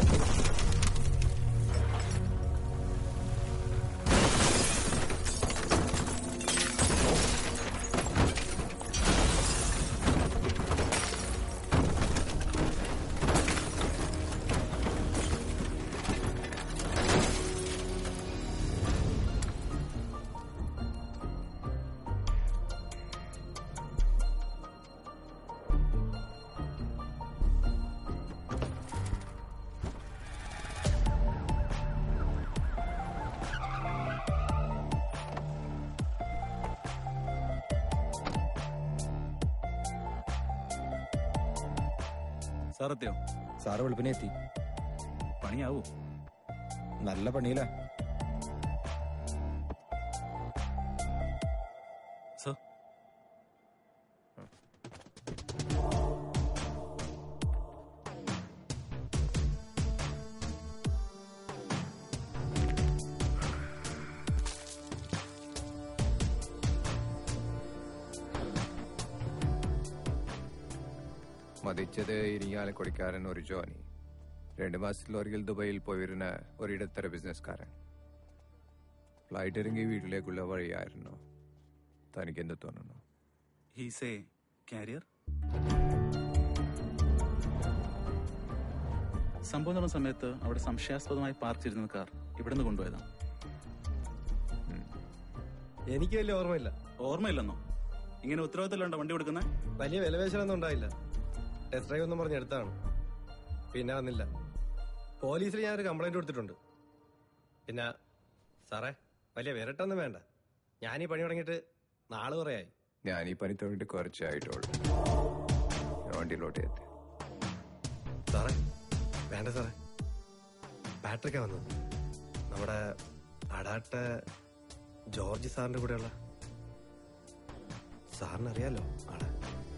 സാറത്യോ sir വെളുപ്പിനെ എത്തി പണിയാവൂ നല്ല പണിയില്ല സർ മതിച്ചത് ഇരിങ്ങാലക്കുടിക്കാരൻ ഒരു ജോണി രണ്ട് മാസത്തിലൊരിക്കൽ ദുബൈയിൽ പോയിരുന്ന ഒരിടത്തര ബിസിനസ്സുകാരൻ ഫ്ലൈറ്റ് ഇറങ്ങി വീട്ടിലേക്കുള്ള വഴിയായിരുന്നു തനിക്ക് എന്ത് തോന്നുന്നു ഹീസ് എ കാരിയർ സംഭവം നടന്ന സമയത്ത് അവിടെ സംശയാസ്പദമായി പാർക്ക് ചെയ്തിരുന്ന കാർ ഇവിടെ നിന്ന് കൊണ്ടുപോയതാണ് എനിക്ക് വലിയ ഓർമ്മയില്ല ഓർമ്മയില്ലെന്നോ ഇങ്ങനെ ഉത്തരവാദിത്തമില്ലാണ്ടോ വണ്ടി കൊടുക്കുന്നത് വലിയ വിലപേശലൊന്നും ഉണ്ടായില്ല ടെസ്റ്റ് ഡ്രൈവ് ഒന്നും പറഞ്ഞ് എടുത്താണ് പിന്നെ വന്നില്ല പോലീസിൽ ഞാനൊരു കംപ്ലൈന്റ് കൊടുത്തിട്ടുണ്ട് പിന്നെ സാറേ വലിയ വിരട്ടൊന്നും വേണ്ട ഞാൻ ഈ പണി തുടങ്ങിയിട്ട് നാള് കുറയായി ഞാൻ ഈ പണി തുടങ്ങിയിട്ട് കുറച്ചായിട്ടുള്ളൂ ഞാൻ വണ്ടിയിലോട്ട് എത്തി സാറേ വേണ്ട സാറേ ബാറ്ററിക്കാ വന്നത് നമ്മുടെ അടാട്ട ജോർജ് സാറിന്റെ കൂടെയുള്ള സാറിന് അറിയാലോ ആളെ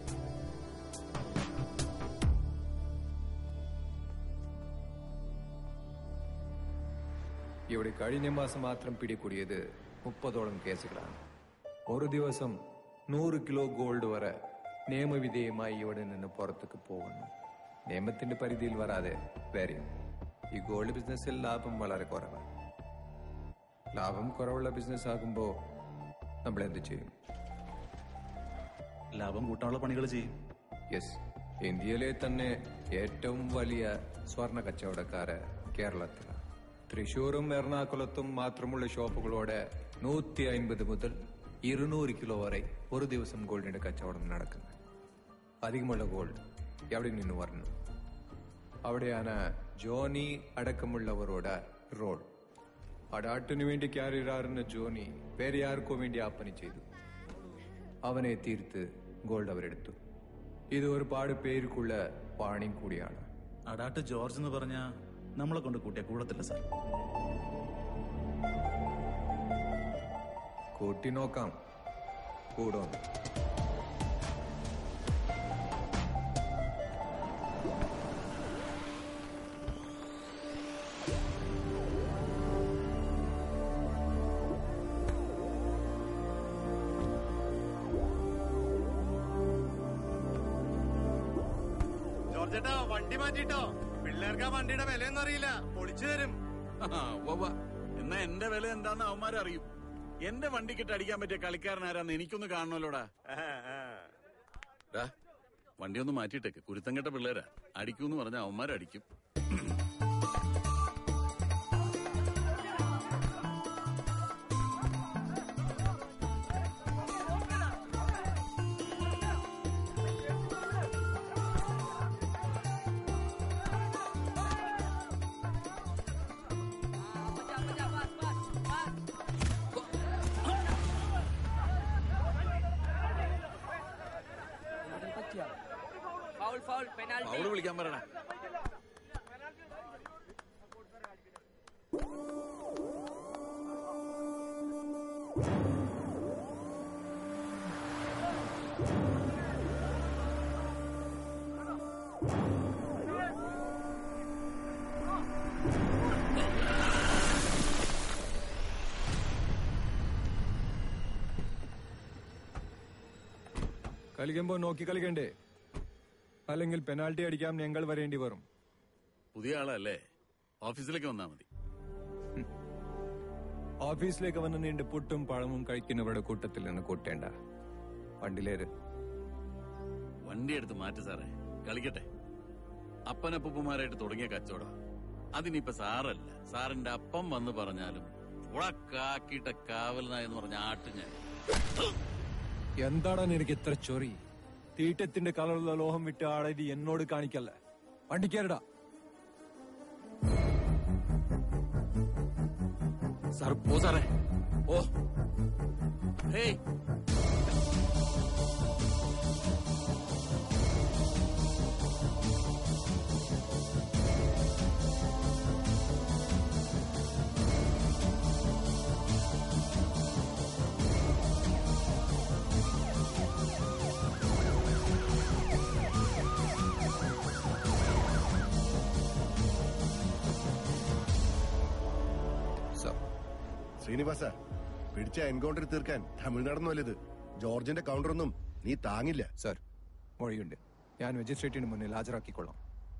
ഇവിടെ കഴിഞ്ഞ മാസം മാത്രം പിടികൂടിയത് മുപ്പതോളം കേസുകളാണ് ഒരു ദിവസം നൂറ് കിലോ ഗോൾഡ് വരെ നിയമവിധേയമായി ഇവിടെ നിന്ന് പുറത്തേക്ക് പോകുന്നു നിയമത്തിന്റെ പരിധിയിൽ വരാതെ വേറെയും ഈ ഗോൾഡ് ബിസിനസ്സിൽ ലാഭം വളരെ കുറവാണ് ലാഭം കുറവുള്ള ബിസിനസ് ആകുമ്പോൾ നമ്മൾ എന്ത് ചെയ്യും ലാഭം കൂട്ടാനുള്ള പണികൾ ചെയ്യും യെസ് ഇന്ത്യയിലെ തന്നെ ഏറ്റവും വലിയ സ്വർണ്ണ കച്ചവടക്കാര് കേരളത്തിലാണ് തൃശൂരും എറണാകുളത്തും മാത്രമുള്ള ഷോപ്പുകളോടെ നൂറ്റി അൻപത് മുതൽ ഇരുന്നൂറ് കിലോ വരെ ഒരു ദിവസം ഗോൾഡിന്റെ കച്ചവടം നടക്കുന്നത് അധികമുള്ള ഗോൾഡ് എവിടെ നിന്ന് വരണം അവിടെയാണ് ജോണി അടക്കമുള്ളവരോട് റോൾ അടാട്ടിനു വേണ്ടി ക്യാരിയറാറുന്ന ജോണി വേറെ ആർക്കോ വേണ്ടി ആ പണി ചെയ്തു അവനെ തീർത്ത് ഗോൾഡ് അവരെടുത്തു ഇത് ഒരുപാട് പേർക്കുള്ള വാണിംഗ് കൂടിയാണ് അടാട്ട് ജോർജ് എന്ന് പറഞ്ഞ നമ്മളെ കൊണ്ട് കൂട്ടിയ കൂടത്തില്ല സാർ കൂട്ടി നോക്കാം കൂടോ ജോർജേട്ടാ വണ്ടി മാറ്റിട്ടോ പിള്ളേർക്ക് ആ വണ്ടിയുടെ വിലയൊന്നും അറിയില്ല പൊളിച്ചു തരും എന്നാ എന്റെ വില എന്താന്ന് അവന്മാരെ അറിയും എന്റെ വണ്ടിക്കിട്ട് അടിക്കാൻ പറ്റിയ കളിക്കാരൻ ആരാന്ന് എനിക്കൊന്ന് കാണണമല്ലോടാ ഡാ, വണ്ടി ഒന്ന് മാറ്റിയിട്ടേക്ക് കുരുത്തം കെട്ട പിള്ളേരാ അടിക്കൂന്ന് പറഞ്ഞ അവന്മാരടിക്കും ഫൗൾ ഫൗൾ പെനാൽറ്റി അവള് വിളിക്കാൻ പറയണേ കളിക്കുമ്പോ നോക്കി കളിക്കണ്ടേ അല്ലെങ്കിൽ പെനാൽറ്റി അടിക്കാൻ ഞങ്ങൾ വരേണ്ടി വരും പുതിയ ആളല്ലേ ഓഫീസിലേക്ക് വന്നാ മതി ഓഫീസിലേക്ക് വന്ന് നീണ്ട് പുട്ടും പഴമും കഴിക്കുന്നവരുടെ കൂട്ടത്തിൽ നിന്ന് കൂട്ടേണ്ട വണ്ടിയിലേര് വണ്ടി എടുത്ത് മാറ്റ് സാറേ കളിക്കട്ടെ അപ്പനപ്പൂപ്പന്മാരായിട്ട് തുടങ്ങിയ കച്ചവടം അതിനിപ്പോ സാറല്ല സാറിന്റെ അപ്പം വന്ന് പറഞ്ഞാലും ഉളക്കാക്കിയിട്ട കാവലനായെന്ന് പറഞ്ഞ ആട്ട് ഞാൻ എന്താടാ നിനക്ക് ഇത്ര ചൊറി തീറ്റത്തിന്റെ കളറുള്ള ലോഹം വിട്ട് ആളരി എന്നോട് കാണിക്കല്ലേ വണ്ടിക്കേരടാ സാർ പോ സാറേ ഓ ഹേയ് സർ ശ്രീനിവാസ പിടിച്ച എൻകൗണ്ടർ തീർക്കാൻ തമിഴ്നാടൊന്നും വലുത് ജോർജിന്റെ കൗണ്ടറൊന്നും നീ താങ്ങില്ല സർ മൊഴിയുണ്ട് ഞാൻ മജിസ്ട്രേറ്റിന് മുന്നിൽ ഹാജരാക്കിക്കൊള്ളാം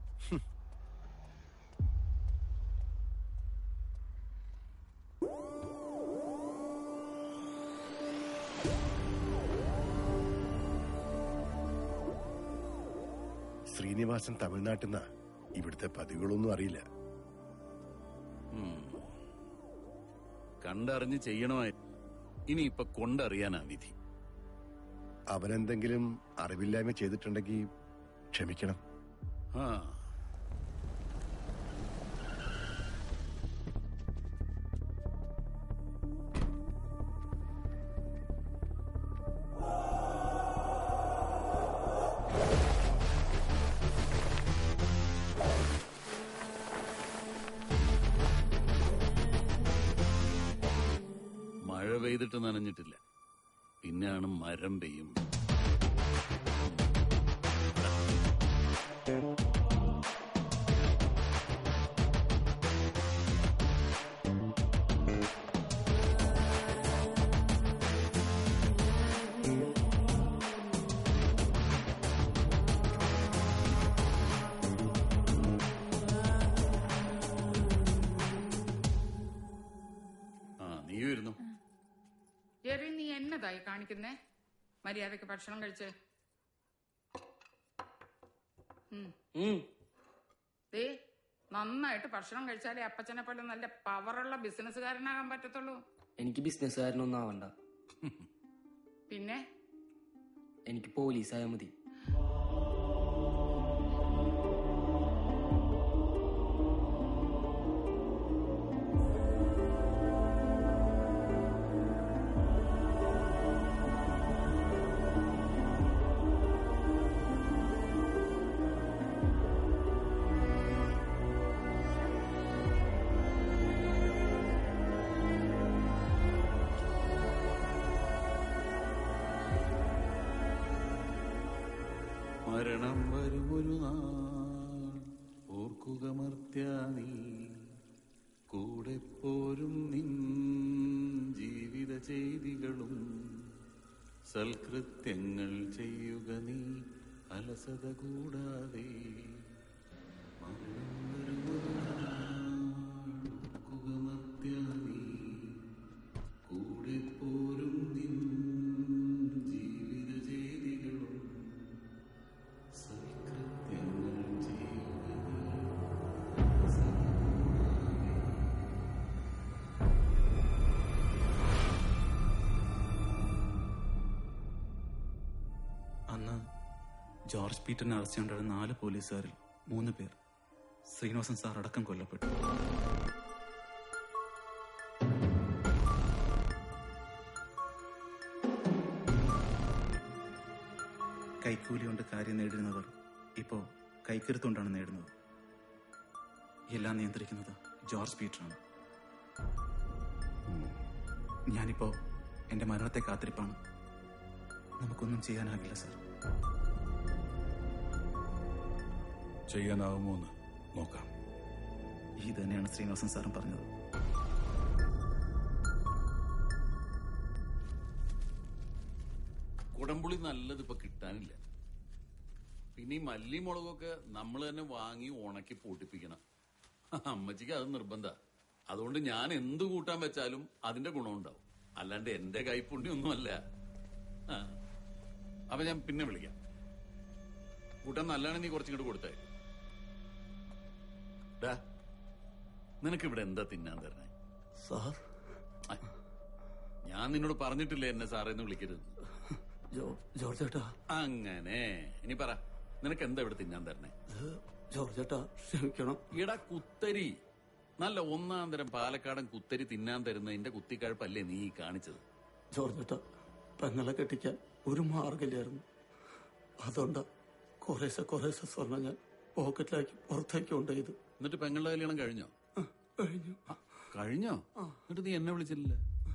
ശ്രീനിവാസൻ തമിഴ്നാട്ടിൽ നിന്നാ ഇവിടുത്തെ പതിവുകളൊന്നും അറിയില്ല ഉം. കണ്ടറിഞ്ഞ് ചെയ്യണമായി ഇനി ഇപ്പൊ കൊണ്ടറിയാനാ വിധി അവനെന്തെങ്കിലും അറിവില്ലായ്മ ചെയ്തിട്ടുണ്ടെങ്കിൽ ക്ഷമിക്കണം ആ മഴ പെയ്തിട്ട് നനഞ്ഞിട്ടില്ല പിന്നെയാണ് മരം പെയ്യും ആ നീ വരുന്നു ജെറി നീ എന്നതായി കാണിക്കുന്നേ മര്യാദക്ക് ഭക്ഷണം കഴിച്ച് ഉം. ദേ നന്നായിട്ട് ഭക്ഷണം കഴിച്ചാലേ അപ്പച്ചനെ പോലെ നല്ല പവറുള്ള ബിസിനസ്സുകാരനാകാൻ പറ്റത്തുള്ളൂ എനിക്ക് ബിസിനസ്സുകാരനൊന്നും ആവണ്ട പിന്നെ എനിക്ക് പോലീസായാൽ മതി മരണം വരുമൊരു നാൾ ഓർക്കുക മർത്യ നീ കൂടെ പോരും നിൻ ജീവിത ചെയ്തികളും സൽകൃത്യങ്ങൾ ചെയ്യുക നീ അലസത കൂടാതെ മരണം വരുമൊരു നാൾ ഓർക്കുക മർത്യ നീ കൂടെ പോരും നിൻ ജീവിത ചെയ്തികളും സൽകൃത്യങ്ങൾ ചെയ്യുക നീ അന്ന് ജോർജ് പീറ്ററിനെ അറസ്റ്റ് ചെയ്തുകൊണ്ടിരുന്ന നാല് പോലീസുകാരിൽ മൂന്ന് പേർ ശ്രീനിവാസൻ സാർ അടക്കം കൊല്ലപ്പെട്ടു കൈക്കൂലി കൊണ്ട് കാര്യം നേടിയിരുന്നവർ ഇപ്പോ കൈക്കരുത്തുകൊണ്ടാണ് നേടുന്നത് എല്ലാം നിയന്ത്രിക്കുന്നത് ജോർജ് പീറ്ററാണ് ഞാനിപ്പോ എന്റെ മരണത്തെ കാത്തിരിപ്പാണ് നമുക്കൊന്നും ചെയ്യാനാകില്ല സാർ ചെയ്യാനാവുമോ എന്ന് നോക്കാം ഇത് തന്നെയാണ് ശ്രീനിവാസൻ സാറും പറഞ്ഞത് കുടംപുളി നല്ലത് ഇപ്പൊ കിട്ടാനില്ല പിന്നെ ഈ മല്ലി മുളകൊക്കെ നമ്മൾ തന്നെ വാങ്ങി ഉണക്കി പൊടിപ്പിക്കണം അമ്മച്ചിക്ക് അത് നിർബന്ധ അതുകൊണ്ട് ഞാൻ എന്ത് കൂട്ടാൻ വെച്ചാലും അതിന്റെ ഗുണമുണ്ടാവും അല്ലാണ്ട് എന്റെ കൈപ്പുണ്യൊന്നുമല്ല ആ. അപ്പൊ ഞാൻ പിന്നെ വിളിക്കാം കൂട്ടാൻ നല്ലതാണെങ്കിൽ നീ കുറച്ചിങ്ങോട്ട് കൊടുത്തേ ഡാ നിനക്ക് ഇവിടെ എന്താ തിന്നാൻ തരണേ സാർ ആ, ഞാൻ നിന്നോട് പറഞ്ഞിട്ടില്ലേ എന്നെ സാറേന്ന് വിളിക്കരുത് ജോർജ് ഏട്ടാ അങ്ങനെ ഇനി പറ നിനക്ക് എന്താ ഇവിടെ തിന്നാൻ തരണേ ജോർജ് ഏട്ടാ ക്ഷമിക്കണം ഇട കുത്തരി നല്ല ഒന്നാം തരം പാലക്കാടൻ കുത്തരി തിന്നാൻ തരുന്നതിന്റെ കുത്തിക്കഴപ്പല്ലേ നീ ഈ കാണിച്ചത് ജോർജ് ഏട്ടാ പെങ്ങളെ കെട്ടിക്കാൻ ഒരു മാർഗമില്ലായിരുന്നു അതുകൊണ്ടാ കുറേശ്ശെ കുറേശ്ശെ സ്വർണം ഞാൻ പോക്കറ്റിലാക്കി പുറത്തേക്ക് കൊണ്ടുപോയത് എന്നിട്ട് പെങ്ങളുടെ കല്യാണം കഴിഞ്ഞോ കഴിഞ്ഞു ആ, കഴിഞ്ഞോ എന്നിട്ട് നീ എന്നെ വിളിച്ചില്ല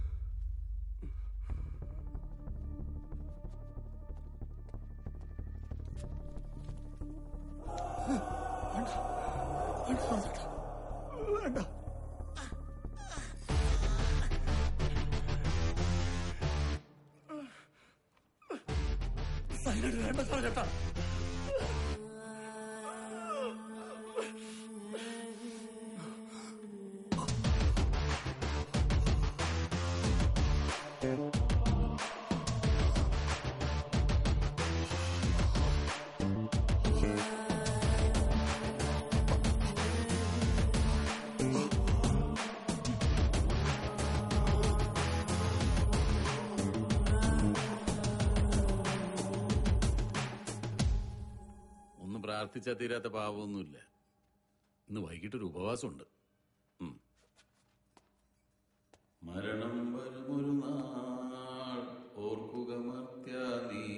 വേണ്ട സൈലന്റ് വേണ്ട ജോർജ് ഏട്ടാ ഒന്ന് പ്രാർത്ഥിച്ചാ തീരാത്ത പാവമൊന്നുമില്ല ഇന്ന് വൈകിട്ടൊരു ഉപവാസമുണ്ട് ഉം. മരണം വരുമൊരു നാൾ ഓർക്കുക മർത്യ നീ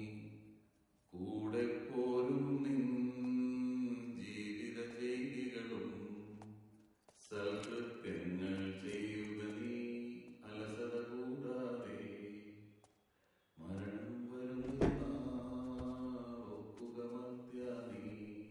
കൂടെ പോരും നിൻ ജീവിത ചെയ്തികളും സൽകൃത്യങ്ങൾ ചെയ്യുക നീ അലസത കൂടാതെ മരണം വരുമൊരു നാൾ ഓർക്കുക മർത്യ നീ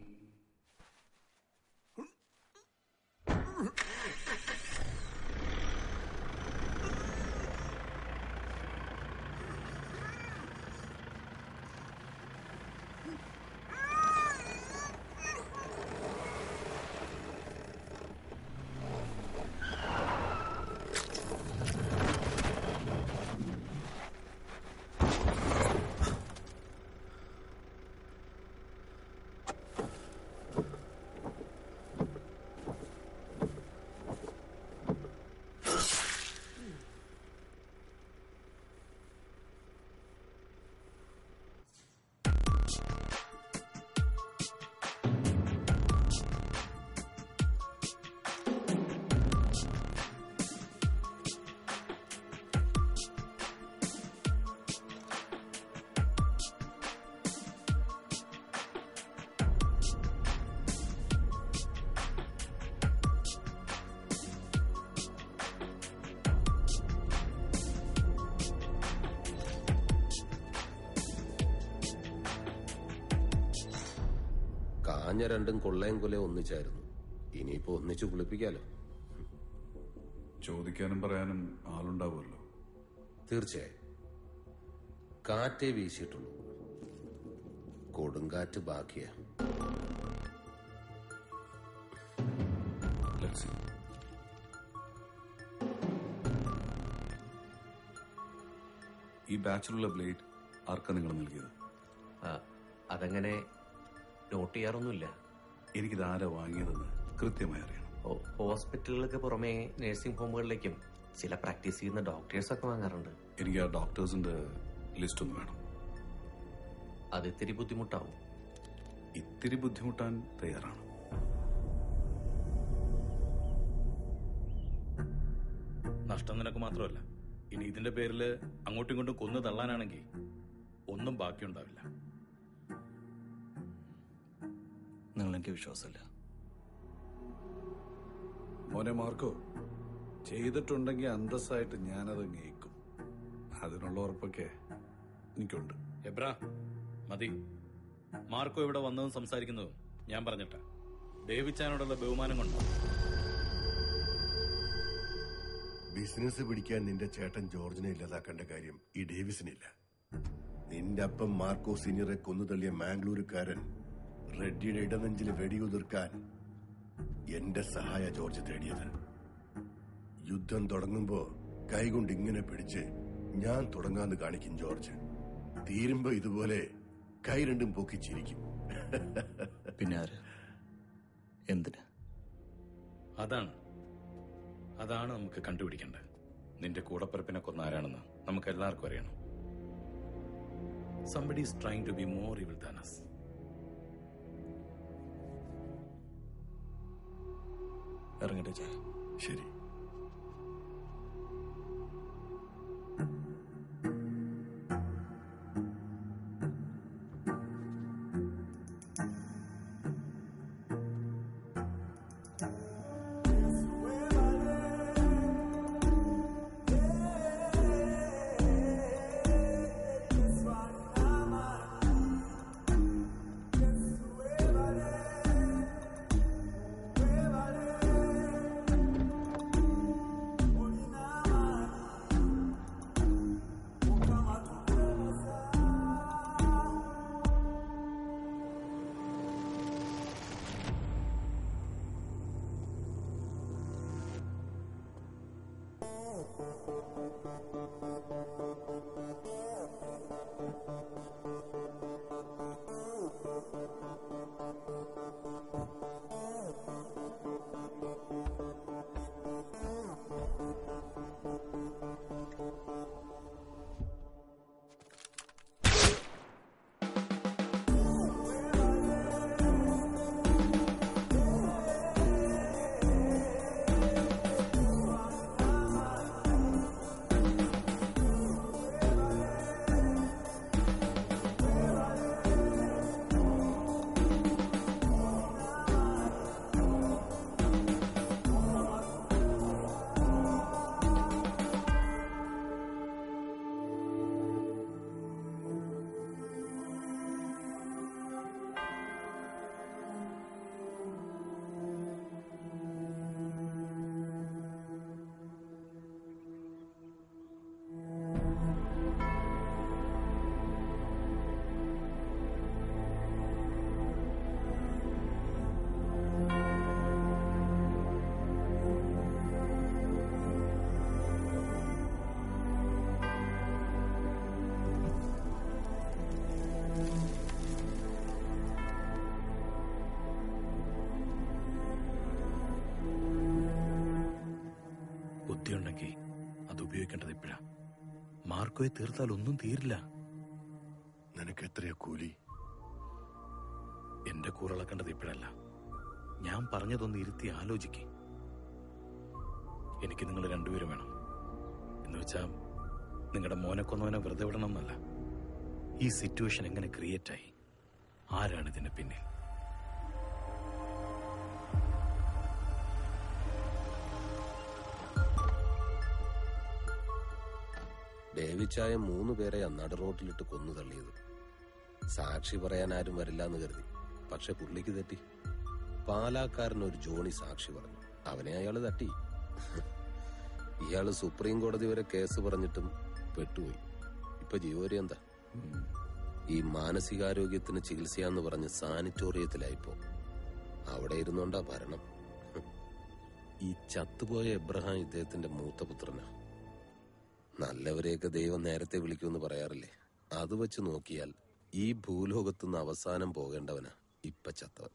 കാഞ്ഞ രണ്ടും കൊള്ളയും കൊലയും ഒന്നിച്ചായിരുന്നു ഇനിയിപ്പോ ഒന്നിച്ചു കുളിപ്പിക്കാലോ ചോദിക്കാനും പറയാനും ആളുണ്ടാവുമല്ലോ തീർച്ചയായും കാറ്റേ വീശിയിട്ടുള്ളൂ കൊടുങ്കാറ്റ് ബാക്കിയാ Let's see. ഈ ബാച്ചിലുള്ള ബ്ലേഡ് ആർക്കാ നിങ്ങൾ നൽകിയത് അതങ്ങനെ നോട്ട് ചെയ്യാറൊന്നുമില്ല എനിക്കിത് ആരാ വാങ്ങിയതെന്ന് കൃത്യമായി അറിയണം ഓ, ഹോസ്പിറ്റലുകൾക്ക് പുറമെ നഴ്സിംഗ് ഹോമുകളിലേക്കും ചില പ്രാക്ടീസ് ചെയ്യുന്ന ഡോക്ടേഴ്സ് ഒക്കെ വാങ്ങാറുണ്ട് എനിക്ക് ആ ഡോക്ടേഴ്സിന്റെ ലിസ്റ്റ് ഒന്ന് വേണം അത് ഇത്തിരി ബുദ്ധിമുട്ടാവും ഇത്തിരി ബുദ്ധിമുട്ടാൻ തയ്യാറാണ് നഷ്ടം നിനക്ക് മാത്രമല്ല ഇനി ഇതിന്റെ പേരിൽ അങ്ങോട്ടും ഇങ്ങോട്ടും കൊന്നു തള്ളാനാണെങ്കിൽ ഒന്നും ബാക്കിയുണ്ടാവില്ല നിങ്ങൾ എനിക്ക് വിശ്വാസമില്ല മോനെ മാർക്കോ ചെയ്തിട്ടുണ്ടെങ്കിൽ അന്തസ്സായിട്ട് ഞാനത് നീക്കും അതിനുള്ള ഉറപ്പൊക്കെ എനിക്കുണ്ട് എബ്ര മതി മാർക്കോ ഇവിടെ വന്നതും സംസാരിക്കുന്നതും ഞാൻ പറഞ്ഞിട്ട ഡേവിച്ചാനോടുള്ള ബഹുമാനം കൊണ്ട് ബിസിനസ് പിടിക്കാൻ നിന്റെ ചേട്ടൻ ജോർജിനെ ഇല്ലാതാക്കേണ്ട കാര്യം ഈ ഡേവിസിനില്ല നിന്റെ അപ്പം മാർക്കോ സീനിയറെ കൊന്നു തള്ളിയ മാംഗ്ലൂരുകാരൻ റെഡ്ഡിയുടെ ഇടനെഞ്ചിൽ വെടിയുതിർക്കാൻ എന്റെ സഹായ ജോർജ് തേടിയത് യുദ്ധം തുടങ്ങുമ്പോ കൈകൊണ്ട് ഇങ്ങനെ പിടിച്ച് ഞാൻ തുടങ്ങാന്ന് കാണിക്കും ജോർജ് തീരുമ്പോ ഇതുപോലെ കൈ രണ്ടും പൊക്കി ചിരിക്കും പിന്നെ ആര് എന്തിന് അതാണ് അതാണ് നമുക്ക് കണ്ടുപിടിക്കേണ്ടത് നിന്റെ കൂടപ്പിറപ്പിനെ കൊന്ന ആരാണെന്ന് നമുക്ക് എല്ലാവർക്കും അറിയണം somebody is trying to be more evil than us ഇറങ്ങട്ടെ ചേ ശരി ബുദ്ധിയുണ്ടെങ്കിൽ അത് ഉപയോഗിക്കേണ്ടത് ഇപ്പോഴാ മാർക്കോയെ തീർത്താൽ ഒന്നും തീരില്ല നിനക്ക് എത്രയാ കൂലി എന്റെ കൂറളക്കേണ്ടത് ഇപ്പോഴല്ല ഞാൻ പറഞ്ഞതൊന്ന് ഇരുത്തി ആലോചിക്ക് എനിക്ക് നിങ്ങൾ രണ്ടുപേരും വേണം എന്ന് വെച്ചാ നിങ്ങളുടെ മോനെ കൊന്നവനെ വെറുതെ വിടണം എന്നല്ല ഈ സിറ്റുവേഷൻ എങ്ങനെ ക്രിയേറ്റ് ആയി ആരാണ് ഇതിന് പിന്നിൽ ഡേവിച്ചായ മൂന്ന് പേരെ നട് റോട്ടിലിട്ട് കൊന്നു തള്ളിയത് സാക്ഷി പറയാൻ ആരും വരില്ല എന്ന് കരുതി പക്ഷെ പുള്ളിക്ക് തെറ്റി പാലാക്കാരൻ ഒരു ജോണി സാക്ഷി പറഞ്ഞു അവനെ അയാള് തട്ടി ഇയാള് സുപ്രീം കോടതി വരെ കേസ് പറഞ്ഞിട്ടും പെട്ടുപോയി ഇപ്പൊ ജീവോരി എന്താ ഈ മാനസികാരോഗ്യത്തിന് ചികിത്സയാന്ന് പറഞ്ഞ് സാനിറ്റോറിയത്തിലായിപ്പോ അവിടെ ഇരുന്നോണ്ടാ ഭരണം ഈ ചത്തുപോയ എബ്രഹാം ഇദ്ദേഹത്തിന്റെ മൂത്ത പുത്രനാ നല്ലവരെയൊക്കെ ദൈവം നേരത്തെ വിളിക്കുമെന്ന് പറയാറില്ലേ അത് വെച്ച് നോക്കിയാൽ ഈ ഭൂലോകത്തുനിന്ന് അവസാനം പോകേണ്ടവനാ ഇപ്പൊ ചത്തവൻ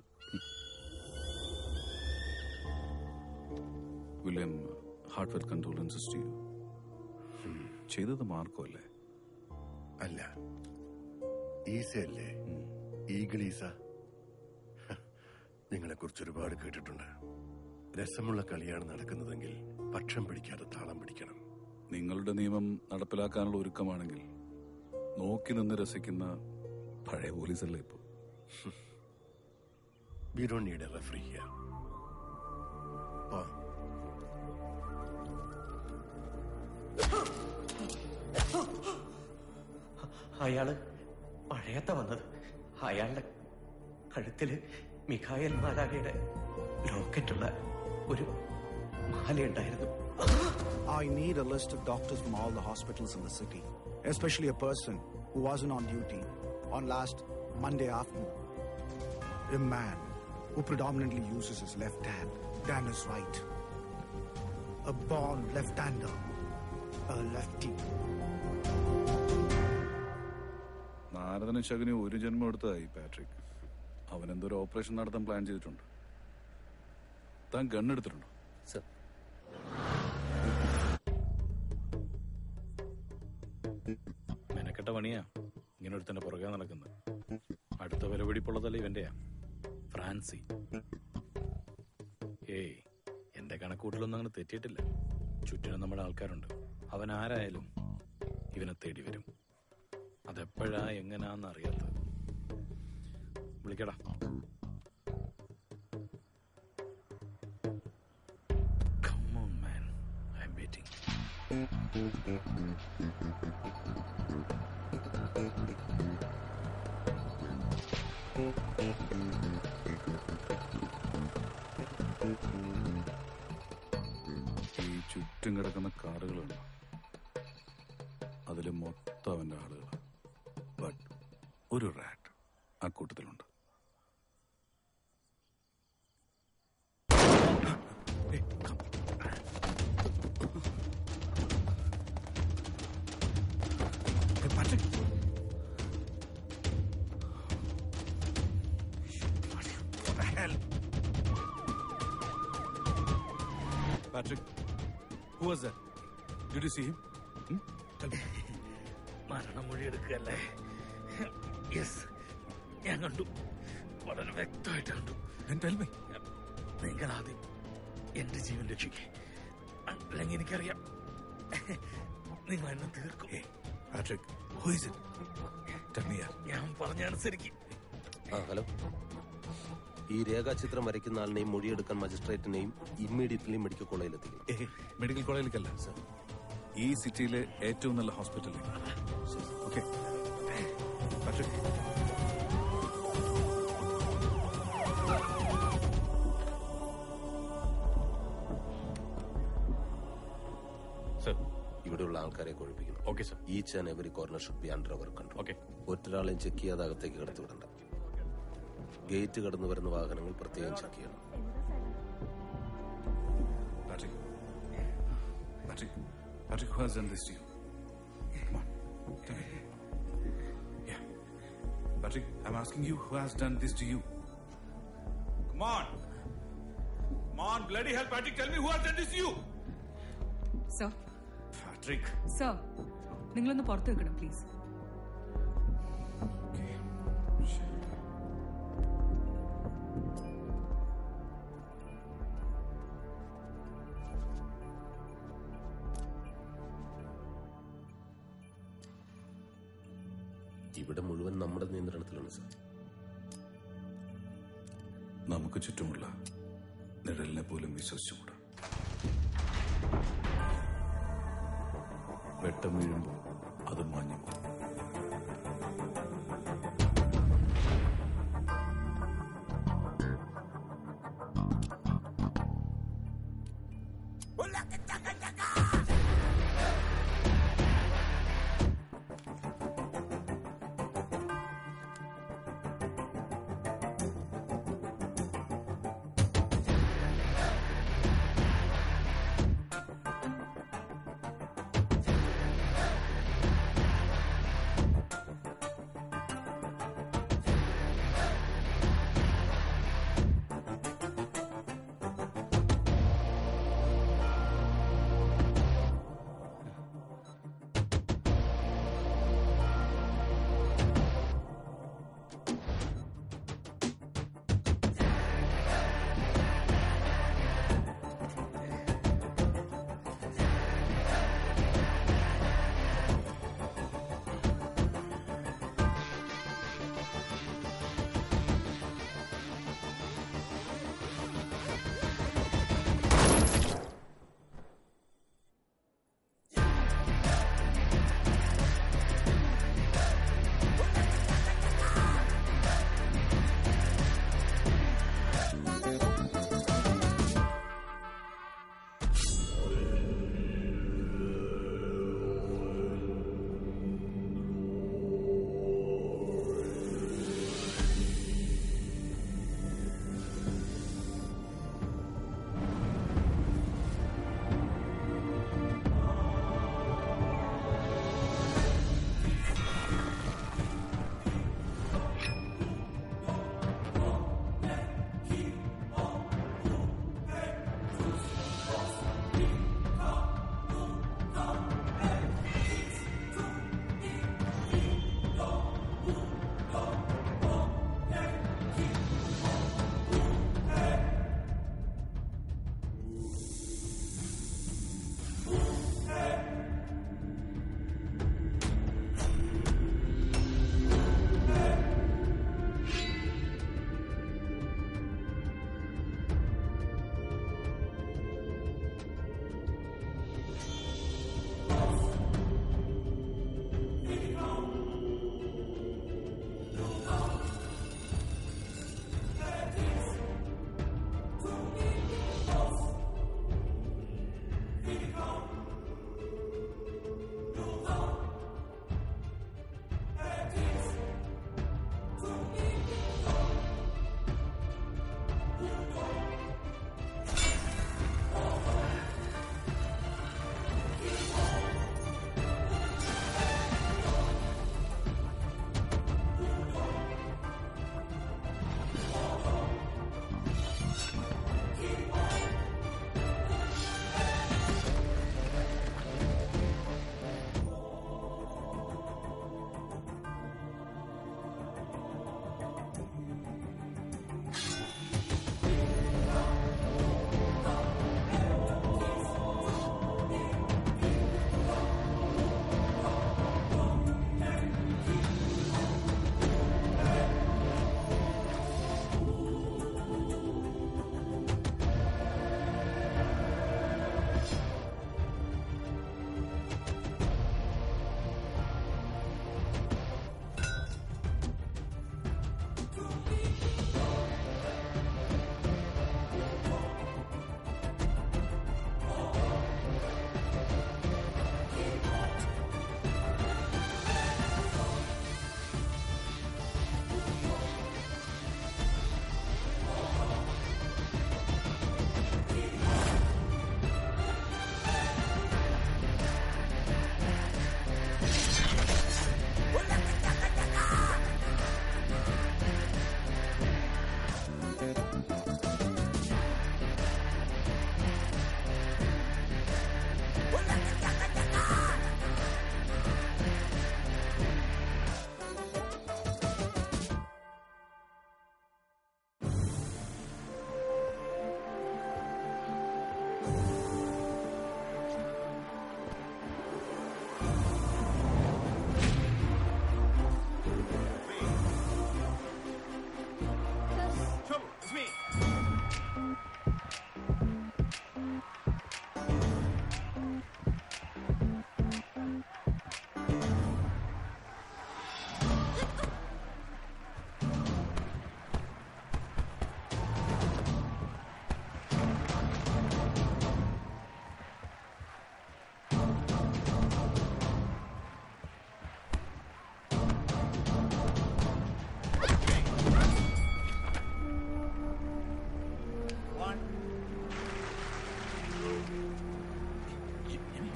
William Hartwell condolences to you ചെയ്തത് മാർക്കോ അല്ലേ അല്ല ഈസ അല്ലേ ഈഗിളീസ നിങ്ങളെ കുറിച്ച് ഒരുപാട് കേട്ടിട്ടുണ്ട് രസമുള്ള കളിയാണ് നടക്കുന്നതെങ്കിൽ പക്ഷം പിടിക്കാതെ താളം പിടിക്കണം നിങ്ങളുടെ നിയമം നടപ്പിലാക്കാനുള്ള ഒരുക്കമാണെങ്കിൽ നോക്കി നിന്ന് രസിക്കുന്ന പഴയ പോലീസല്ലേ ഇപ്പോ we don't need a referee here അയാള് മഴയത്ത വന്നത് അയാളുടെ കഴുത്തില് മിഖായൽ മാലാഖയുടെ ലോക്കറ്റുള്ള ഒരു മാലയുണ്ടായിരുന്നു I need a list of doctors from all the hospitals in the city, especially a person who wasn't on duty on last Monday afternoon. A man who predominantly uses his left hand Dan is right. A born left-hander, a lefty. നാരദനും Shakuni ഒരു ജന്മം എടുത്തതായി Patrick അവൻ എന്തോ ഒരു operation നടത്താൻ plan ചെയ്തിട്ടുണ്ട് താൻ ഗണ്ണെടുത്തിട്ടുണ്ടോ sir മെനക്കെട്ട പണിയാ ഇങ്ങനെ ഒരുത്തന്റെ പുറകെ നടക്കുന്നത് അടുത്ത വിലപിടിപ്പുള്ളതല്ല ഇവന്റെയാ ഫ്രാൻസി ഏയ് എന്റെ കണക്കൂട്ടിലൊന്നും അങ്ങനെ തെറ്റിയിട്ടില്ല ചുറ്റിനും നമ്മുടെ ആൾക്കാരുണ്ട് അവൻ ആരായാലും ഇവനെ തേടി വരും അതെപ്പോഴാ എങ്ങനാന്ന് അറിയാത്തത് വിളിക്കടാ Come on, man. I'm waiting. ഈ ചുറ്റും കിടക്കുന്ന കാറുകളുണ്ട് അതിൽ മൊത്തം അവന്റെ ആളുകൾ ബട്ട് ഒരു റാറ്റ് ആ കൂട്ടത്തിലുണ്ട് Hey, come. Hey, Patrick. What the hell? Patrick, who was that? Did you see him? Hmm? Tell me. മരണമൊഴി എടുക്കുകയല്ലേ യെസ് ഞാൻ കണ്ടു വളരെ വ്യക്തമായിട്ട് കണ്ടു Then tell me. നിങ്ങൾ ആദ്യം എന്റെ ജീവൻ രക്ഷിക്കേ അല്ലെങ്കിൽ എനിക്കറിയാം നിങ്ങൾ എന്നെ തീർക്കും Patrick, who is it? Tell me, yeah. ഞാൻ പറഞ്ഞ അനുസരിക്കും ആ ഹലോ ഈ രേഖാചിത്രം വരയ്ക്കുന്ന ആളിനെയും മൊഴിയെടുക്കാൻ മജിസ്ട്രേറ്റിനെയും ഇമ്മീഡിയറ്റ്ലി മെഡിക്കൽ കോളേജിലെത്തിക്കും ഏ മെഡിക്കൽ കോളേജിലേക്കല്ല സർ ഈ സിറ്റിയിലെ ഏറ്റവും നല്ല ഹോസ്പിറ്റലിലേക്ക് ഓക്കെ പാട്രിക് സർ ഇവിടെയുള്ള ആൾക്കാരെ കൊഴിപ്പിക്കണം okay sir each and every corner should be under our control okay ഒറ്റൊരാളെയും ചെക്ക് ചെയ്യാതെ അകത്തേക്ക് കടത്തി വിടണ്ട ഗേറ്റ് കടന്നു വരുന്ന വാഹനങ്ങൾ പ്രത്യേകം ചെക്ക് ചെയ്യണം Patrick. Patrick. Patrick, who has done this to you? Come on. Tell me. Yeah. Patrick, I'm asking you, who has done this to you? Come on. Come on, bloody hell, Patrick, tell me who has done this to you? Sir Patrick. Sir നിങ്ങളൊന്ന് പുറത്ത് വെക്കണം please ഇവിടെ മുഴുവൻ നമ്മുടെ നിയന്ത്രണത്തിലാണ് sir നമുക്ക് ചുറ്റുമുള്ള നിഴലിനെ പോലും വിശ്വസിച്ചുകൂടാ വെട്ടം വീഴുമ്പോൾ അത് മാഞ്ഞു പോകും.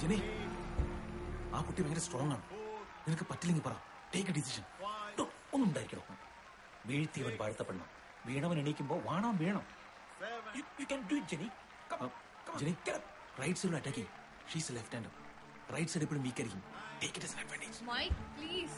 ജെനി ആ കുട്ടി ഭയങ്കര സ്ട്രോങ് ആണ് നിനക്ക് പറ്റില്ലെങ്കിൽ പറ ടേക്ക് എ ഡിസിഷൻ ഒന്നും ഉണ്ടായിരിക്കണോ വീഴ്ത്തിയവൻ വാഴ്ത്തപ്പെടണം വീണവൻ എണീക്കുമ്പോ വാണാൻ വീണം you can do it Jenny Jenny right സൈഡിൽ അറ്റാക്ക് ചെയ്യും she's left hand right side എപ്പോഴും വീക്ക് ആയിരിക്കും take it advantage Mike, please.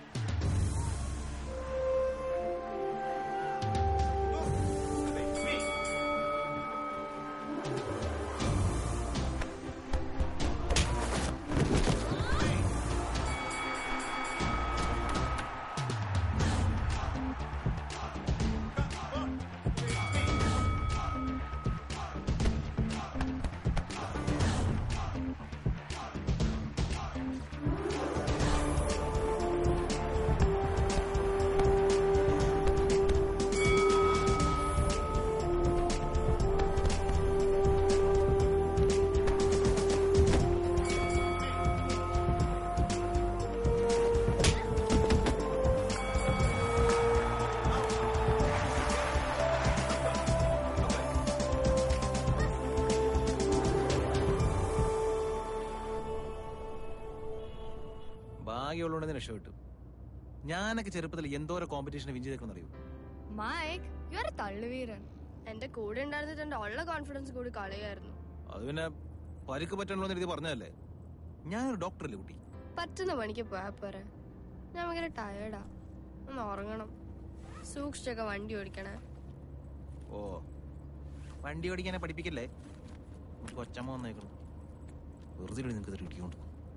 ഭാഗ്യമുള്ളതുകൊണ്ട് രക്ഷപ്പെട്ടു ഞാനൊക്കെ ചെറുപ്പത്തിൽ എന്തോരം കോമ്പറ്റീഷൻ വിൻ ചെയ്തേക്കണം അറിയൂ Mike, you're a തള്ളുവീരൻ എന്റെ കൂടെ ഉണ്ടായിരുന്നിട്ട് എന്റെ ഉള്ള കോൺഫിഡൻസ് കൂടി കളയായിരുന്നു അത് പിന്നെ പരിക്ക് പറ്റണല്ലോ എന്ന് എഴുതി പറഞ്ഞതല്ലേ ഞാനൊരു ഡോക്ടറല്ലേ കുട്ടി പറ്റുന്ന പണിക്ക് പോയാ പോരെ ഞാൻ ഭയങ്കര ടയേർഡാ ഒന്ന് ഉറങ്ങണം സൂക്ഷിച്ചൊക്കെ വണ്ടി ഓടിക്കണേ ഓ വണ്ടി ഓടിക്കാനെ പഠിപ്പിക്കല്ലേ കൊച്ചമ്മ വന്നേക്കണം വെറുതെ നിങ്ങൾക്ക് ഇത് ഇടിക്കൊണ്ട്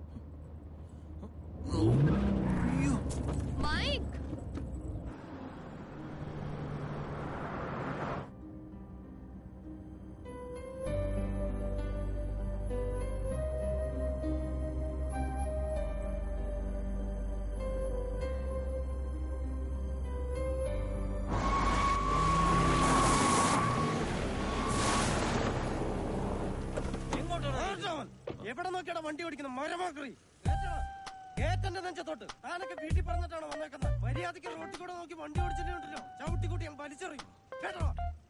മൈക്ക് എവിടെ നോക്കിയാടാ വണ്ടി ഓടിക്കുന്നത് മരമാക്രി ഏറ്റന്റെ നെഞ്ചത്തോട്ട് താനൊക്കെ വീട്ടിൽ പറഞ്ഞിട്ടാണ് വന്നേക്കുന്നത് മര്യാദയ്ക്ക് റോട്ടിൽ കൂടെ നോക്കി വണ്ടി ഓടിച്ചിട്ടുണ്ടല്ലോ ചവിട്ടി കൂട്ടി ഞാൻ വലിച്ചെറിയും കേട്ടോ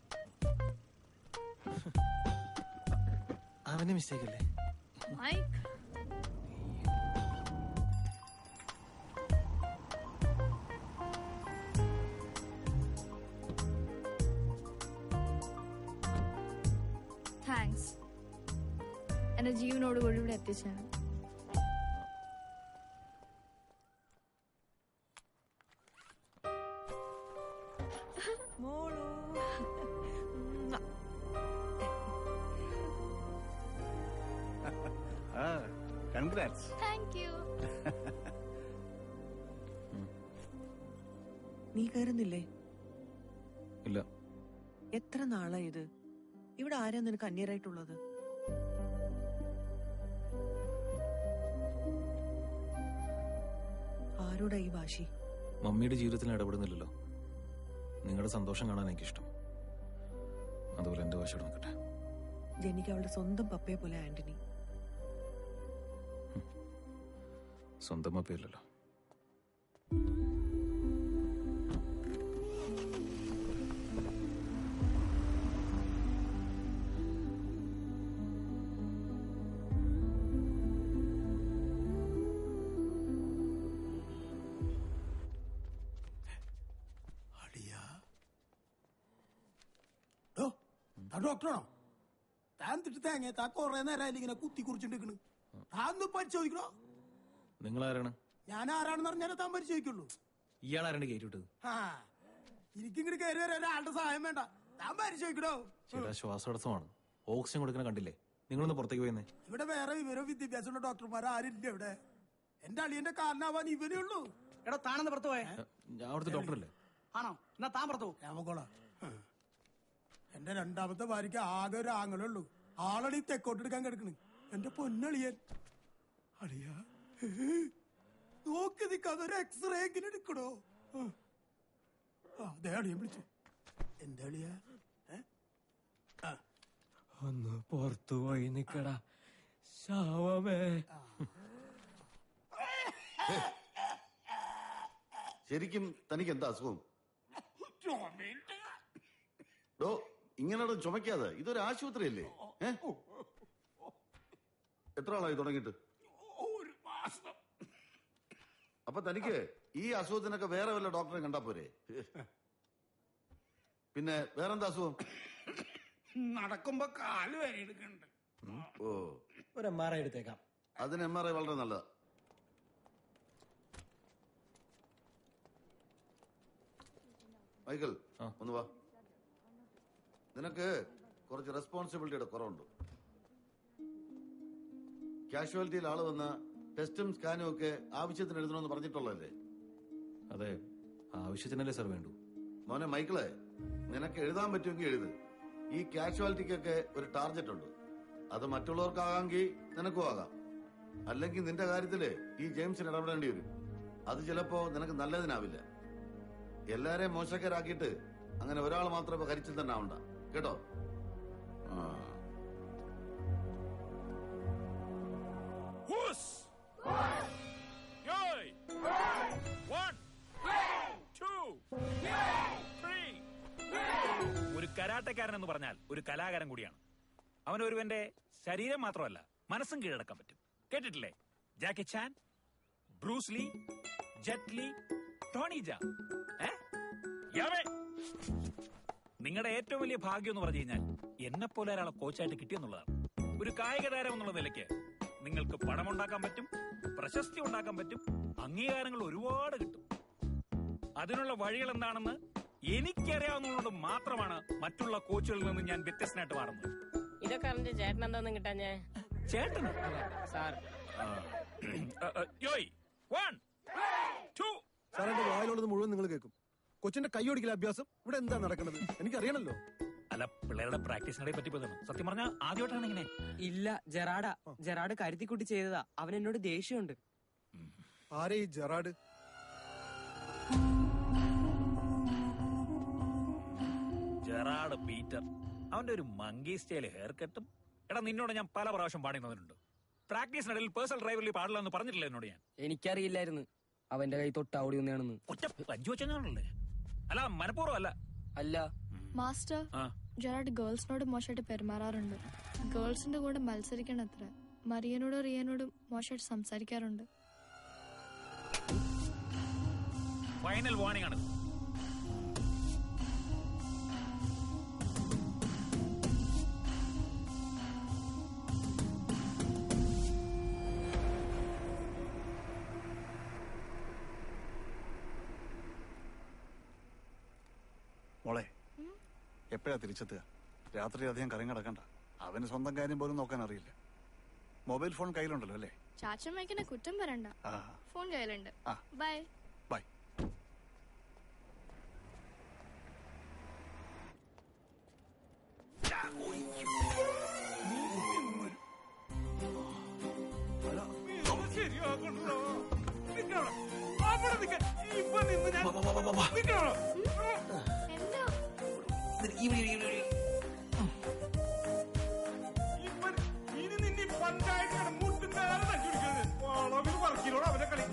അവന്റെ മിസ്റ്റേക്ക് അല്ലേ മൈക്ക് താങ്ക്സ് എന്റെ ജീവനോട് കൂടി ഇവിടെ എത്തിച്ചാണ് മോളു കൺഗ്രാറ്റ്സ് താങ്ക് യു നീ കയറുന്നില്ലേ ഇല്ല എത്ര നാളായി ഇത് ഇവിടെ ആരാ നിനക്ക് അന്യരായിട്ടുള്ളത് ആരോടാ ഈ വാശി മമ്മിയുടെ ജീവിതത്തിൽ ഇടപെടുന്നില്ലല്ലോ നിങ്ങളുടെ സന്തോഷം കാണാൻ എനിക്കിഷ്ടം അതുപോലെ എന്റെ വശം നോക്കട്ടെ ജനിക്ക് അവളുടെ സ്വന്തം പപ്പയെ പോലെ ആന്റണി സ്വന്തം അപ്പയില്ലല്ലോ താൻ ഡോക്ടറാണോ താൻ തിട്ട് തേങ്ങ താ കൊറേ നേരം ഇങ്ങനെ കുത്തി കുറിച്ചിട്ടിരിക്കണ് താൻ ഒന്ന് പരിശോധിക്കണോ നിങ്ങൾ ആരാണ് ഞാൻ ആരാണെന്ന് പറഞ്ഞാലേ താൻ പരിശോധിക്കുള്ളൂ ഇയാൾ ആരാണ് കയറ്റി വിട്ടത് ആ എനിക്കിങ്ങോട്ട് കയറി വരാൻ ഒരാളുടെ സഹായം വേണ്ട താൻ പരിശോധിക്കണോ ചേട്ടാ ശ്വാസതടസ്സമാണ് ഓക്സിജൻ കൊടുക്കുന്ന കണ്ടില്ലേ നിങ്ങളൊന്ന് പുറത്തേക്ക് പോയെന്നേ ഇവിടെ വേറെ വിവരവും വിദ്യാഭ്യാസമുള്ള ഡോക്ടർമാർ ആരില്ല ഇവിടെ എന്റെ അളിയന്റെ കാരണമാവാൻ ഇവനേ ഉള്ളൂ എടാ താനെന്ന് പുറത്തു പോയേ ഞാൻ അവിടുത്തെ ഡോക്ടറല്ലേ ആണോ എന്നാ താൻ പുറത്തു രാമകോള എന്റെ രണ്ടാമത്തെ ഭാര്യക്ക് ആകെ ഒരു ആങ്ങളേ ഉള്ളൂ ആളടി തെക്കോട്ടെടുക്കാൻ കിടക്കണ് എന്റെ പൊന്നളിയൻ അളിയ നോക്കി നിൽക്കാതെ ഒരു എക്സ്റേ എങ്ങനെ എടുക്കണോ ആ. ആ, ദേ അളിയൻ വിളിച്ചു എന്താ അളിയ ഒന്ന് പുറത്തു പോയി നിക്കടാ ശാവമേ ശരിക്കും തനിക്ക് എന്താ അസുഖം ഡോ ഇങ്ങനെ ചുമക്കാതെ ഇതൊരു ആശുപത്രിയല്ലേ ഏ എത്ര ആളായി തുടങ്ങിയിട്ട് ഒരു മാസം അപ്പൊ തനിക്ക് ഈ അസുഖത്തിനൊക്കെ വേറെ വല്ല ഡോക്ടറെ കണ്ടാ പോരെ പിന്നെ വേറെന്താ അസുഖം നടക്കുമ്പോ കാല് വരെ എടുക്കണ്ട് ഓ ഒരു എം ആർ ഐ എടുത്തേക്കാം അതിന് എം ആർ ഐ വളരെ നല്ലതാ മൈക്കിൾ ഒന്ന് വാ നിനക്ക് കുറച്ച് റെസ്പോൺസിബിലിറ്റിയുടെ കുറവുണ്ട് കാഷ്വാലിറ്റിയിൽ ആള് വന്ന ടെസ്റ്റും സ്കാനും ഒക്കെ ആവശ്യത്തിന് എഴുതണമെന്ന് പറഞ്ഞിട്ടുള്ളതല്ലേ അതെ ആവശ്യത്തിനല്ലേ സാർ വേണ്ടു മോനെ മൈക്കിളെ നിനക്ക് എഴുതാൻ പറ്റുമെങ്കിൽ എഴുത് ഈ കാഷ്വാലിറ്റിക്കൊക്കെ ഒരു ടാർഗറ്റ് ഉണ്ട് അത് മറ്റുള്ളവർക്കാകാമെങ്കിൽ നിനക്കും ആകാം അല്ലെങ്കിൽ നിന്റെ കാര്യത്തില് ഈ ജെയിംസിന് ഇടപെടേണ്ടി വരും അത് ചിലപ്പോ നിനക്ക് നല്ലതിനാവില്ല എല്ലാരെയും മോശക്കാരാക്കിയിട്ട് അങ്ങനെ ഒരാൾ മാത്രമേ കരിച്ചിൽ തന്നെ ആവണ്ട കേട്ടോ ആ ഹൂസ് യോയ് വൺ ടു ത്രീ ഒരു കരാട്ടക്കാരൻ എന്ന് പറഞ്ഞാൽ ഒരു കലാകാരൻ കൂടിയാണ് അവൻ ഒരുവന്റെ ശരീരം മാത്രമല്ല മനസ്സും കീഴടക്കാൻ പറ്റും കേട്ടിട്ടില്ലേ Jackie Chan Bruce Lee Jet Li Tony Jaa ഏ? യാവേ. നിങ്ങളുടെ ഏറ്റവും വലിയ ഭാഗ്യം എന്ന് പറഞ്ഞു കഴിഞ്ഞാൽ എന്നെ പോലെ ഒരാളെ കോച്ചായിട്ട് കിട്ടിയെന്നുള്ളതാണ് ഒരു കായിക താരം എന്നുള്ള നിലയ്ക്ക് നിങ്ങൾക്ക് പണമുണ്ടാക്കാൻ പറ്റും പ്രശസ്തി ഉണ്ടാക്കാൻ പറ്റും അംഗീകാരങ്ങൾ ഒരുപാട് കിട്ടും അതിനുള്ള വഴികൾ എന്താണെന്ന് എനിക്കറിയാവുന്നതുകൊണ്ട് മാത്രമാണ് മറ്റുള്ള കോച്ചുകളിൽ നിന്ന് ഞാൻ വ്യത്യസ്തനായിട്ട് മാറുന്നത് ഇതൊക്കെ അറിഞ്ഞ ചേട്ടൻ എന്താന്നും കിട്ടാഞ്ഞേ ചേട്ടൻ സാർ യോയ് വൺ ടു സാറിന്റെ വായിലുള്ളത് മുഴുവൻ നിങ്ങൾ കേൾക്കും കൊച്ചിന്റെ കൈയൊടിക്കൽ അഭ്യാസം ഇവിടെ എന്താ നടക്കുന്നത് എനിക്കറിയണല്ലോ അല്ല പിള്ളേരുടെ പ്രാക്ടീസിനെ പറ്റി പോയതാണ് സത്യം പറഞ്ഞാൽ ആദ്യമായിട്ടാണ് ഇങ്ങനെ ഇല്ല ജെറാഡാ ജെറാഡ് കരുതിക്കുട്ടി ചെയ്തതാ അവൻ എന്നോട് ദേഷ്യമുണ്ട് ആരെ ഈ ജെറാഡ് ജെറാഡ് പീറ്റർ അവന്റെ ഒരു മങ്കി സ്റ്റൈൽ ഹെയർ കട്ടും എടാ നിന്നോട് ഞാൻ പല പ്രാവശ്യം പാടുന്നവരുണ്ട് പ്രാക്ടീസിനിടയിൽ പേഴ്സണൽ ഡ്രൈവറിൽ പാടില്ല എന്ന് പറഞ്ഞിട്ടില്ല എന്നോട് ഞാൻ എനിക്കറിയില്ലായിരുന്നു അവന്റെ കൈ തൊട്ടാവടി ഒന്നാണെന്ന് ഒറ്റ പഞ്ചു വെച്ചാണല്ലേ അല്ല മനഃപൂർവ്വം അല്ല അല്ല മാസ്റ്റർ ആ ജെറാഡ് ഗേൾസിനോട് മോശമായിട്ട് പെരുമാറാറുണ്ട് ഗേൾസിന്റെ കൂടെ മത്സരിക്കണം അത്ര മറിയനോടും റിയനോടും മോശമായിട്ട് സംസാരിക്കാറുണ്ട് ഫൈനൽ വാർണിംഗ് ആണ് മോളെ എപ്പോഴാ തിരിച്ചെത്തുക രാത്രി അധികം കറങ്ങി കിടക്കണ്ട അവന് സ്വന്തം കാര്യം പോലും നോക്കാൻ അറിയില്ല മൊബൈൽ ഫോൺ കയ്യിലുണ്ടല്ലോ അല്ലേ ചാച്ചൻ വയ്ക്കുന്ന കുറ്റം വരണ്ട ആ ഫോൺ കയ്യിലുണ്ട് ആ. ബൈ ബൈ ശരിയാക്കണല്ലോ നിക്കണം അവിടെ നിൽക്കാൻ ഇപ്പൊ നിന്ന് ഞാൻ നിക്കണം എന്താ ഇവൻ ഇനി നിന്നെ പഞ്ചായത്താണ് മുട്ടും നേരെ തച്ചുപിടിക്കുന്നത് വളവിൽ പറക്കിലോട് അവരെ കളി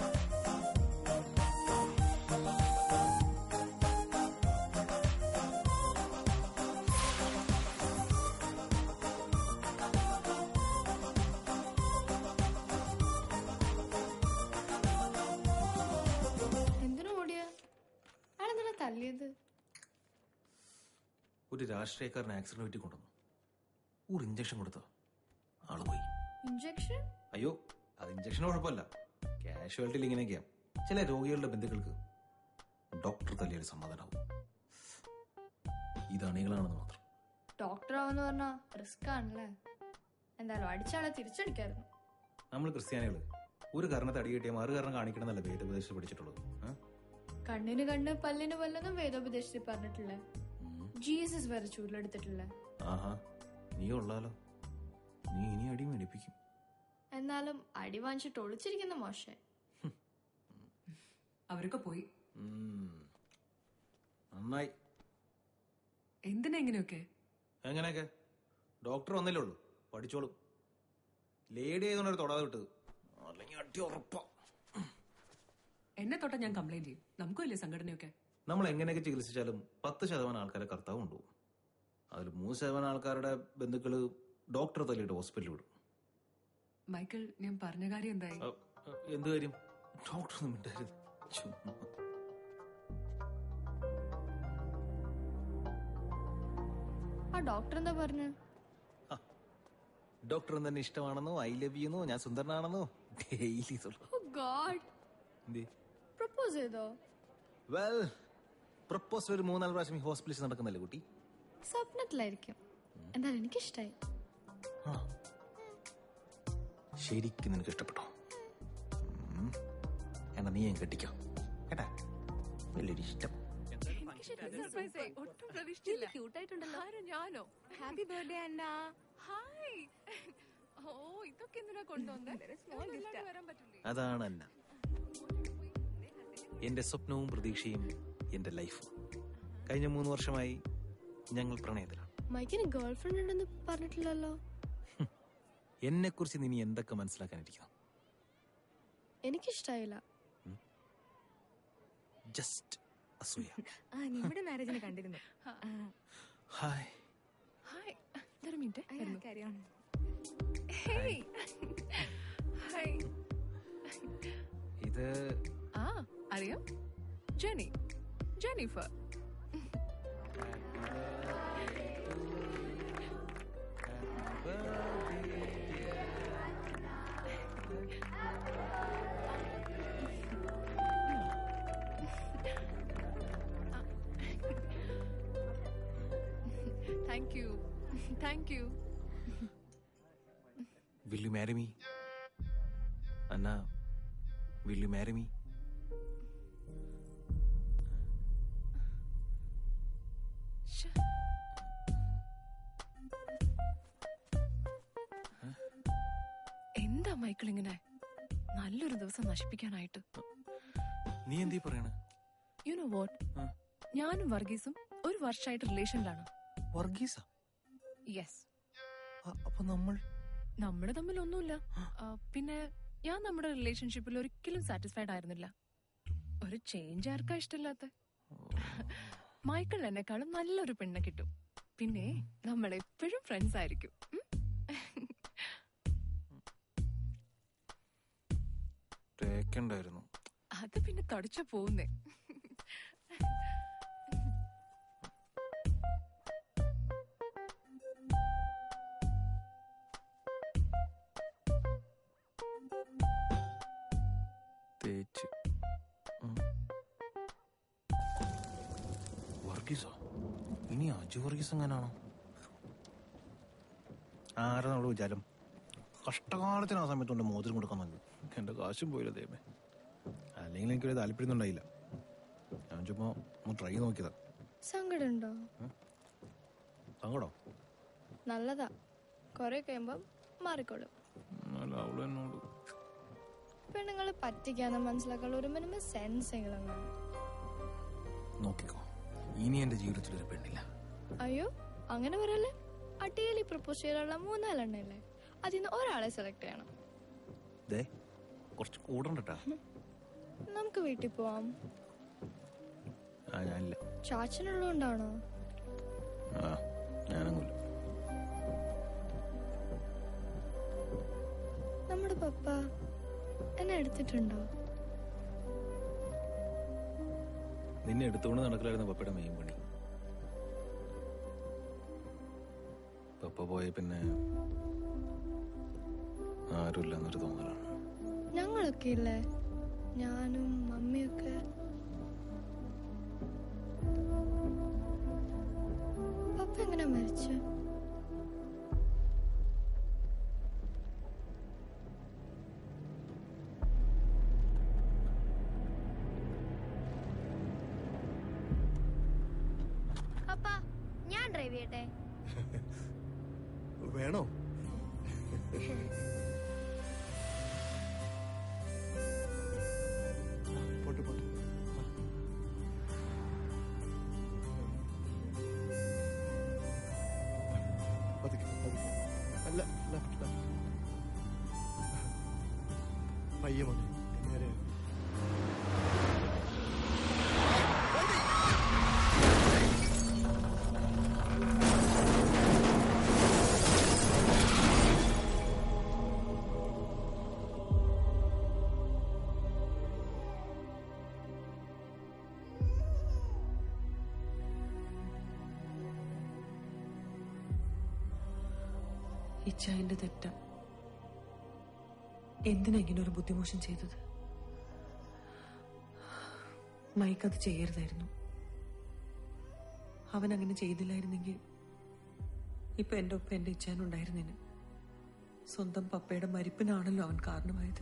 എന്തിനു ഓടിയ ആളെന്തിനാ തല്ലിയത് ഒരു രാഷ്ട്രീയക്കാരൻ ആക്സിഡന്റ് പറ്റി കൊണ്ടുവന്നു ഒരു ഇഞ്ചക്ഷൻ കൊടുത്തോ ആള് പോയി ഇഞ്ചക്ഷൻ അയ്യോ അത് ഇഞ്ചക്ഷൻ കുഴപ്പമില്ല കാഷ്വാലിറ്റിയിൽ ഇങ്ങനെയൊക്കെയാ ചില രോഗികളുടെ ബന്ധുക്കൾക്ക് ഡോക്ടർ തല്ലിയൊരു സമാധാനാവും ഇത് അണികളാണെന്ന് മാത്രം ഡോക്ടർ ആവെന്ന് പറഞ്ഞാ റിസ്ക് ആണല്ലേ എന്തായാലും അടിച്ചാളെ തിരിച്ചടിക്കായിരുന്നു നമ്മൾ ക്രിസ്ത്യാനികള് ഒരു കാരണത്തെ അടി കിട്ടിയ മറു കാരണം കാണിക്കണമെന്നല്ല വേദോപദേശത്തിൽ പഠിച്ചിട്ടുള്ളത് ഏ? കണ്ണിന് കണ്ണ് പല്ലിന് പല്ലെന്നും വേദോപദേശത്തിൽ പറഞ്ഞിട്ടില്ലേ ജീസസ് വരെ ചൂരിലെടുത്തിട്ടില്ലേ ആഹാ നീ ഉള്ളാലോ നീ ഇനി അടി മേടിപ്പിക്കും എന്നാലും അടി വാങ്ങിച്ചിട്ട് ഒളിച്ചിരിക്കുന്ന മോശം അവരൊക്കെ പോയി ഉം. നന്നായി എന്തിനാ ഇങ്ങനെയൊക്കെ എങ്ങനെയൊക്കെ ഡോക്ടർ വന്നില്ലേ ഉള്ളൂ പഠിച്ചോളും ലേഡി ആയതുകൊണ്ട് തൊടാതെ വിട്ടത് അല്ലെങ്കിൽ അടി ഉറപ്പാ എന്നെ തൊട്ട ഞാൻ കംപ്ലൈന്റ് ചെയ്യും നമുക്കും ഇല്ലേ സംഘടനയൊക്കെ നമ്മൾ എങ്ങനെയൊക്കെ ചികിത്സിച്ചാലും പത്ത് ശതമാനം ആൾക്കാരെ കർത്താവ് കൊണ്ടുപോകും അതിൽ മൂന്ന് ശതമാനം ആൾക്കാരുടെ ബന്ധുക്കള് ഡോക്ടർ തല്ലിയിട്ട് ഹോസ്പിറ്റലിൽ വിടും മൈക്കിൾ ഞാൻ പറഞ്ഞ കാര്യം എന്തായി അ, അ, എന്ത് കാര്യം ഡോക്ടർ ഒന്നും മിണ്ടരുത് ചുമ്മാ ആ ഡോക്ടർ എന്താ പറഞ്ഞു ഡോക്ടർ തന്നെ ഇഷ്ടമാണെന്നോ ഐ ലവ് യുന്നോ ഞാൻ സുന്ദരനാണെന്നോ ഡെയിലി ഓ ഗോഡ് പ്രപ്പോസ് ചെയ്തോ വെൽ പ്രപ്പോസ് ഒരു മൂന്നാല് പ്രാവശ്യം ഈ ഹോസ്പിറ്റലിൽ നടക്കുന്നല്ലേ കുട്ടി സ്വപ്നത്തിലായിരിക്കും എന്തായാലും എനിക്കിഷ്ടായി ആ. ശരിക്കും നിനക്ക് ഇഷ്ടപ്പെട്ടോ ഉം. എന്നാ നീ ഞാൻ കെട്ടിക്കോ കേട്ടാ വലിയൊരു ഇഷ്ടം സർപ്രൈസ് ഒട്ടും പ്രതീക്ഷിച്ചില്ല ക്യൂട്ടായിട്ടുണ്ടല്ലോ ആരോ ഞാനോ happy birthday Anna hi oh ഇതൊക്കെ എന്തിനാ കൊണ്ടുവന്നേ ഇല്ലാണ്ട് വരാൻ പറ്റില്ലേ അതാണ് അന്ന എന്റെ സ്വപ്നവും പ്രതീക്ഷയും എന്റെ ലൈഫും കഴിഞ്ഞ മൂന്ന് വർഷമായി ഞങ്ങൾ പ്രണയത്തിലാണ് മൈക്കിന് ഗേൾ ഫ്രണ്ട് ഉണ്ടെന്ന് പറഞ്ഞിട്ടില്ലല്ലോ എന്നെ കുറിച്ച് നീ എന്തൊക്കെ മനസ്സിലാക്കാനിരിക്കുന്നു എനിക്കിഷ്ടായില്ല ജസ്റ്റ് അസൂയ ആ നിങ്ങളുടെ മാരേജിന് കണ്ടിരുന്നു ഹായ് ഹായ് ഒരു മിനിറ്റ് കാര്യം ഹേയ് ഹായ് ഇത് ആ അറിയാം Jenny Jennifer thank you thank you will you marry me Anna will you marry me എന്താ മൈക്കിൾ ഇങ്ങനെ നല്ലൊരു ദിവസം നശിപ്പിക്കാനായിട്ട് നീ എന്തീ പറയണ യു നോ വാട്ട് ഞാനും വർഗീസും ഒരു വർഷമായിട്ട് റിലേഷനിലാണ് വർഗീസ യെസ് അപ്പൊ നമ്മൾ നമ്മുടെ തമ്മിൽ ഒന്നുമില്ല ആ, പിന്നെ ഞാൻ നമ്മുടെ റിലേഷൻഷിപ്പിൽ ഒരിക്കലും സാറ്റിസ്ഫൈഡ് ആയിരുന്നില്ല ഒരു ചേഞ്ച് ആർക്കാ ഇഷ്ടമില്ലാത്ത മൈക്കിൾ എന്നെക്കാളും നല്ലൊരു പെണ്ണെ കിട്ടും പിന്നെ നമ്മൾ എപ്പോഴും ഫ്രണ്ട്സ് ആയിരിക്കും ഉം? തേക്കണ്ടായിരുന്നു അത് പിന്നെ തുടച്ച പോകുന്നേ തേച്ച് ഉം. വർഗീസോ ഇനി അജു വർഗീസ് എങ്ങനാണോ ആരാ നമ്മള് വിചാരം കഷ്ടകാലത്തിന് ആ സമയത്ത് കൊണ്ട് മോതിരം കൊടുക്കാൻ വന്നു എന്റെ കാശും പോയില്ല ദൈവമേ അല്ലെങ്കിൽ എനിക്കൊരു താല്പര്യം ഉണ്ടായില്ല ഞാൻ ചുമ്മാ ഒന്ന് ട്രൈ നോക്കിയതാ സങ്കടമുണ്ടോ സങ്കടോ നല്ലതാ കൊറേ കഴിയുമ്പം മാറിക്കോളും അല്ല അവള് എന്നോട് പെണ്ണുങ്ങളെ പറ്റിക്കാന്ന് മനസ്സിലാക്കാനുള്ള ഒരു മിനിമം സെൻസ് എങ്കിലും വേണം നോക്കിക്കോ ഇനി എന്റെ ജീവിതത്തിൽ ഒരു പെണ്ണില്ല അയ്യോ അങ്ങനെ പറയല്ലേ അടിയലി പ്രപ്പോസ് ചെയ്യാനുള്ള മൂന്നാലെണ്ണല്ലേ അതിൽ നിന്ന് ഒരാളെ സെലക്ട് ചെയ്യണം ദേ കുറച്ച് കൂടണ്ടട്ടാ നമുക്ക് വീട്ടിൽ പോവാം ആ ഞാനില്ല ചാച്ചനുള്ളതുകൊണ്ടാണോ ആ ഞാനൊന്നുമില്ല നമ്മുടെ പപ്പ എന്നെ എടുത്തിട്ടുണ്ടോ നിന്നെ എടുത്തുകൊണ്ട് നടക്കലായിരുന്നു പപ്പയുടെ മെയിൻ പണി പപ്പ പോയ പിന്നെ ആരുമില്ല എന്നൊരു തോന്നലാണ് ഞങ്ങളൊക്കെ ഇല്ലേ ഞാനും മമ്മിയൊക്കെ പപ്പ എങ്ങനെ മരിച്ചു പപ്പ ഞാൻ ഡ്രൈവ് ചെയ്യട്ടെ വേണോ പോട്ടെ പോട്ടെ പതുക്കെ പതുക്കെ അല്ല ലെഫ്റ്റ് ലെഫ്റ്റ് പയ്യെ മതി നേരെ ഇച്ചായന്റെ തെറ്റ എന്തിനാ ഇങ്ങനെ ഒരു ബുദ്ധിമോശം ചെയ്തത് മൈക്ക് അത് ചെയ്യരുതായിരുന്നു അവൻ അങ്ങനെ ചെയ്തില്ലായിരുന്നെങ്കിൽ ഇപ്പൊ എന്റെ ഒപ്പം എന്റെ ഇച്ചാനുണ്ടായിരുന്നേന് സ്വന്തം പപ്പയുടെ മരിപ്പിനാണല്ലോ അവൻ കാരണമായത്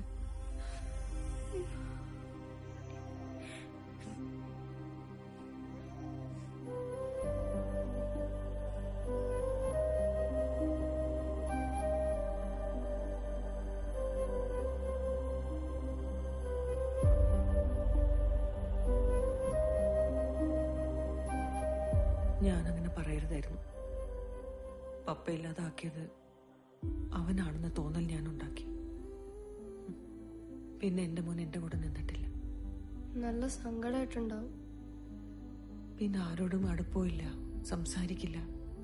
ഞാനങ്ങനെ പറയരുതായിരുന്നു പപ്പ ഇല്ലാതാക്കിയത് അവനാണെന്ന തോന്നൽ ഞാൻ ഉണ്ടാക്കി ഉം. പിന്നെ എന്റെ മോൻ എന്റെ കൂടെ നിന്നിട്ടില്ല നല്ല സങ്കടമായിട്ടുണ്ടാവും പിന്നെ ആരോടും അടുപ്പമില്ല സംസാരിക്കില്ല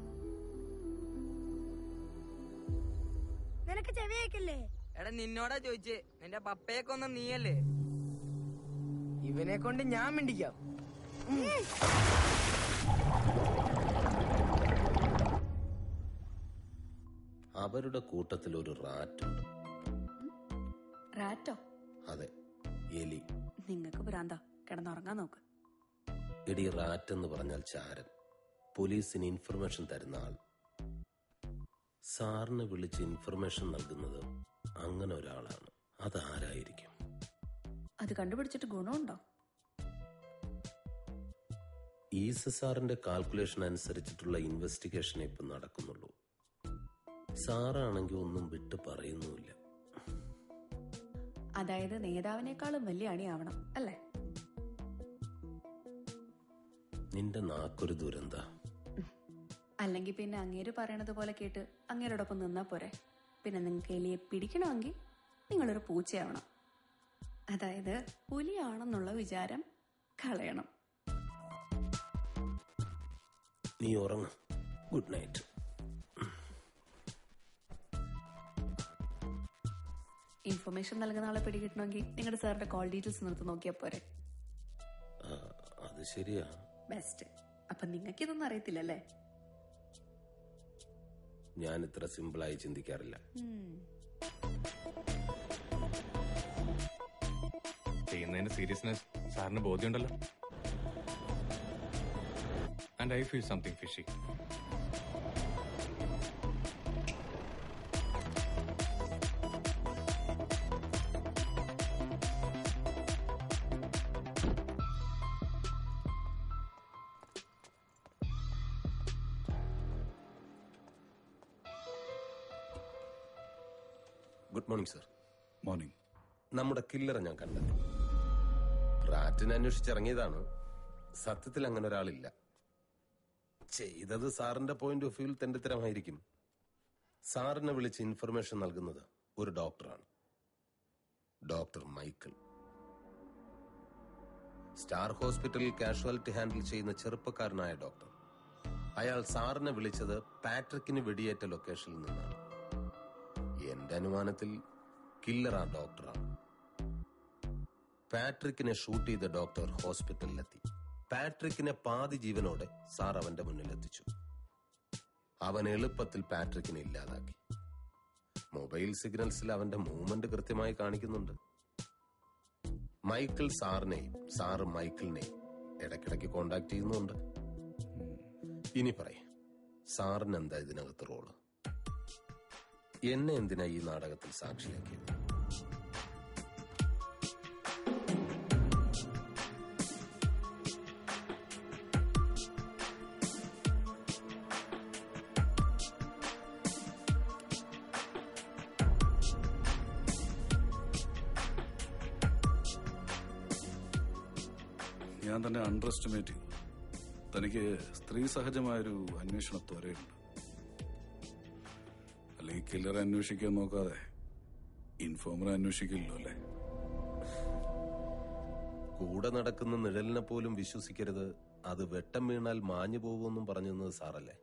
നിനക്ക് ചെവി കേക്കില്ലേ എടാ നിന്നോടാ ചോദിച്ചേ നിന്റെ പപ്പയെ കൊന്ന നീയല്ലേ ഇവനെ കൊണ്ട് ഞാൻ മിണ്ടിക്കാം അവരുടെ കൂട്ടത്തിൽ ഒരു റാറ്റുണ്ട് റാറ്റോ അതെ എലി നിങ്ങക്ക് ഭ്രാന്ത കിടന്നുറങ്ങാൻ നോക്ക് ഇടി റാറ്റ് എന്ന് പറഞ്ഞാൽ ചാരൻ പോലീസിന് ഇൻഫർമേഷൻ തരുന്ന ആൾ സാറിനെ വിളിച്ച് ഇൻഫർമേഷൻ നൽകുന്നത് അങ്ങനെ ഒരാളാണ് അതാരായിരിക്കും അത് കണ്ടുപിടിച്ചിട്ട് ഗുണമുണ്ടോ ഈസ സാറിന്റെ കാൽക്കുലേഷൻ അനുസരിച്ചിട്ടുള്ള ഇൻവെസ്റ്റിഗേഷൻ ഇപ്പം നടക്കുന്നുള്ളൂ സാറാണെങ്കിൽ ഒന്നും വിട്ട് പറയുന്നുമില്ല അതായത് നേതാവിനേക്കാളും വലിയ അണിയാവണം അല്ലേ നിന്റെ നാക്കൊരു ദുരന്ത അല്ലെങ്കിൽ പിന്നെ അങ്ങേര് പറയണത് പോലെ കേട്ട് അങ്ങേരോടൊപ്പം നിന്നാ പോരെ പിന്നെ നിങ്ങൾക്ക് എലിയെ പിടിക്കണമെങ്കിൽ നിങ്ങളൊരു പൂച്ചയാവണം അതായത് പുലിയാണെന്നുള്ള വിചാരം കളയണം നീ ഉറങ്ങ ഗുഡ് നൈറ്റ് ഇൻഫർമേഷൻ നൽകുന്ന ആളെ പിടികിട്ടണമെങ്കിൽ നിങ്ങളുടെ സാറിന്റെ കോൾ ഡീറ്റെയിൽസ് നിർത്തി നോക്കിയാൽ പോരെ ആ, അത് ശരിയാ ബെസ്റ്റ് അപ്പൊ നിങ്ങൾക്ക് ഇതൊന്നും അറിയത്തില്ലല്ലേ ഞാൻ ഇത്ര സിമ്പിളായി ചിന്തിക്കാറില്ല ചെയ്യുന്നതിന്റെ സീരിയസ്നെസ് സാറിന് ബോധ്യമുണ്ടല്ലോ and I feel something fishy good morning sir morning നമ്മുടെ കില്ലറെ ഞാൻ കണ്ടത് റാറ്റിനെ അന്വേഷിച്ചിറങ്ങിയതാണ് സത്യത്തിൽ അങ്ങനെ ഒരാളില്ല ചെയ്തത് സാറിന്റെ പോയിന്റ് ഓഫ് വ്യൂവിൽ തെണ്ടിത്തരമായിരിക്കും സാറിനെ വിളിച്ച് ഇൻഫർമേഷൻ നൽകുന്നത് ഒരു ഡോക്ടറാണ് ഡോക്ടർ മൈക്കിൾ സ്റ്റാർ ഹോസ്പിറ്റലിൽ കാഷ്വാലിറ്റി ഹാൻഡിൽ ചെയ്യുന്ന ചെറുപ്പക്കാരനായ ഡോക്ടർ അയാൾ സാറിനെ വിളിച്ചത് പാട്രിക്കിന് വെടിയേറ്റ ലൊക്കേഷനിൽ നിന്നാണ് എന്റെ അനുമാനത്തിൽ കില്ലർ ആ ഡോക്ടറാണ് പാട്രിക്കിനെ ഷൂട്ട് ചെയ്ത ഡോക്ടർ ഹോസ്പിറ്റലിലെത്തി പാട്രിക്കിനെ പാതി ജീവനോടെ സാർ അവന്റെ മുന്നിലെത്തിച്ചു അവൻ എളുപ്പത്തിൽ പാട്രിക്കിനെ ഇല്ലാതാക്കി മൊബൈൽ സിഗ്നൽസിൽ അവന്റെ മൂവ്മെന്റ് കൃത്യമായി കാണിക്കുന്നുണ്ട് മൈക്കിൾ സാറിനെയും സാറ് മൈക്കിളിനെയും ഇടയ്ക്കിടയ്ക്ക് കോണ്ടാക്ട് ചെയ്യുന്നുണ്ട് ഇനി പറയേ സാറിന് എന്താ ഇതിനകത്ത് റോള് എന്നെ എന്തിനാ ഈ നാടകത്തിൽ സാക്ഷിയാക്കിയത് ഞാൻ തന്നെ അണ്ടർ എസ്റ്റിമേറ്റ് ചെയ്തു തനിക്ക് സ്ത്രീ സഹജമായൊരു അന്വേഷണ ത്വരയുണ്ട് അല്ലെങ്കിൽ കില്ലറെ അന്വേഷിക്കാൻ നോക്കാതെ ഇൻഫോമറെ അന്വേഷിക്കില്ലല്ലോ അല്ലേ കൂടെ നടക്കുന്ന നിഴലിനെ പോലും വിശ്വസിക്കരുത് അത് വെട്ടം വീണാൽ മാഞ്ഞു പോകുമെന്നും പറഞ്ഞു തന്നത് സാറല്ലേ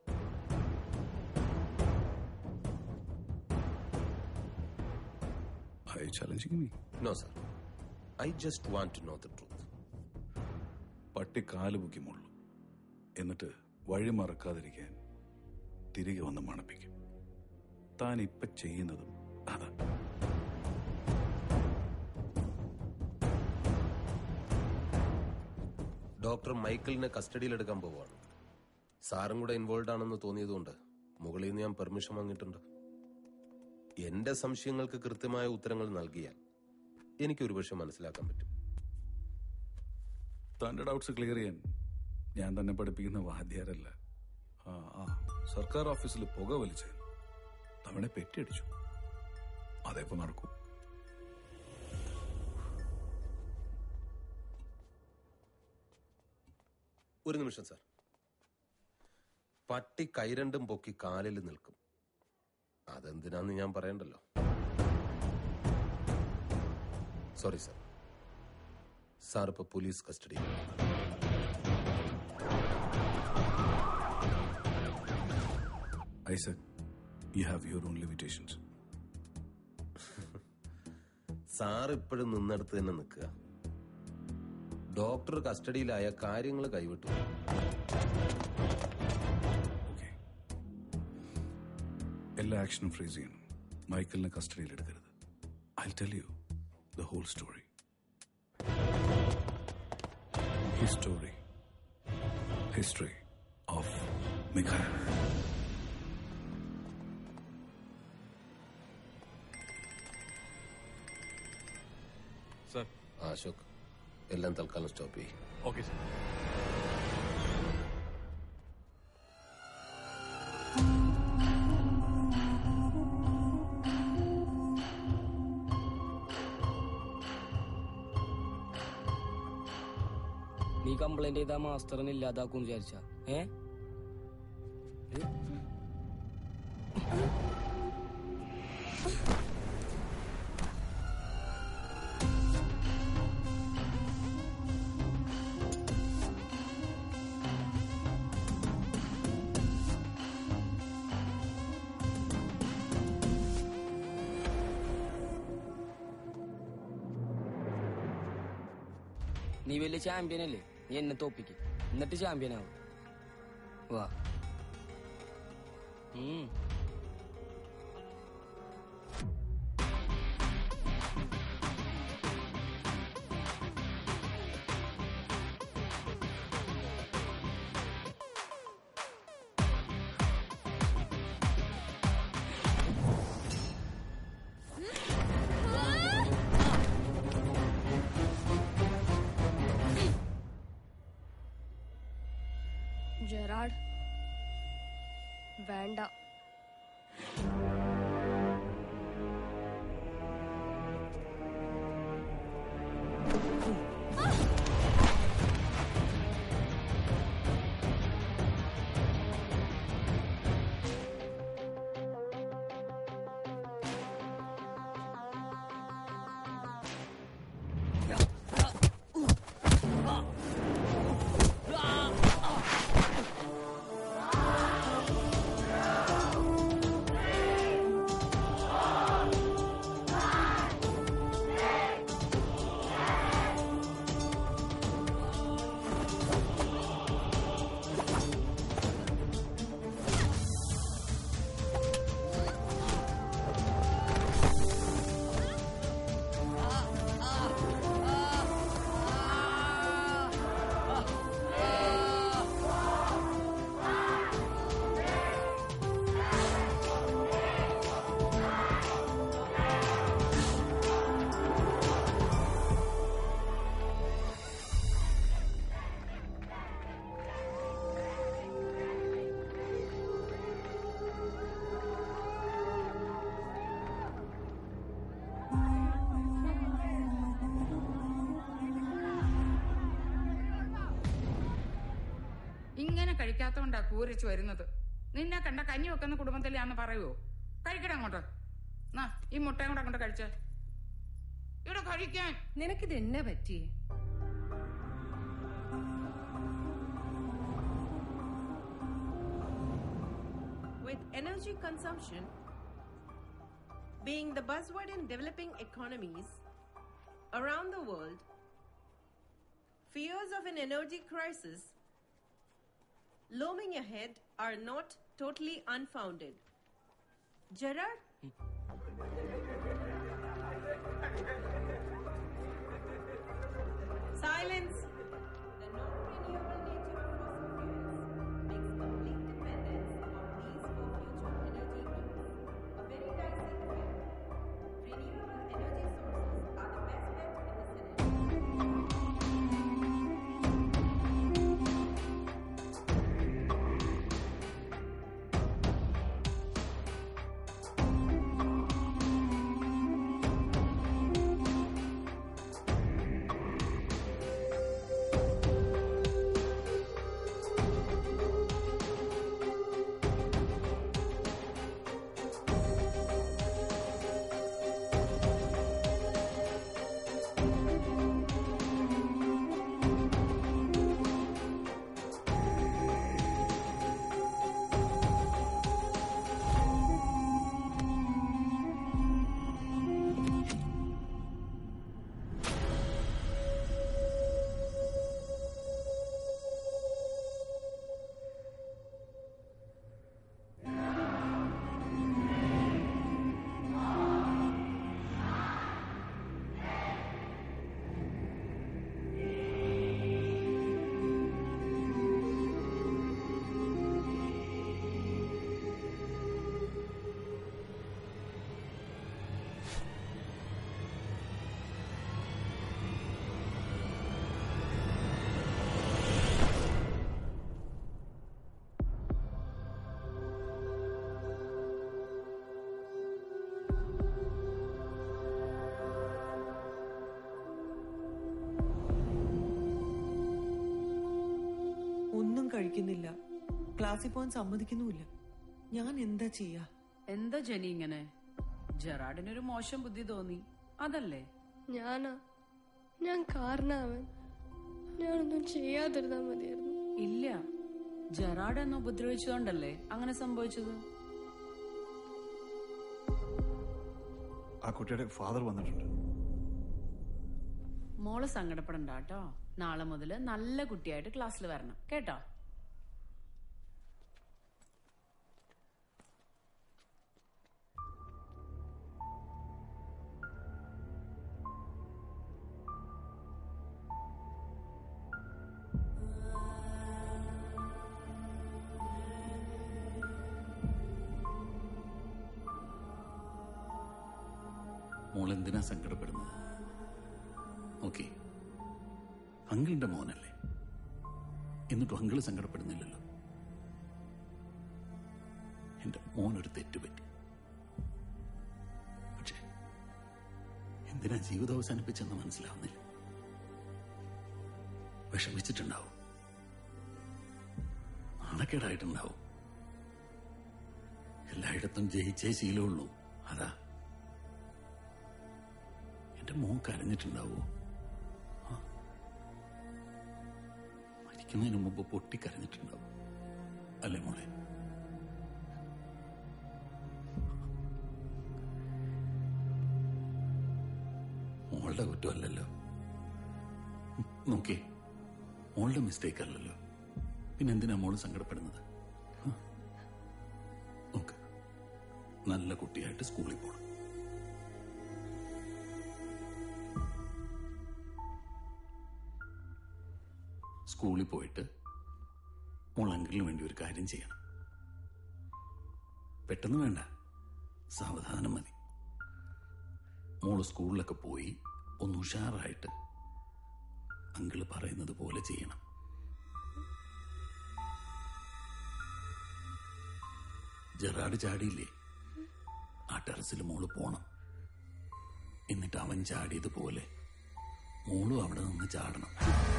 I challenging me no sir I just want to know the truth പട്ടി കാല് പൊക്കി മുള്ളു എന്നിട്ട് വഴി മറക്കാതിരിക്കാൻ തിരികെ വന്ന് മണപ്പിക്കും താൻ ഇപ്പൊ ചെയ്യുന്നതും അതാ ഡോക്ടർ മൈക്കിളിനെ കസ്റ്റഡിയിലെടുക്കാൻ പോവുകയാണ് സാറും കൂടെ ഇൻവോൾവ് ആണെന്ന് തോന്നിയതുകൊണ്ട് മുകളിൽ നിന്ന് ഞാൻ പെർമിഷൻ വാങ്ങിയിട്ടുണ്ട് എന്റെ സംശയങ്ങൾക്ക് കൃത്യമായ ഉത്തരങ്ങൾ നൽകിയാൽ എനിക്ക് ഒരുപക്ഷെ മനസ്സിലാക്കാൻ പറ്റും തന്റെ ഡൗട്ട്സ് ക്ലിയർ ചെയ്യാൻ ഞാൻ തന്നെ പഠിപ്പിക്കുന്ന വാദ്യാരല്ല ആ ആ സർക്കാർ ഓഫീസിൽ പുക വലിച്ച് തവണെ പെറ്റിയടിച്ചു അതേപ്പോ നടക്കൂ ഒരു നിമിഷം സാർ പട്ടി കൈരണ്ടും പൊക്കി കാലിൽ നിൽക്കും അതെന്തിനാന്ന് ഞാൻ പറയണ്ടല്ലോ സോറി സാർ സാർ ഇപ്പൊ പോലീസ് കസ്റ്റഡിയിൽ Isaac you have your own limitations sir ഇപ്പോഴും നിന്നെടുത്ത് തന്നെ നിൽക്കുക ഡോക്ടർ കസ്റ്റഡിയിലായ കാര്യങ്ങൾ കൈവിട്ടു എല്ലാ ആക്ഷനും ഫ്രീസ് ചെയ്യണം മൈക്കിളിനെ കസ്റ്റഡിയിൽ എടുക്കരുത് I tell you the whole story history history of Mikhael sir Ashok എല്ലാം തൽക്കാലം സ്റ്റോപ്പ് ചെയ്യും ഓക്കെ സർ നീ കംപ്ലൈന്റ് ചെയ്താ മാസ്റ്ററിന് ഇല്ലാതാക്കും വിചാരിച്ച ഏ നീ വലിയ ചാമ്പ്യൻ അല്ലേ നീ എന്നെ തോപ്പിക്ക് എന്നിട്ട് ചാമ്പ്യൻ ആവും വാ ഉം. ജെറാഡ് വേണ്ട ഇങ്ങനെ കഴിക്കാത്തോണ്ടാ കൂരച്ച് വരുന്നത് നിന്നെ കണ്ട കഞ്ഞി വെക്കുന്ന കുടുംബത്തിലാന്ന് പറയുവോ കഴിക്കട അങ്ങോട്ട് നാ ഈ മുട്ടയും കൂടെ അങ്ങോട്ട് കഴിച്ചേ ഇവിടെ കഴിക്കാൻ നിനക്കിത് എന്നെ പറ്റിയേ With energy consumption being the buzzword in developing economies around the world, fears of an energy crisis looming ahead are not totally unfounded. Gerard? Silence. The non-renewable nature of fossil fuels makes complete dependence on these for future energy needs a very dicey affair. Renewable energy sources are the best bet in the ഒന്നും കഴിക്കുന്നില്ല ക്ലാസ്സിൽ പോകാൻ സമ്മതിക്കുന്നുമില്ല ഞാൻ എന്താ ചെയ്യാ എന്താ ജനി ഇങ്ങനെ ജെറാഡിനൊരു മോശം ബുദ്ധി തോന്നി അതല്ലേ ഞാനാ ഞാൻ കാരണവൻ ഞാനൊന്നും ചെയ്യാതിരുന്നാ മതിയായിരുന്നു ഇല്ല ജെറാഡ് എന്ന് ഉപദ്രവിച്ചുകൊണ്ടല്ലേ അങ്ങനെ സംഭവിച്ചത് ആ കുട്ടിയുടെ ഫാദർ വന്നിട്ടുണ്ട് മോള് സങ്കടപ്പെടണ്ട കേട്ടോ നാളെ മുതൽ നല്ല കുട്ടിയായിട്ട് ക്ലാസ്സിൽ വരണം കേട്ടോ മോൾ എന്തിനാ സങ്കടപ്പെടുന്നത് ഓക്കെ അങ്കിളിന്റെ മോനല്ലേ എന്നിട്ടും അങ്കിള് സങ്കടപ്പെടുന്നില്ലല്ലോ എന്റെ മോനൊരു തെറ്റുപറ്റി പക്ഷേ എന്തിനാ ജീവിതം അവസാനിപ്പിച്ചെന്ന് മനസ്സിലാവുന്നില്ല വിഷമിച്ചിട്ടുണ്ടാവും നാണക്കേടായിട്ടുണ്ടാവും എല്ലായിടത്തും ജയിച്ചേ ശീലമുള്ളൂ അതാ എന്റെ മോൻ കരഞ്ഞിട്ടുണ്ടാവോ ആ. മരിക്കുന്നതിന് മുമ്പ് പൊട്ടിക്കരഞ്ഞിട്ടുണ്ടാവും അല്ലേ മോളെ മോളുടെ കുറ്റമല്ലല്ലോ നോക്കേ മോളുടെ മിസ്റ്റേക്ക് അല്ലല്ലോ പിന്നെ എന്തിനാ മോള് സങ്കടപ്പെടുന്നത് ആ. നോക്ക് നല്ല കുട്ടിയായിട്ട് സ്കൂളിൽ പോണം സ്കൂളിൽ പോയിട്ട് മോൾ അങ്കിളിന് വേണ്ടി ഒരു കാര്യം ചെയ്യണം പെട്ടെന്ന് വേണ്ട സാവധാനം മതി മോള് സ്കൂളിലൊക്കെ പോയി ഒന്ന് ഉഷാറായിട്ട് അങ്കിള് പറയുന്നത് പോലെ ചെയ്യണം ജെറാഡ് ചാടിയില്ലേ ആ ടെറസിൽ മോള് പോണം എന്നിട്ട് അവൻ ചാടിയതുപോലെ മോളും അവിടെ നിന്ന് ചാടണം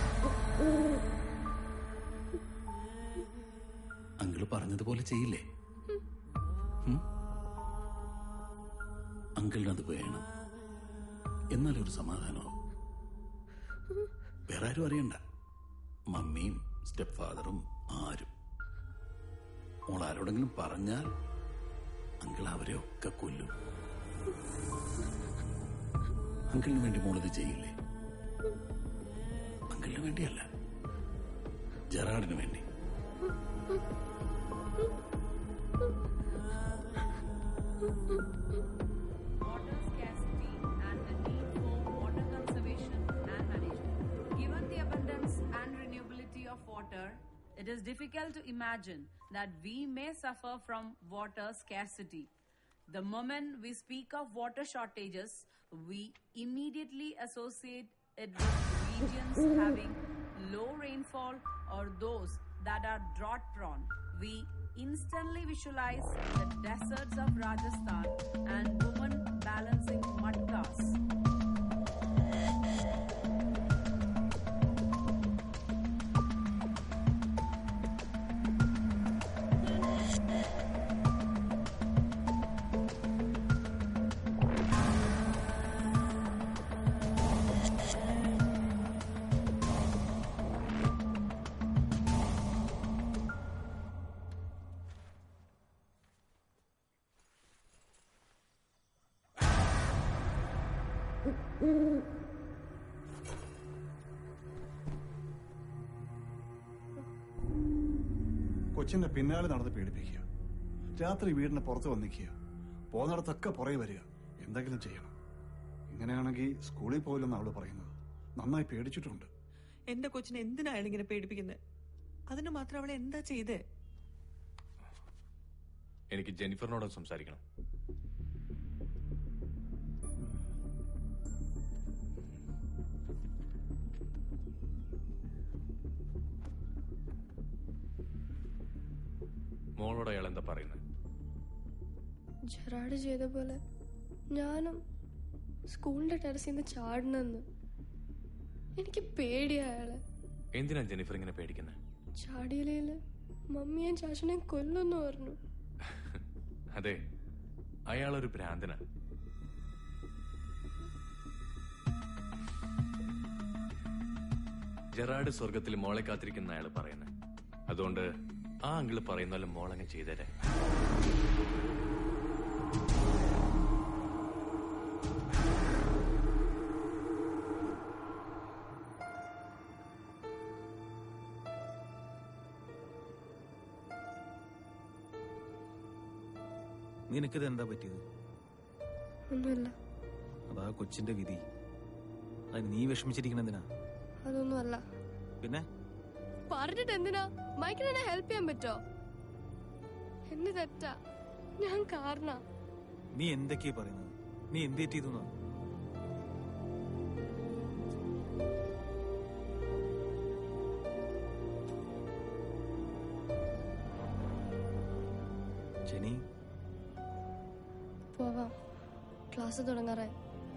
അങ്കിള് പറഞ്ഞതുപോലെ ചെയ്യില്ലേ ഉം? അങ്കിളിനത് വേണം എന്നാലൊരു സമാധാനമാവും വേറെ ആരും അറിയണ്ട മമ്മിയും സ്റ്റെപ്പ് ഫാദറും ആരും മോൾ ആരോടെങ്കിലും പറഞ്ഞാൽ അങ്കിൾ അവരെ ഒക്കെ കൊല്ലും അങ്കിളിന് വേണ്ടി മോളിത് ചെയ്യില്ലേ അങ്കിളിന് വേണ്ടിയല്ല ജെറാഡിന് വേണ്ടി water scarcity and the need for water conservation and management. Given the abundance and renewability of water, it is difficult to imagine that we may suffer from water scarcity. The moment we speak of water shortages, we immediately associate it with regions having low rainfall or those that are drought prone. We instantly visualize the deserts of Rajasthan and women balancing mud cars. കൊച്ചിന്റെ പിന്നാലെ നടന്ന് പേടിപ്പിക്കുക രാത്രി വീടിന് പുറത്ത് വന്നിക്കുക പോകുന്നിടത്തൊക്കെ പുറകെ വരിക എന്തെങ്കിലും ചെയ്യണം ഇങ്ങനെയാണെങ്കിൽ സ്കൂളിൽ പോയില്ലെന്ന് അവള് പറയുന്നത് നന്നായി പേടിച്ചിട്ടുണ്ട് എന്റെ കൊച്ചിനെ എന്തിനാ അയാൾ ഇങ്ങനെ പേടിപ്പിക്കുന്നത് അതിന് മാത്രം അവളെ എന്താ ചെയ്തേ എനിക്ക് ജെനിഫറിനോട് സംസാരിക്കണം മോളോട് അയാൾ എന്താ പറയുന്നത് ജെറാഡ് ചെയ്ത പോലെ ഞാനും സ്കൂളിന്റെ ടെറസിൽ നിന്ന് ചാടണമെന്ന് എനിക്ക് പേടിയാ അയാളെ എന്തിനാ ജെനിഫർ ഇങ്ങനെ പേടിക്കുന്നത് ചാടിയിലേല് മമ്മിയും ചാച്ചനെയും കൊല്ലുന്നു പറഞ്ഞു അതെ അയാളൊരു ഭ്രാന്തനാ ജെറാഡ് സ്വർഗത്തിൽ മോളെ കാത്തിരിക്കുന്ന അയാൾ പറയുന്നത് അതുകൊണ്ട് ആ അങ്കിള് പറയുന്ന പോലെ മോളങ്ങ് ചെയ്തേരെ നിനക്കിത് എന്താ പറ്റിയത് ഒന്നുമില്ല അതാ കൊച്ചിന്റെ വിധി അത് നീ വിഷമിച്ചിരിക്കണ എന്തിനാ അതൊന്നുമല്ല പിന്നെ പറഞ്ഞിട്ട് എന്തിനാ മൈക്കിന് എന്നെ ഹെൽപ്പ് ചെയ്യാൻ പറ്റോ എന്നെ തെറ്റാ ഞാൻ കാരണ നീ എന്തൊക്കെയാ പറയുന്നത് നീ എന്ത് തെറ്റിയതെന്നാ ജെനി പോവാം ക്ലാസ് തുടങ്ങാറായി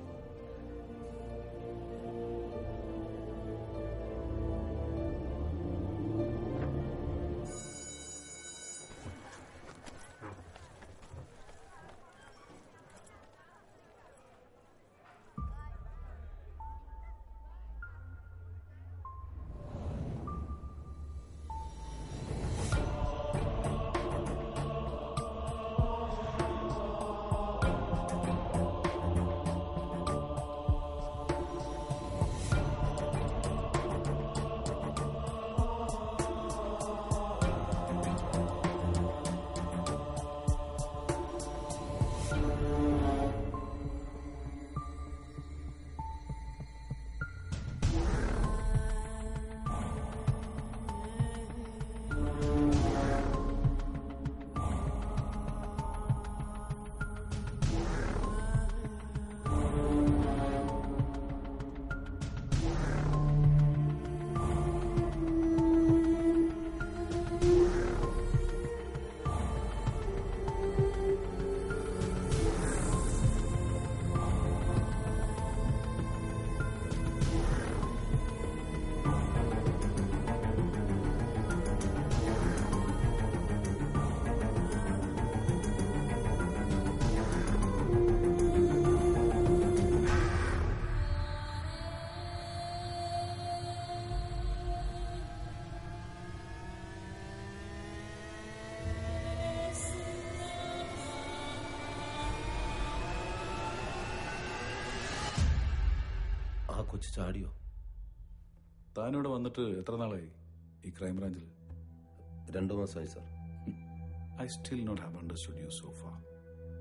ആ കൊച്ചു ചാടിയോ താനിവിടെ വന്നിട്ട് എത്ര നാളായി ഈ ക്രൈംബ്രാഞ്ചിൽ രണ്ടു മാസമായി sir I still not have understood you so far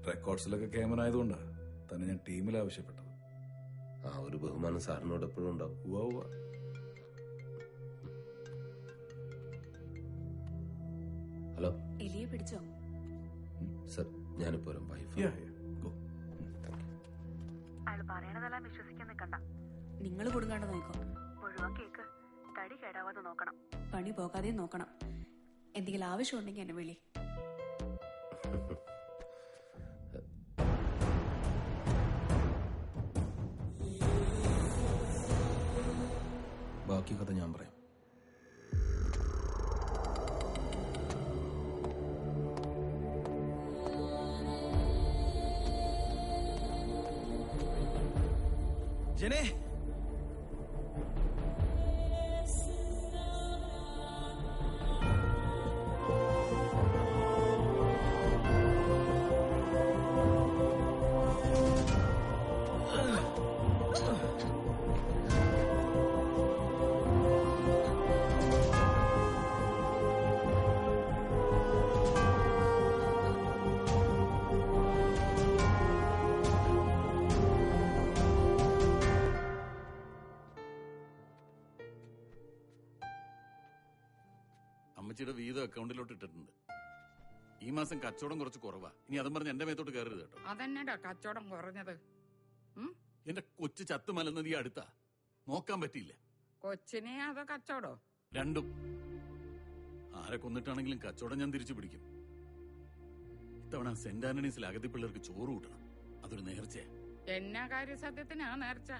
റെക്കോർഡ്സിലൊക്കെ ക്യാമറ ആയതുകൊണ്ടാ തന്നെ ഞാൻ ടീമിൽ ആവശ്യപ്പെട്ടത് ആ ഒരു ബഹുമാനം സാറിനോട് എപ്പോഴും ഉണ്ടാവും ഉവ്വ ഉവ്വ. ഹലോ എലിയെ പിടിച്ചോ സർ ഞാനിപ്പോ വരാം ബൈ Yeah, yeah. അയാൾ പറയണതെല്ലാം വിശ്വസിക്കാൻ നിൽക്കണ്ട നിങ്ങൾ കൊടുക്കാണ്ട് നോക്കോ മുഴുവൻ കേക്ക് തടി കേടാവാതെ നോക്കണം പണി പോകാതെ നോക്കണം എന്തെങ്കിലും ആവശ്യമുണ്ടെങ്കിൽ എന്നെ വിളി ബാക്കി കഥ ഞാൻ പറയാം ജനേ അമ്മച്ചിയുടെ വീതം അക്കൗണ്ടിലോട്ട് ഇട്ടിട്ടുണ്ട് ഈ മാസം കച്ചവടം കുറച്ച് കുറവാ ഇനി അതും പറഞ്ഞ് എന്റെ മേത്തോട്ട് കയറരുത് കേട്ടോ അതന്നെടാ കച്ചവടം കുറഞ്ഞത് എന്റെ കൊച്ചു ചത്തു മലന്നത് ഈ അടുത്താ നോക്കാൻ പറ്റിയില്ല കൊച്ചിനെ അതോ കച്ചവടോ രണ്ടും ആരെ കൊന്നിട്ടാണെങ്കിലും കച്ചവടം ഞാൻ തിരിച്ചു പിടിക്കും ഇത്തവണ സെന്റ് ആന്റണീസിൽ അഗതി പിള്ളേർക്ക് ചോറ് കൂട്ടണം അതൊരു നേർച്ചയാ എന്നാ കാര്യ സത്യത്തിനാ നേർച്ച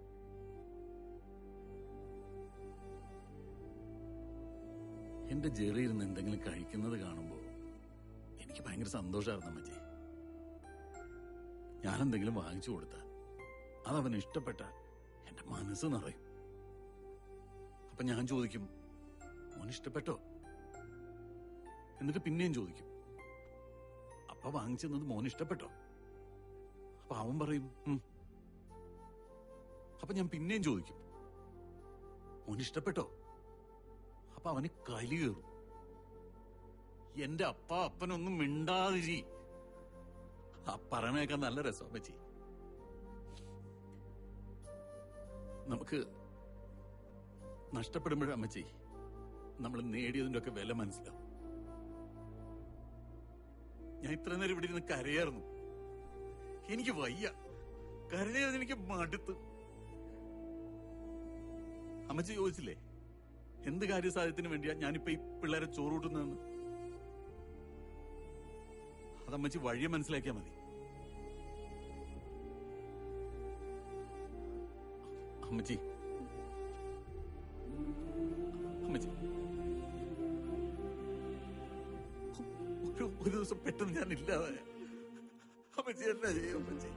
എന്റെ ജെറി ഇരുന്ന് എന്തെങ്കിലും കഴിക്കുന്നത് കാണുമ്പോ എനിക്ക് ഭയങ്കര സന്തോഷമായിരുന്നു അമ്മച്ചി ഞാൻ എന്തെങ്കിലും വാങ്ങിച്ചു കൊടുത്ത അതവന് ഇഷ്ടപ്പെട്ട എന്റെ മനസ്സ് നിറയും അപ്പൊ ഞാൻ ചോദിക്കും മോൻ ഇഷ്ടപ്പെട്ടോ എന്നിട്ട് പിന്നെയും ചോദിക്കും അപ്പ വാങ്ങിച്ചെന്നത് മോൻ ഇഷ്ടപ്പെട്ടോ അപ്പൊ അവൻ പറയും "ഉം." അപ്പൊ ഞാൻ പിന്നെയും ചോദിക്കും മോൻ ഇഷ്ടപ്പെട്ടോ അപ്പൊ അവന് കലി കയറും എന്റെ അപ്പ അപ്പനൊന്നും മിണ്ടാതിരി ആ പറയണേക്കാ നല്ല രസം അമ്മച്ചി നമുക്ക് നഷ്ടപ്പെടുമ്പോഴേ അമ്മച്ചി നമ്മൾ നേടിയതിന്റെ ഒക്കെ വില മനസ്സിലാവും ഞാൻ ഇത്ര നേരം ഇവിടെ ഇരുന്ന് കരയായിരുന്നു എനിക്ക് വയ്യ കരഞ്ഞത് എനിക്ക് മടുത്ത് അമ്മച്ചി ചോദിച്ചില്ലേ എന്ത് കാര്യസാധ്യത്തിന് വേണ്ടിയാ ഞാനിപ്പോ ഈ പിള്ളേരെ ചോറൂട്ടുന്നതെന്ന് അതമ്മച്ചി വഴിയെ മനസ്സിലാക്കിയാ മതി അമ്മച്ചി അമ്മച്ചി ഒരു ഒരു ദിവസം പെട്ടെന്ന് ഞാൻ ഇല്ലാതെ അമ്മച്ചി എന്നാ ചെയ്യും അമ്മച്ചി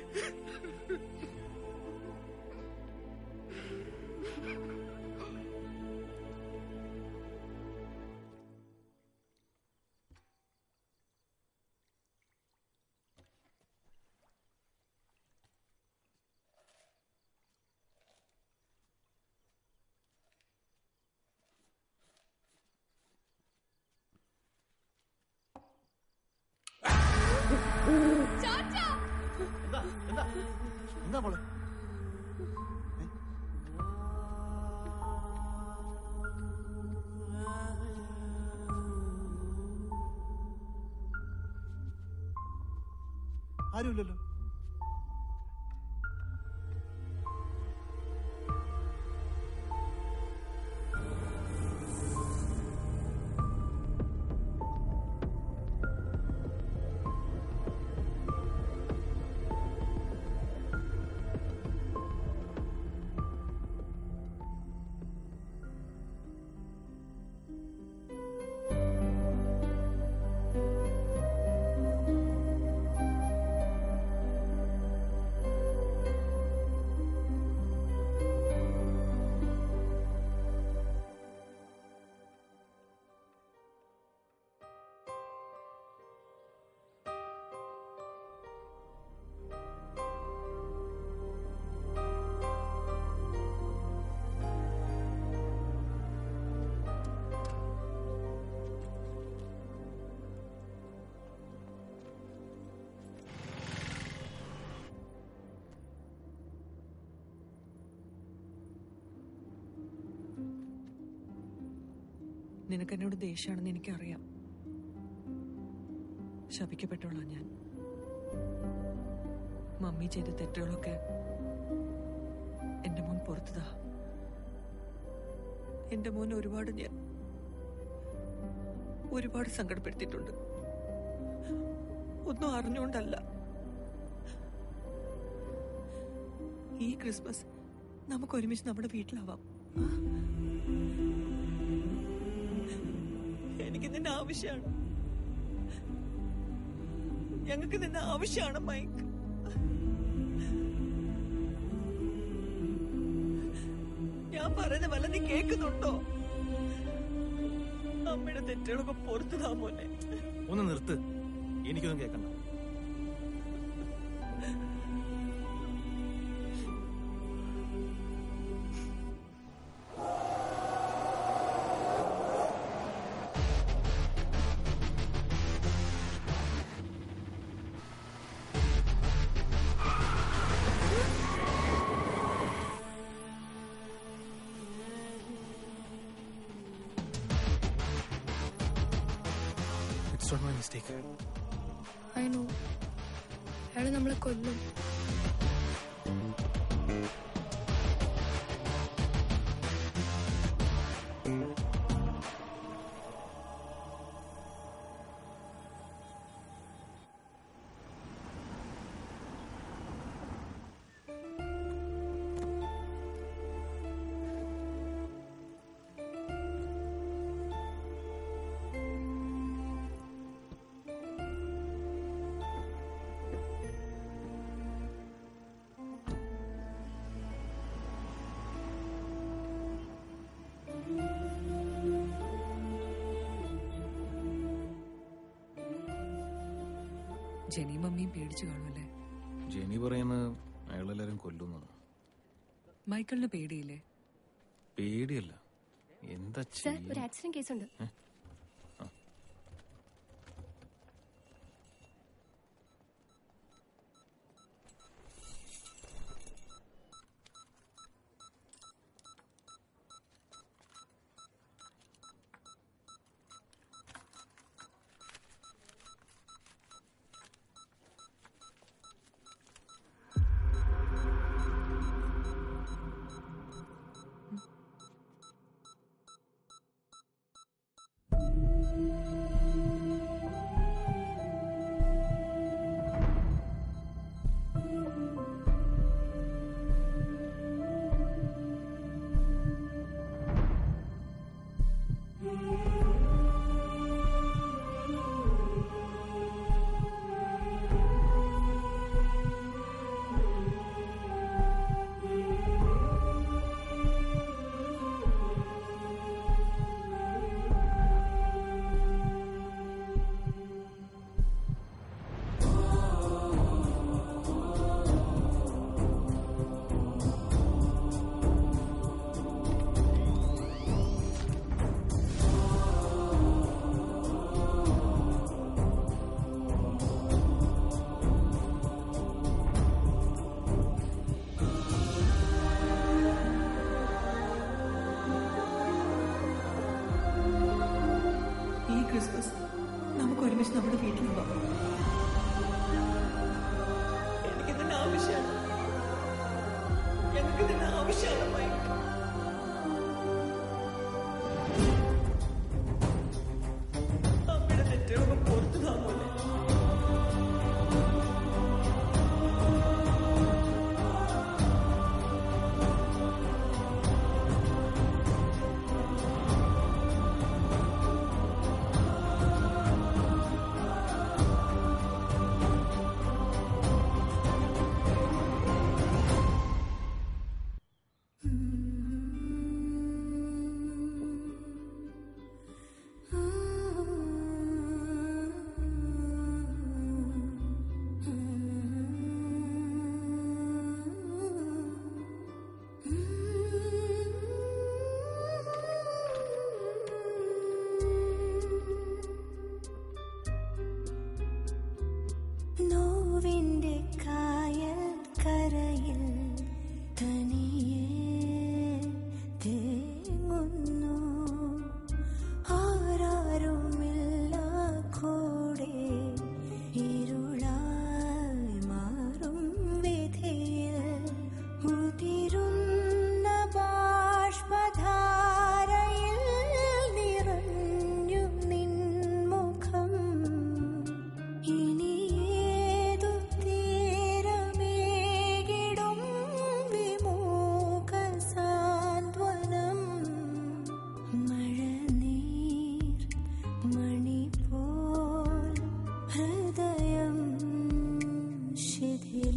എന്താ എന്താ എന്താ മോളെ ആരുമില്ലല്ലോ നിനക്ക് എന്നോട് ദേഷ്യമാണെന്ന് എനിക്കറിയാം ശപിക്കപ്പെട്ടോളാ ഞാൻ മമ്മി ചെയ്ത തെറ്റുകളൊക്കെ എന്റെ മോൻ പുറത്തുതാ എന്റെ മോൻ ഒരുപാട് ഞാൻ ഒരുപാട് സങ്കടപ്പെടുത്തിയിട്ടുണ്ട് ഒന്നും അറിഞ്ഞുകൊണ്ടല്ല ഈ ക്രിസ്മസ് നമുക്ക് ഒരുമിച്ച് നമ്മുടെ വീട്ടിലാവാം ആ? എനിക്ക് നിന്നെ ആവശ്യമാണ് ഞങ്ങൾക്ക് നിന്നെ ആവശ്യമാണ് മൈക്ക് ഞാൻ പറയുന്ന വല്ല നീ കേൾക്കുന്നുണ്ടോ അമ്മയുടെ തെറ്റുകളൊക്കെ പുറത്തു താ മോനെ ഒന്ന് നിർത്ത് എനിക്കൊന്നും കേൾക്കണ്ട it's not my mistake I know അയാൾ നമ്മളെ കൊല്ലും ജെനി മമ്മിയും പേടിച്ചു കാണുമല്ലേ ജെനി പറയുന്നത് അയാളെല്ലാരും കൊല്ലുന്നു മൈക്കിളിന് പേടിയില്ലേ പേടിയല്ല എന്താ സർ ഒരു ചെയ്യാ ആക്സിഡന്റ് കേസുണ്ട് ഈ ക്രിസ്മസ് നമുക്ക് ഒരുമിച്ച് നമ്മുടെ വീട്ടിൽ പോവാം എനിക്ക് നിന്നെ ആവശ്യമാണ് ഞങ്ങൾക്ക് നിന്നെ ആവശ്യമാണ് മൈക്ക് അമ്മയുടെ തെറ്റുകളൊക്കെ പുറത്തു താമോലെ ഉം.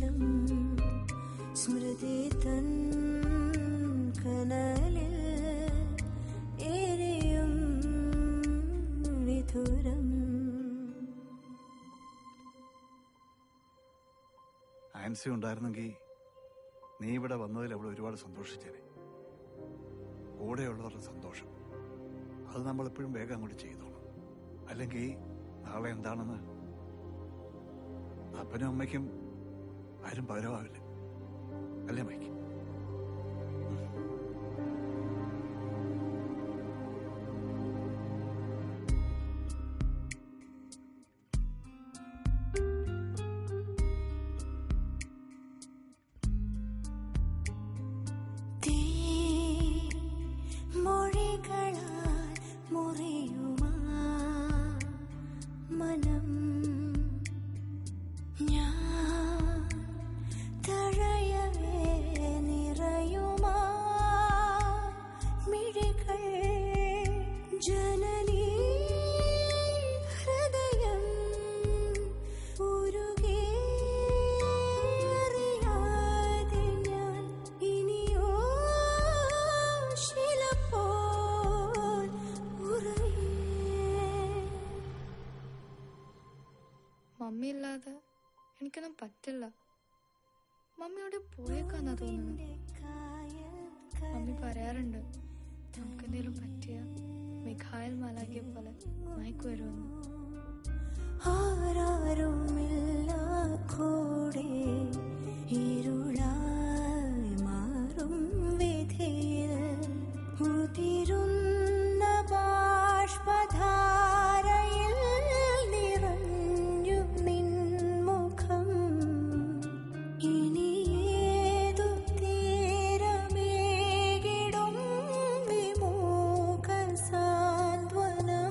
ശേഷം സ്മൃതി തൻ കനലിൽ എരിയും വിധുരം ആൻസി ഉണ്ടായിരുന്നെങ്കിൽ നീ ഇവിടെ വന്നതിൽ അവൾ ഒരുപാട് സന്തോഷിച്ചേനെ കൂടെയുള്ളവരുടെ സന്തോഷം അത് നമ്മൾ എപ്പോഴും വേഗം അങ്ങോട്ട് ചെയ്തോളാം അല്ലെങ്കിൽ നാളെ എന്താണെന്ന് അപ്പനും അമ്മയ്ക്കും ആരും പകരമാവില്ല അല്ലേ മൈക്ക് തീ മൊഴികളാൽ മുറിയുമാ മനം ഞാൻ തഴയവേ നിറയുമാ മിഴികൾ ജനനീ ഹൃദയം ഉരുകി അറിയാതെ ഞാൻ ഇനിയോ ശിലപ്പോൾ ഉറയേ മമ്മി ഇല്ലാതെ എനിക്കൊന്നും പറ്റില്ല മമ്മിയോട് പോയേക്കാന്നാ തോന്നുന്നു മമ്മി പറയാറുണ്ട് നമുക്ക് എന്തെങ്കിലും പറ്റിയ മിഖായൽ മാലാകിയ പോലെ മയക്ക് വരുമെന്ന് ആരാരുമില്ല കൂടെ ഇരുളായി മാറും വിധിയിൽ ഉതിരുന്ന ബാഷ്പധാരയിൽ നിറഞ്ഞു നിൻമുഖം ഇനി ഏതു തീരമേകിടും വിമുഖ സാന്ത്വനം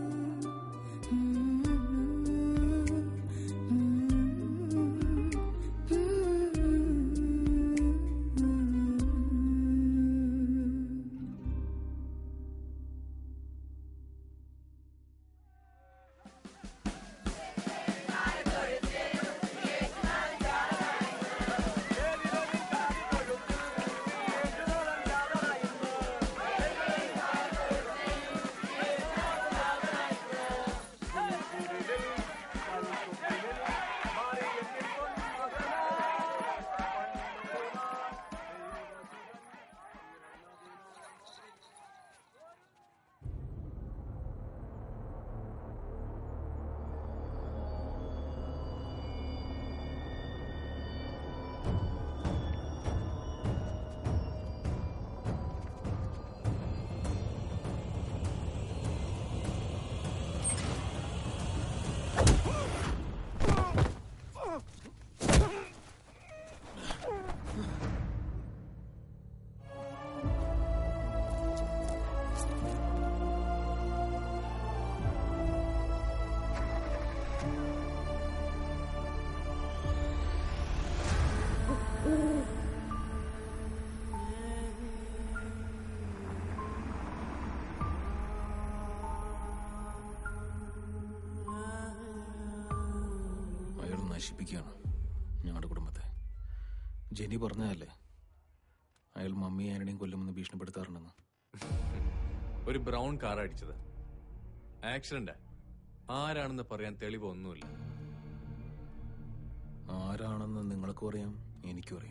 അയാൾ നശിപ്പിക്കുകയാണ് ഞങ്ങളുടെ കുടുംബത്തെ ജെനി പറഞ്ഞതല്ലേ അയാൾ മമ്മിയെ ആരുടെയും കൊല്ലുമെന്ന് ഭീഷണിപ്പെടുത്താറുണ്ടെന്ന് ഒരു ബ്രൗൺ കാർ അടിച്ചത് ആക്സിഡന്റ് ആരാണെന്ന് പറയാൻ തെളിവൊന്നുമില്ല ആരാണെന്ന് നിങ്ങൾക്കും അറിയാം എനിക്കും അറിയാം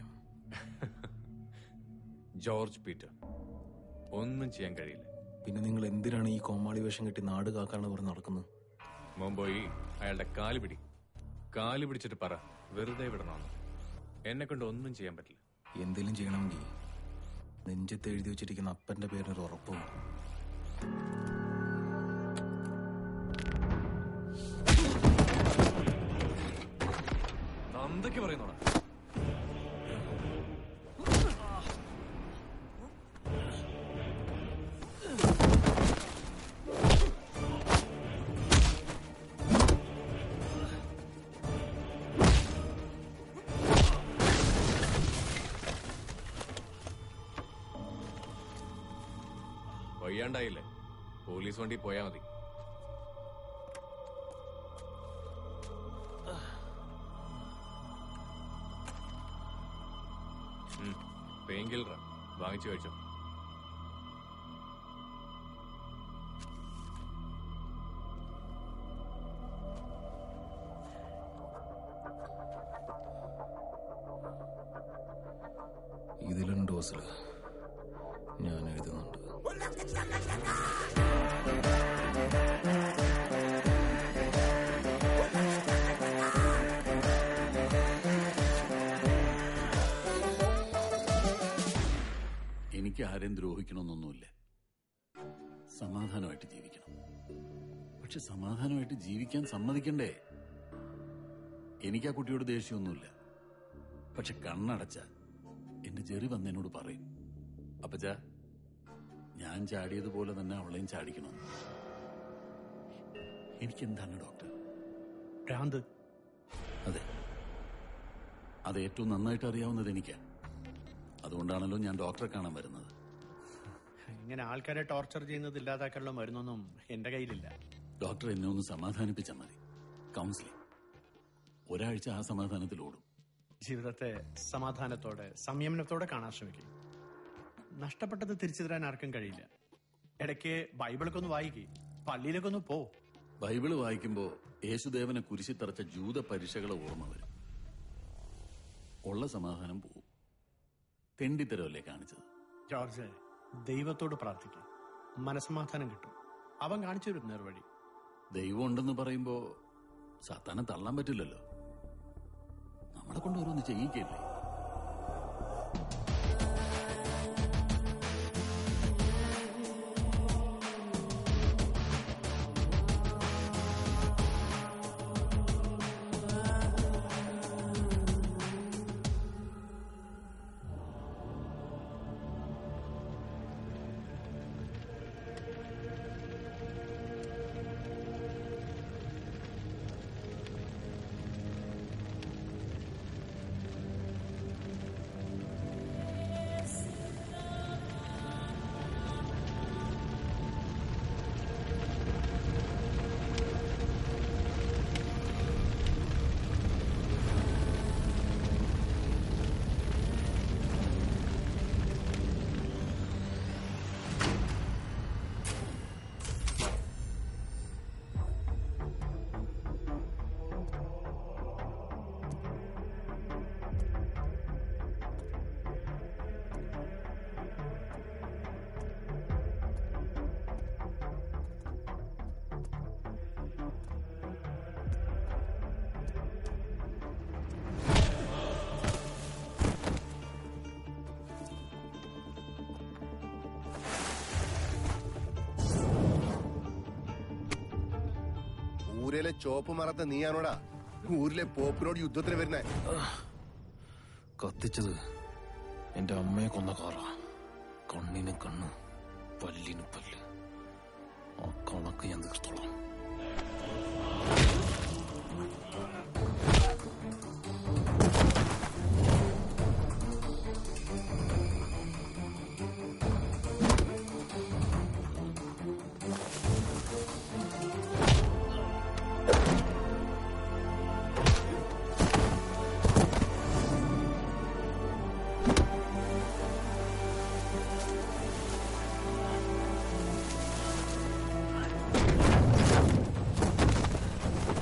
ജോർജ് പീറ്റർ ഒന്നും ചെയ്യാൻ കഴിയില്ല പിന്നെ നിങ്ങൾ എന്തിനാണ് ഈ കോമാളി വേഷം കെട്ടി നാട് കാക്കാണെന്ന് പറഞ്ഞ് നടക്കുന്നത് മോൻ പോയി അയാളുടെ കാല് പിടി കാല് പിടിച്ചിട്ട് പറ വെറുതെ വിടണമെന്ന് എന്നെ കൊണ്ട് ഒന്നും ചെയ്യാൻ പറ്റില്ല എന്തെങ്കിലും ചെയ്യണമെങ്കിൽ നെഞ്ചത്ത് എഴുതി വെച്ചിരിക്കുന്ന അപ്പന്റെ പേരിനൊരു ഉറപ്പ് വേണം. എന്തൊക്കെ പറയുന്നോടാ വയ്യാണ്ടായില്ലേ പോലീസ് വണ്ടി പോയാ മതി പെയിൻ കില്ലറാ വാങ്ങിച്ചു കഴിച്ചോ ഇതിലും ഡോസിൽ ഞാൻ എഴുതുന്നുണ്ട് എനിക്ക് ആരെയും ദ്രോഹിക്കണമെന്നൊന്നുമില്ല സമാധാനമായിട്ട് ജീവിക്കണം പക്ഷെ സമാധാനമായിട്ട് ജീവിക്കാൻ സമ്മതിക്കണ്ടേ എനിക്ക് ആ കുട്ടിയോട് ദേഷ്യമൊന്നുമില്ല പക്ഷെ കണ്ണടച്ച എന്റെ ജെറി വന്ന് എന്നോട് പറയും അപ്പച്ച ഞാൻ ചാടിയതുപോലെ തന്നെ അവളെയും ചാടിക്കണം എനിക്കെന്താണ് ഡോക്ടർ ഭ്രാന്ത് അതെ അത് ഏറ്റവും നന്നായിട്ട് അറിയാവുന്നത് എനിക്കാ അതുകൊണ്ടാണല്ലോ ഞാൻ ഡോക്ടറെ കാണാൻ വരുന്നത് ഇങ്ങനെ ആൾക്കാരെ ടോർച്ചർ ചെയ്യുന്നത് ഇല്ലാതാക്കാനുള്ള മരുന്നൊന്നും എന്റെ കയ്യിലില്ല ഡോക്ടർ എന്നെ ഒന്ന് സമാധാനിപ്പിച്ചാൽ മതി കൗൺസിലിംഗ് ഒരാഴ്ച ആ സമാധാനത്തിൽ ഓടും ജീവിതത്തെ സമാധാനത്തോടെ സംയമനത്തോടെ കാണാൻ ശ്രമിക്കും നഷ്ടപ്പെട്ടത് തിരിച്ചു തരാൻ ആർക്കും കഴിയില്ല ഇടയ്ക്ക് ബൈബിളൊക്കെ ഒന്ന് വായിക്കേ പള്ളിയിലൊക്കെ ഒന്ന് പോ ബൈബിള് വായിക്കുമ്പോ യേശുദേവനെ കുരിശിത്തറച്ച ജൂത പരീക്ഷകളെ ഓർമ്മ വരും ഉള്ള സമാധാനം പോവും തെണ്ടിത്തരമല്ലേ കാണിച്ചത് ജോർജ് ദൈവത്തോട് പ്രാർത്ഥിക്കും മനസമാധാനം കിട്ടും അവൻ കാണിച്ചു തരും നേർവഴി ദൈവം ഉണ്ടെന്ന് പറയുമ്പോ സാത്താനെ തള്ളാൻ പറ്റില്ലല്ലോ നമ്മളെ കൊണ്ട് ഓരോന്ന് ചെയ്യിക്കല്ലേ ഊരിലെ ചോപ്പ് മറത്ത നീയാണോടാ ഊരിലെ പോപ്പിനോട് യുദ്ധത്തിന് വരുന്നേ കത്തിച്ചത് എന്റെ അമ്മയെ കൊന്ന കാറ കണ്ണിന് കണ്ണ് പല്ലിന് പല്ല് ആ കണക്ക് ഞാൻ തീർത്തോളാം ആ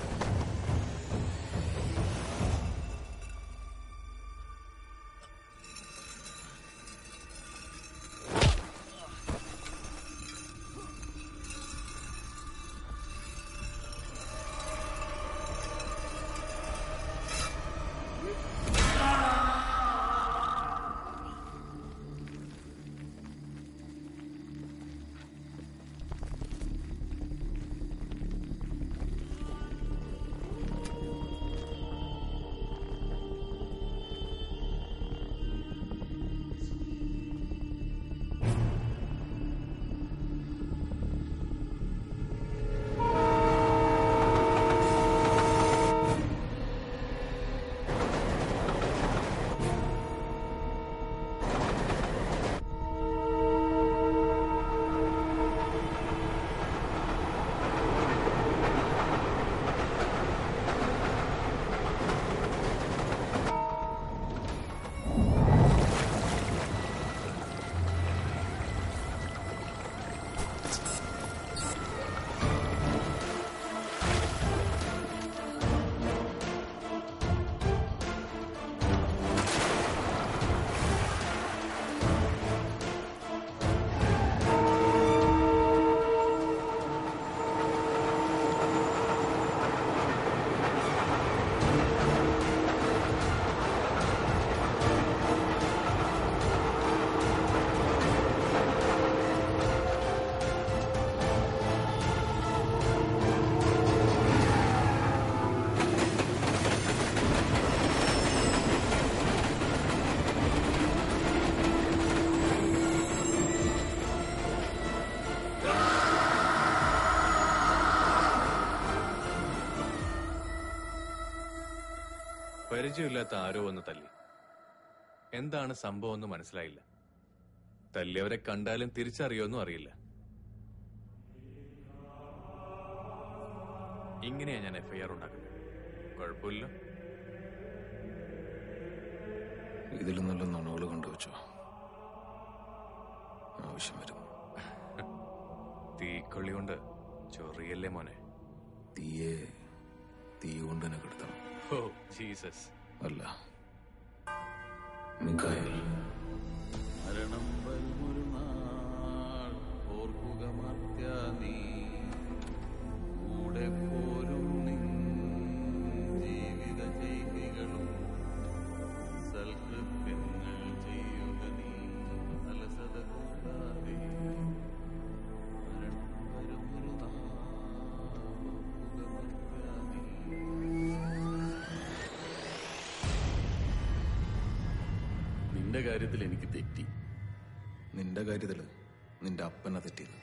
പരിചയമില്ലാത്ത ആരോ ഒന്ന് തല്ലി എന്താണ് സംഭവം എന്ന് മനസ്സിലായില്ല തല്ലിയവരെ കണ്ടാലും തിരിച്ചറിയോന്നും അറിയില്ല ഇങ്ങനെയാ ഞാൻ എഫ്ഐആർ ഉണ്ടാക്കുന്നത് കുഴപ്പമില്ല ഇതിൽ നല്ല നുണകൾ കൊണ്ടുവച്ചോ ആവശ്യം വരും തീക്കൊള്ളി കൊണ്ട് ചൊറിയല്ലേ മോനെ തീയെ തീ കൊണ്ട് തന്നെ കെടുത്തണം ഓ ജീസസ് അല്ല മിക്കായൽ മരണം വരുമൊരു നാൾ ഓർക്കുക മർത്യ നീ കൂടെ പോരും നിൻ ജീവിത ചെയ്തികളും സൽകൃത്യങ്ങൾ ചെയ്യുക നീ അലസത കൂടാതെ മരണം വരുമൊരു നാൾ ഓർക്കുക മർത്യ നീ നിന്റെ കാര്യത്തിൽ എനിക്ക് തെറ്റി നിന്റെ കാര്യത്തില് നിന്റെ അപ്പനെ തെറ്റിയത്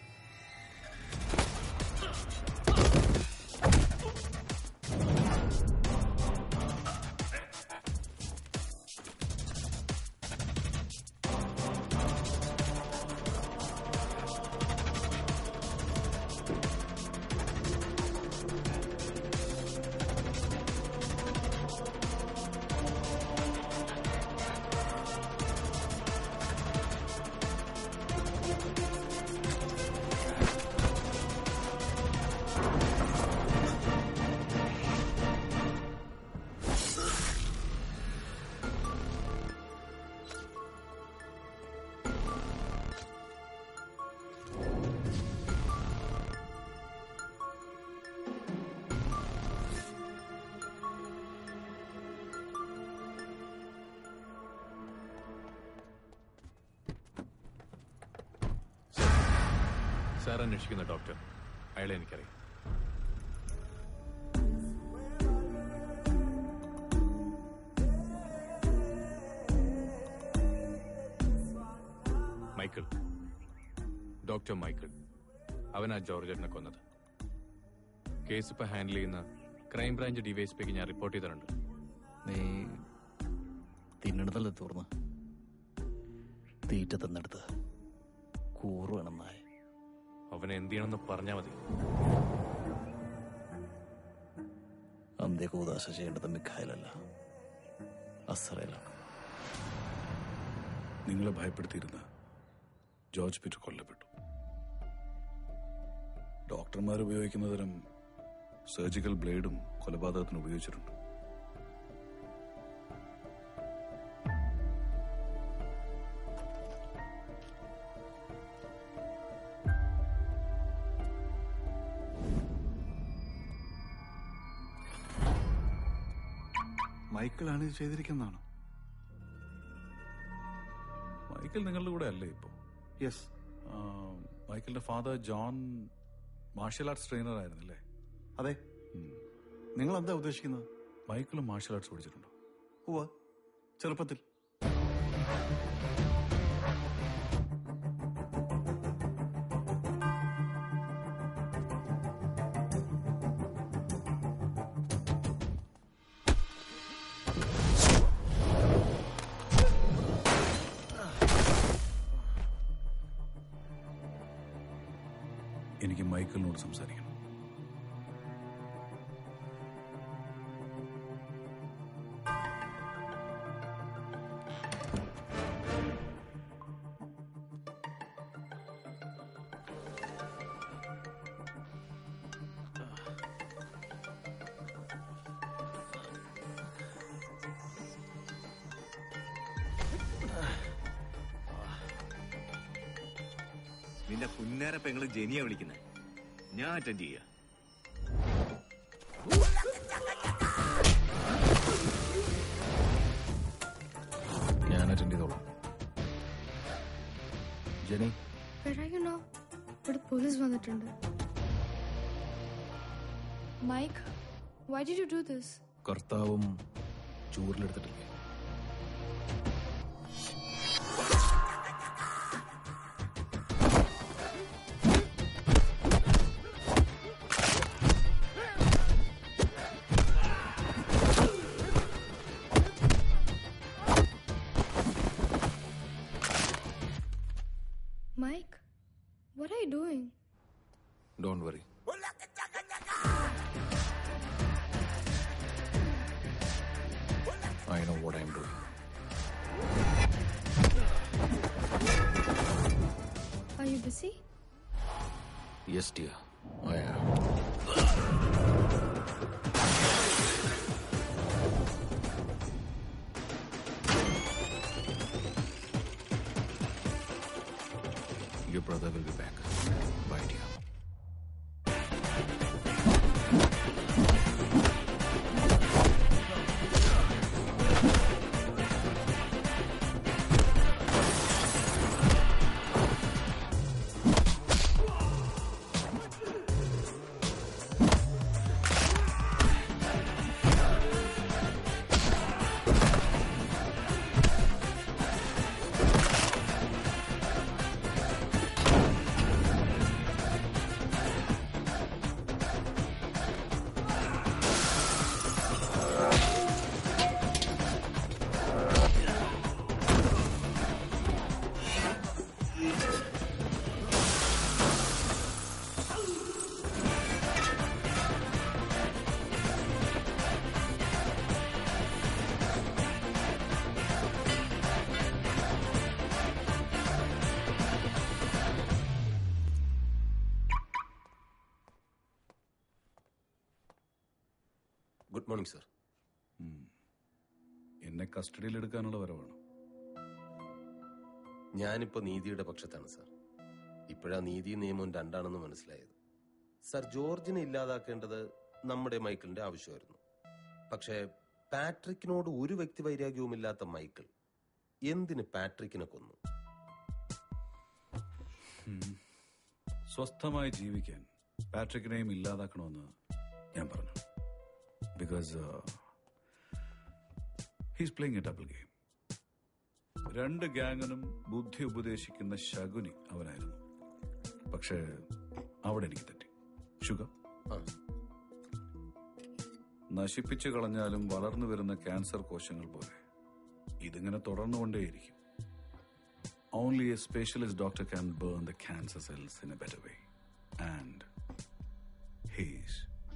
സാർ അന്വേഷിക്കുന്ന ഡോക്ടർ അയാളെ എനിക്കറിയാം മൈക്കിൾ ഡോക്ടർ മൈക്കിൾ അവനാ ജോർജറ്റിനെ കൊന്നത് കേസ് ഇപ്പൊ ഹാൻഡിൽ ചെയ്യുന്ന ക്രൈംബ്രാഞ്ച് ഡിവൈഎസ്പിക്ക് ഞാൻ റിപ്പോർട്ട് ചെയ്തിട്ടുണ്ട് നീ തിന്നണതല്ലേ തീർന്ന് തീറ്റ തിന്നെടുത്ത് കൂറ് വേണം നായ അവനെ എന്ത് ചെയ്യണമെന്ന് പറഞ്ഞാൽ മതി അന്ത്യക്ക് ഉദാശ ചെയ്യേണ്ടത് മിഖായലല്ല അസറയിലാണ് നിങ്ങളെ ഭയപ്പെടുത്തിയിരുന്ന ജോർജ് പീറ്റർ കൊല്ലപ്പെട്ടു ഡോക്ടർമാർ ഉപയോഗിക്കുന്ന തരം സർജിക്കൽ ബ്ലേഡും കൊലപാതകത്തിന് ഉപയോഗിച്ചിട്ടുണ്ട് മൈക്കിളാണ് ഇത് ചെയ്തിരിക്കുന്നതാണ് മൈക്കിൾ നിങ്ങളുടെ കൂടെ അല്ലേ ഇപ്പോ യെസ് മൈക്കിളിന്റെ father John martial arts trainer ആയിരുന്നല്ലേ അതെ നിങ്ങൾ എന്താ ഉദ്ദേശിക്കുന്നത് മൈക്കിളും മാർഷ്യൽ ആർട്സ് പഠിച്ചിട്ടുണ്ടോ ഉവ്വ ചെറുപ്പത്തിൽ എനിക്ക് മൈക്കിളിനോട് സംസാരിക്കണം നിന്റെ പുന്നാര പെങ്ങള് ജനിയ വിളിക്കുന്നത് ഞാൻ അറ്റൻഡ് ചെയ്യാ ഞാൻ അറ്റൻഡ് ചെയ്തോളാം ജനി പറയണോ ഇവിടെ പോലീസ് വന്നിട്ടുണ്ട് Mike why did you do this കർത്താവും ചൂരിലെടുത്തിട്ടില്ലേ are you doing? Don't worry I know what I am doing Are you busy? Yes dear I am Your brother will be back. Bye, dear. Good morning sir എന്നെ കസ്റ്റഡിയിൽ എടുക്കാനുള്ള വരവാണ് ഞാനിപ്പോ നീതിയുടെ പക്ഷത്താണ് sir ഇപ്പോഴാ നീതി നിയമവും രണ്ടാണെന്ന് മനസ്സിലായത് സർ ജോർജിനെ ഇല്ലാതാക്കേണ്ടത് നമ്മുടെ മൈക്കിളിന്റെ ആവശ്യമായിരുന്നു പക്ഷേ പാട്രിക്കിനോട് ഒരു വ്യക്തി വൈരാഗ്യവുമില്ലാത്ത മൈക്കിൾ എന്തിന് പാട്രിക്കിനെ കൊന്നു ഉം. സ്വസ്ഥമായി ജീവിക്കാൻ പാട്രിക്കിനെയും ഇല്ലാതാക്കണമെന്ന് ഞാൻ പറഞ്ഞു because he's playing a double game രണ്ട് ഗ്യാങ്ങിനും ബുദ്ധി ഉപദേശിക്കുന്ന ശകുനി അവനായിരുന്നു പക്ഷേ അവിടെ എനിക്ക് തെറ്റി ഷുഗർ നശിപ്പിച്ചു കളഞ്ഞാലും വളർന്നു വരുന്ന ക്യാൻസർ കോശങ്ങൾ പോലെ ഇതിങ്ങനെ തുടർന്നുകൊണ്ടേയിരിക്കും Only a specialist doctor can burn the cancer cells in a better way. And he's.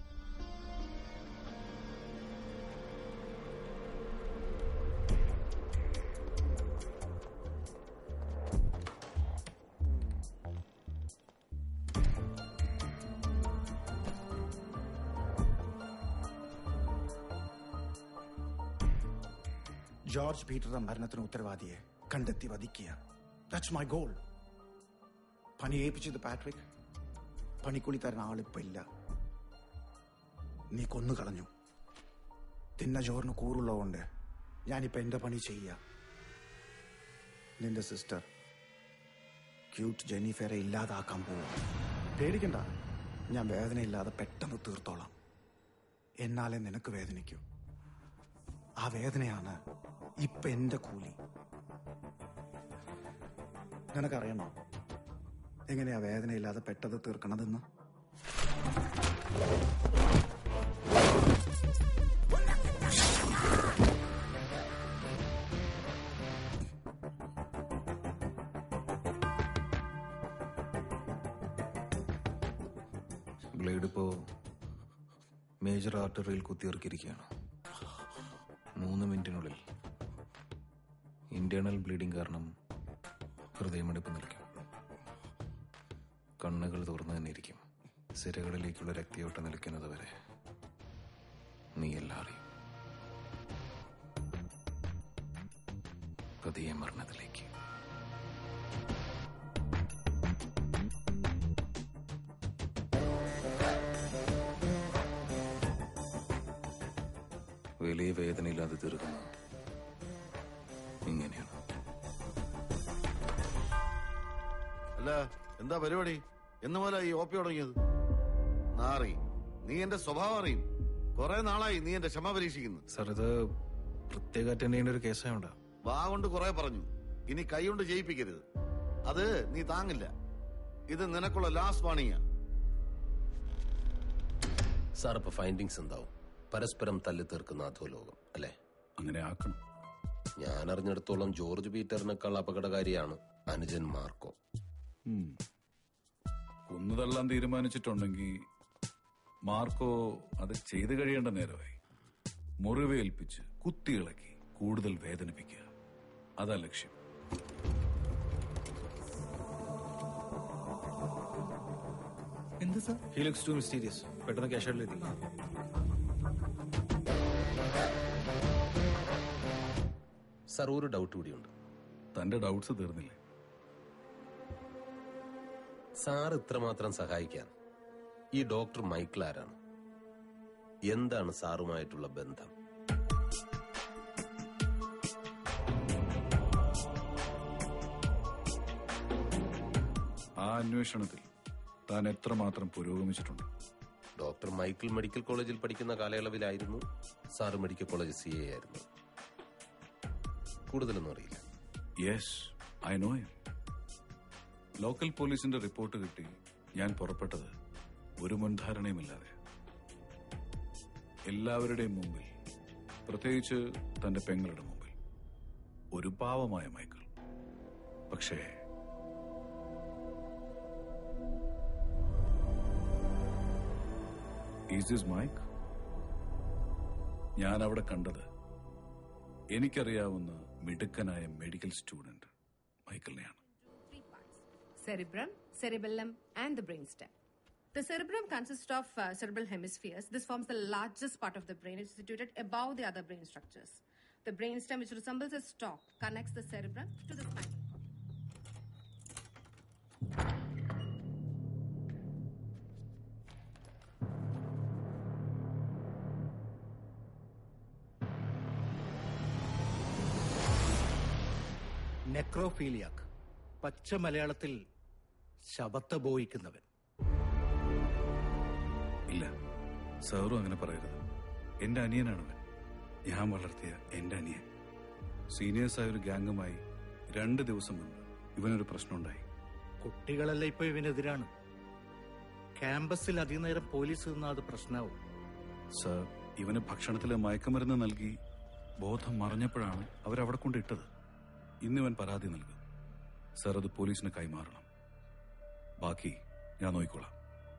George പീറ്ററുടെ മരണത്തിന് ഉത്തരവാദിയെ കണ്ടെത്തി വധിക്കുക ദാറ്റ്സ് മൈ ഗോൾ പണി ഏൽപ്പിച്ചത് പാട്രിക് പണിക്കൂലി തരാൻ ആളിപ്പോ ഇല്ല നീ കൊന്നു കളഞ്ഞു തിന്ന ചോറിന് കൂറുള്ളതുകൊണ്ട് ഞാനിപ്പോ എന്റെ പണി ചെയ്യാം നിന്റെ സിസ്റ്റർ ക്യൂട്ട് ജെന്നിഫറെ ഇല്ലാതാക്കാൻ പോവും പേടിക്കണ്ട ഞാൻ വേദനയില്ലാതെ പെട്ടെന്ന് തീർത്തോളാം എന്നാലേ നിനക്ക് വേദനിക്കൂ ആ വേദനയാണ് ഇപ്പൊ എന്റെ കൂലി നിനക്കറിയണോ എങ്ങനെയാ വേദനയില്ലാതെ പെട്ടത് തീർക്കണതെന്ന് ബ്ലേഡ് ഇപ്പോ മേജർ ആർട്ടറിയിൽ കുത്തിയിറക്കിയിരിക്കുകയാണ് മൂന്ന് മിനിറ്റിനുള്ളിൽ ഇന്റേണൽ ബ്ലീഡിംഗ് കാരണം ഹൃദയമിടിപ്പ് നിൽക്കും കണ്ണുകൾ തുറന്നു തന്നെ ഇരിക്കും സിരകളിലേക്കുള്ള രക്തയോട്ടം നിൽക്കുന്നത് വരെ നീ എല്ലാം അറിയും പതിയെ മരണത്തിലേക്ക് വലിയ വേദനയില്ലാതെ തീർക്കുന്നത് ഇങ്ങനെയാണ് അല്ല എന്താ പരിപാടി എന്ന് മുതലാ ഈ ഓപ്പി തുടങ്ങിയത് നാറി നീ എന്റെ സ്വഭാവം അറിയും കുറെ നാളായി നീ എന്റെ ക്ഷമ പരീക്ഷിക്കുന്നു സാർ ഇത് പ്രത്യേക അറ്റൻഡ് ചെയ്യേണ്ട ഒരു കേസായോണ്ടാ വാ കൊണ്ട് കുറെ പറഞ്ഞു ഇനി കൈ കൊണ്ട് ജയിപ്പിക്കരുത് അത് നീ താങ്ങില്ല ഇത് നിനക്കുള്ള ലാസ്റ്റ് വാണിയാ സാർ ഇപ്പൊ ഫൈൻഡിങ്സ് എന്താവും പരസ്പരം തല്ലി തീർക്കുന്ന അധോലോകം അല്ലേ അങ്ങനെ ആക്കണം ഞാൻ അറിഞ്ഞിടത്തോളം ജോർജ് പീറ്ററിനേക്കാൾ അപകടകാരിയാണ് അനുജൻ മാർക്കോ കൊന്നുതള്ളാൻ തീരുമാനിച്ചിട്ടുണ്ടെങ്കിൽ മാർക്കോ അത് ചെയ്തു കഴിയേണ്ട നേരമായി മുറിവേൽപ്പിച്ച് കുത്തിയിളക്കി കൂടുതൽ വേദനിപ്പിക്കുക അതാ ലക്ഷ്യം എന്ത് sir he looks to mysterious പെട്ടെന്ന് ക്യാഷ് സർ ഒരു ഡൗട്ട് കൂടിയുണ്ട് തന്റെ ഡൗട്ട്സ് തീർന്നില്ലേ സാർ ഇത്രമാത്രം സഹായിക്കാൻ ഈ ഡോക്ടർ മൈക്കിൾ ആരാണ് എന്താണ് സാറുമായിട്ടുള്ള ബന്ധം ആ അന്വേഷണത്തിൽ താൻ എത്രമാത്രം പുരോഗമിച്ചിട്ടുണ്ട് ഡോക്ടർ മൈക്കിൾ മെഡിക്കൽ കോളേജിൽ പഠിക്കുന്ന കാലയളവിലായിരുന്നു sir medical college C A ആയിരുന്നു കൂടുതലൊന്നും അറിയില്ല yes I know you local പോലീസിന്റെ റിപ്പോർട്ട് കിട്ടി ഞാൻ പുറപ്പെട്ടത് ഒരു മുൻധാരണയുമില്ലാതെ എല്ലാവരുടെയും മുമ്പിൽ പ്രത്യേകിച്ച് തന്റെ പെങ്ങളുടെ മുമ്പിൽ ഒരു പാവമായ മൈക്കിൾ പക്ഷേ ഈസ് ദിസ് മൈക്ക് ഞാൻ അവിടെ കണ്ടത് എനിക്കറിയാവുന്ന മിടുക്കനായ മെഡിക്കൽ സ്റ്റുഡന്റ് മൈക്കിളിനെയാണ് cerebrum, cerebellum, and the brainstem. The cerebrum consists of uh, cerebral hemispheres. This forms the largest part of the brain. It's situated above the other brain structures. The brainstem, which resembles a stalk, connects the cerebrum to the spinal cord. Necrophiliac പച്ച മലയാളത്തിൽ ശബത്ത ബോയിക്കുന്നവൻ ഇല്ല സാറും അങ്ങനെ പറയരുത് എന്റെ അനിയനാണവൻ ഞാൻ വളർത്തിയ എന്റെ അനിയൻ സീനിയേഴ്സായ ഒരു ഗ്യാങ്ങുമായി രണ്ട് ദിവസം മുൻപ് ഇവനൊരു പ്രശ്നമുണ്ടായി കുട്ടികളല്ല ഇപ്പൊ ഇവനെതിരാണ് ക്യാമ്പസിൽ അധിക നേരം പോലീസ് നിന്നാ അത് പ്രശ്നമാവും സർ ഇവന് ഭക്ഷണത്തിൽ മയക്കുമരുന്ന് നൽകി ബോധം മറഞ്ഞപ്പോഴാണ് അവരവിടെ കൊണ്ടിട്ടത് ഇന്നിവൻ പരാതി നൽകും സർ അത് പോലീസിന് കൈമാറണം ബാക്കി ഞാൻ നോക്കിക്കോളാം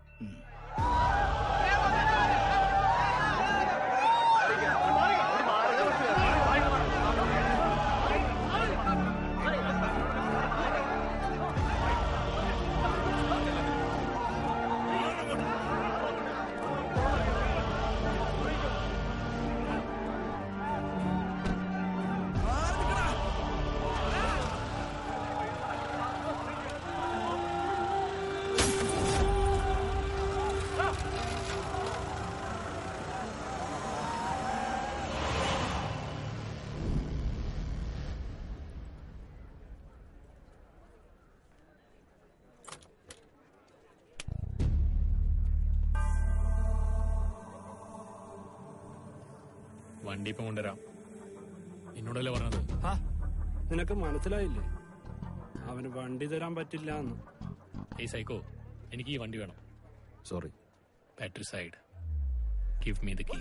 വണ്ടി ഇപ്പം കൊണ്ടുവരാം എന്നോടല്ലേ പറഞ്ഞത് ഹാ, നിനക്ക് മനസ്സിലായില്ലേ അവന് വണ്ടി തരാൻ പറ്റില്ല എന്ന് ഏയ് സൈക്കോ എനിക്ക് ഈ വണ്ടി വേണം sorry battery side give me the key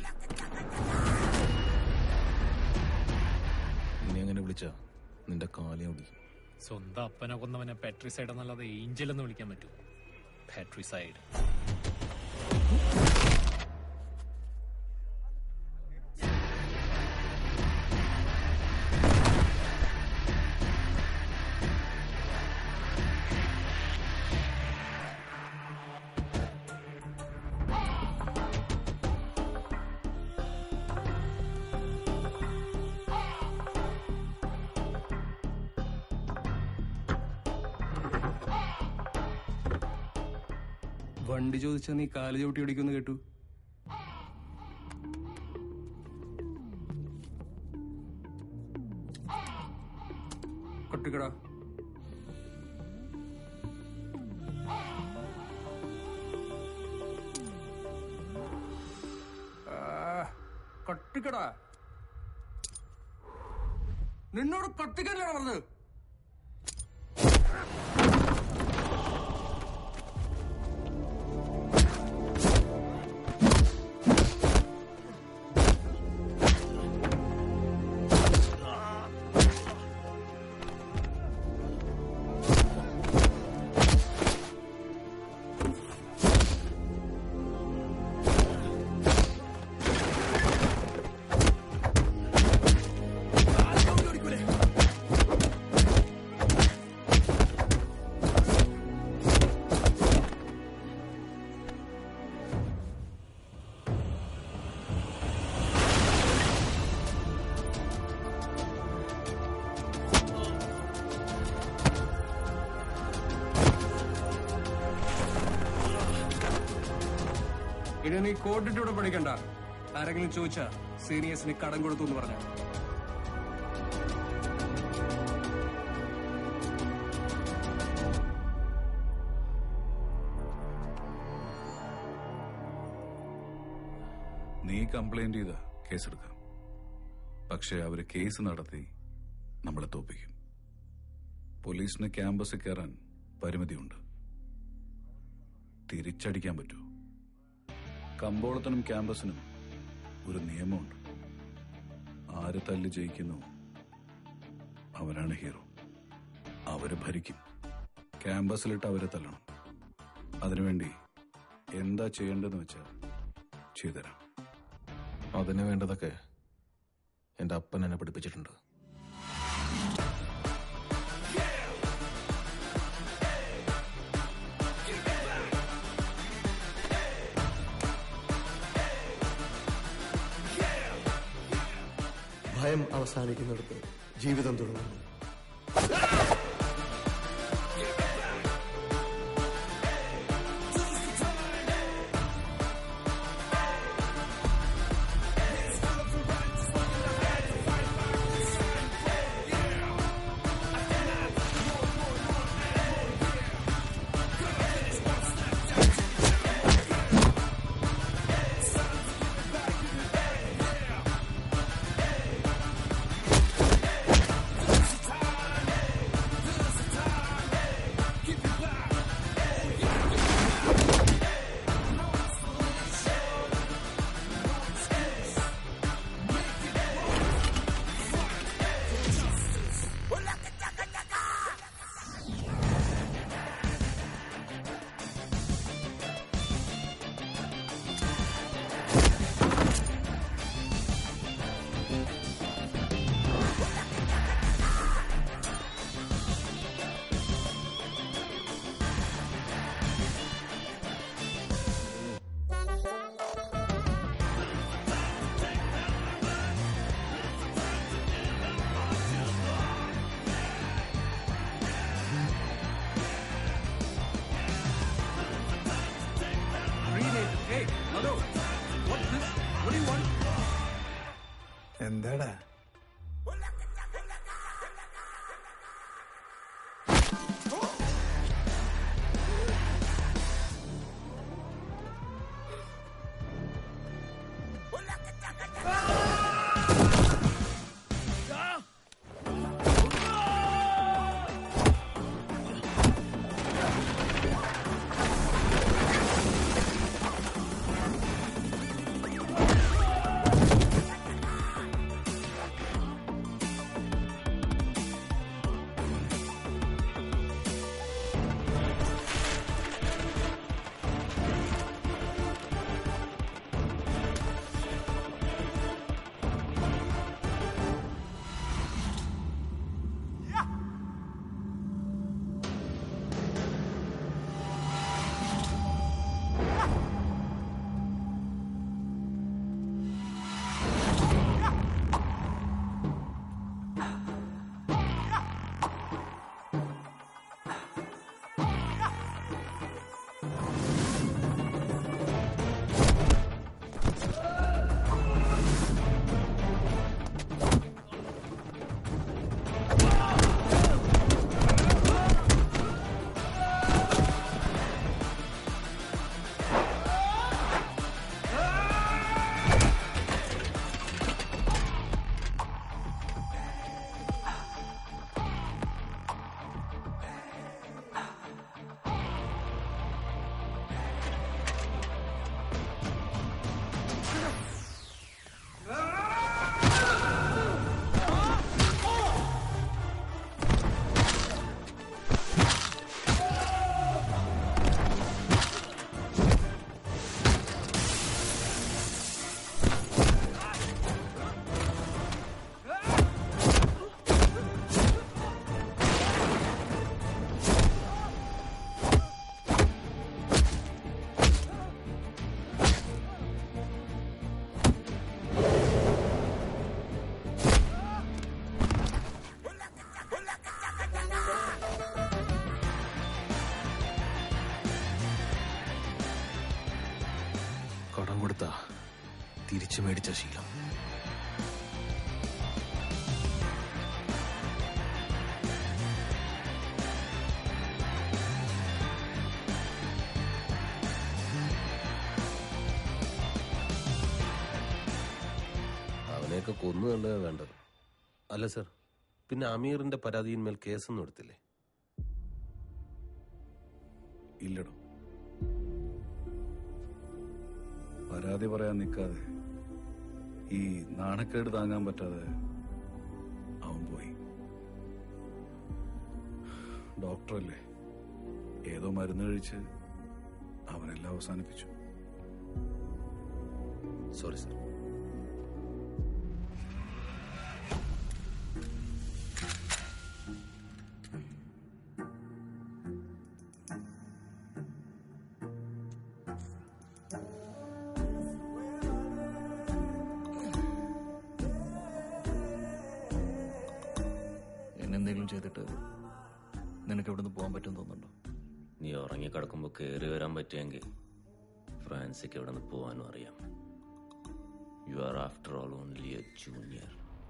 ഇനി അങ്ങനെ വിളിച്ചാ നിന്റെ കാലം ഓടി സ്വന്തം അപ്പനെ കൊന്നവനെ ബാറ്ററി സൈഡ് എന്നല്ലാതെ ഏഞ്ചൽ എന്ന് വിളിക്കാൻ പറ്റൂ ബാറ്ററി സൈഡ് വണ്ടി ചോദിച്ചാ നീ കാല് ചവിട്ടി ഓടിക്കുമെന്ന് കേട്ടു കൊട്ടിക്കട കട്ടിക്കട നിന്നോട് കത്തിക്കല്ലേ പറഞ്ഞത് ഇനി നീ കോട്ടിട്ട് ഇവിടെ പഠിക്കണ്ട ആരെങ്കിലും ചോദിച്ചാ സീനിയേഴ്സിന് കടം കൊടുത്തു എന്ന് പറഞ്ഞ നീ കംപ്ലൈന്റ് ചെയ്ത കേസെടുക്കാം പക്ഷെ അവര് കേസ് നടത്തി നമ്മളെ തോപ്പിക്കും പോലീസിന് ക്യാമ്പസിൽ കയറാൻ പരിമിതിയുണ്ട് തിരിച്ചടിക്കാൻ പറ്റൂ കമ്പോളത്തിനും ക്യാമ്പസിനും ഒരു നിയമമുണ്ട് ആര് തല്ല് ജയിക്കുന്നു അവരാണ് ഹീറോ അവര് ഭരിക്കും ക്യാമ്പസിലിട്ട് അവരെ തല്ലണം അതിനുവേണ്ടി എന്താ ചെയ്യേണ്ടതെന്ന് വെച്ചാൽ ചെയ്തുതരാം അതിന് വേണ്ടതൊക്കെ എന്റെ അപ്പൻ എന്നെ പഠിപ്പിച്ചിട്ടുണ്ട് ഭയം അവസാനിക്കുന്നിടത്ത് ജീവിതം തുടങ്ങുന്നു Thank തിരിച്ചു മേടിച്ച ശീലം അവനെയൊക്കെ കൊന്നു തള്ളുക വേണ്ടത് അല്ല സർ പിന്നെ അമീറിന്റെ പരാതിയിന്മേൽ കേസൊന്നും എടുത്തില്ലേ ഇല്ലടോ പരാതി പറയാൻ നിൽക്കാതെ ഈ നാണക്കേട് താങ്ങാൻ പറ്റാതെ അവൻ പോയി ഡോക്ടറല്ലേ ഏതോ മരുന്ന് കഴിച്ച് അവനെല്ലാം അവസാനിപ്പിച്ചു സോറി സർ എന്നെന്തെങ്കിലും ചെയ്തിട്ട് നിനക്ക് ഇവിടുന്ന് പോകാൻ പറ്റും തോന്നുന്നുണ്ടോ നീ ഉറങ്ങിക്കിടക്കുമ്പോൾ കയറി വരാൻ പറ്റിയെങ്കിൽ ഫ്രാൻസിക്ക് എവിടെ നിന്ന് പോകാനും അറിയാം you are after all only a junior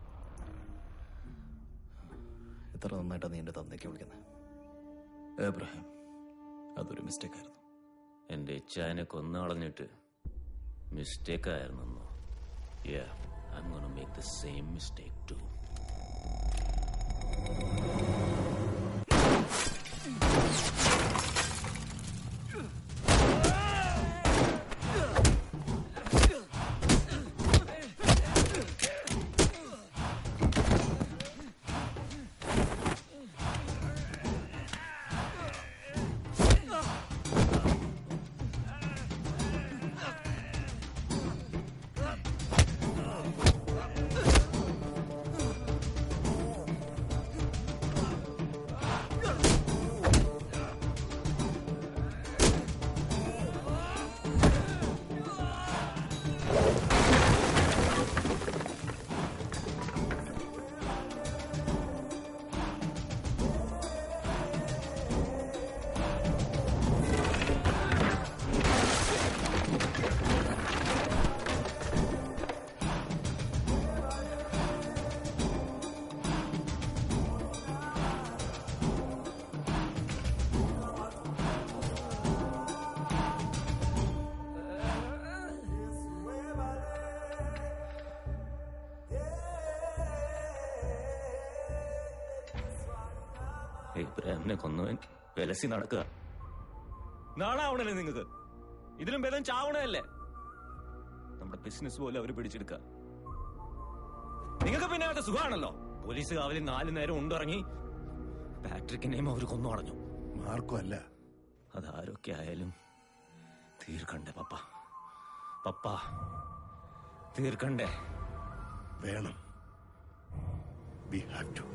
എത്ര നന്നായിട്ടാണ് നീ എൻ്റെ തന്തയ്ക്ക് വിളിക്കുന്നത് ഏബ്രഹാം അതൊരു മിസ്റ്റേക്ക് ആയിരുന്നു എൻ്റെ ഇച്ചായനെ കൊന്നു കളഞ്ഞിട്ട് മിസ്റ്റേക്ക് ആയിരുന്നെന്നോ yeah I am gonna make the same mistake to ഇബ്രാഹിമിനെ കൊന്നവൻ വിലസി നടക്കുക നാളാവണല്ലേ നിങ്ങൾക്ക് ഇതിലും ഭേദം ചാവണല്ലേ നമ്മുടെ ബിസിനസ് പോലെ അവർ പിടിച്ചെടുക്കുക നിങ്ങൾക്ക് പിന്നെ അത് സുഖമാണല്ലോ പോലീസ് കാവലിൽ നാലു നേരം ഉണ്ടിറങ്ങി പാട്രിക്കിനെയും അവർ കൊന്നു കളഞ്ഞു ആർക്കും അല്ല അതാരൊക്കെ ആയാലും തീർക്കണ്ടേ പപ്പ പപ്പ തീർക്കണ്ടേ വേണം വി ഹാവ് ടു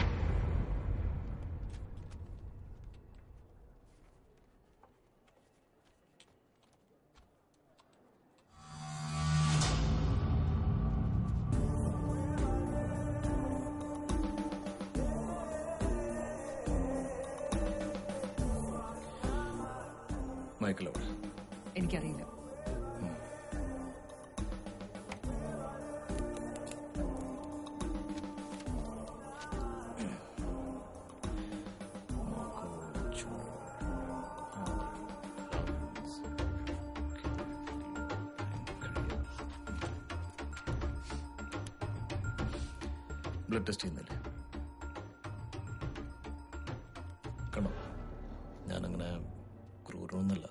മൈക്കിൾ അവിടെ എനിക്കറിയില്ല ബ്ലഡ് ടെസ്റ്റ് ചെയ്യുന്നില്ലേ കണ്ടോ ഞാനങ്ങനെ ക്രൂരമൊന്നുമല്ല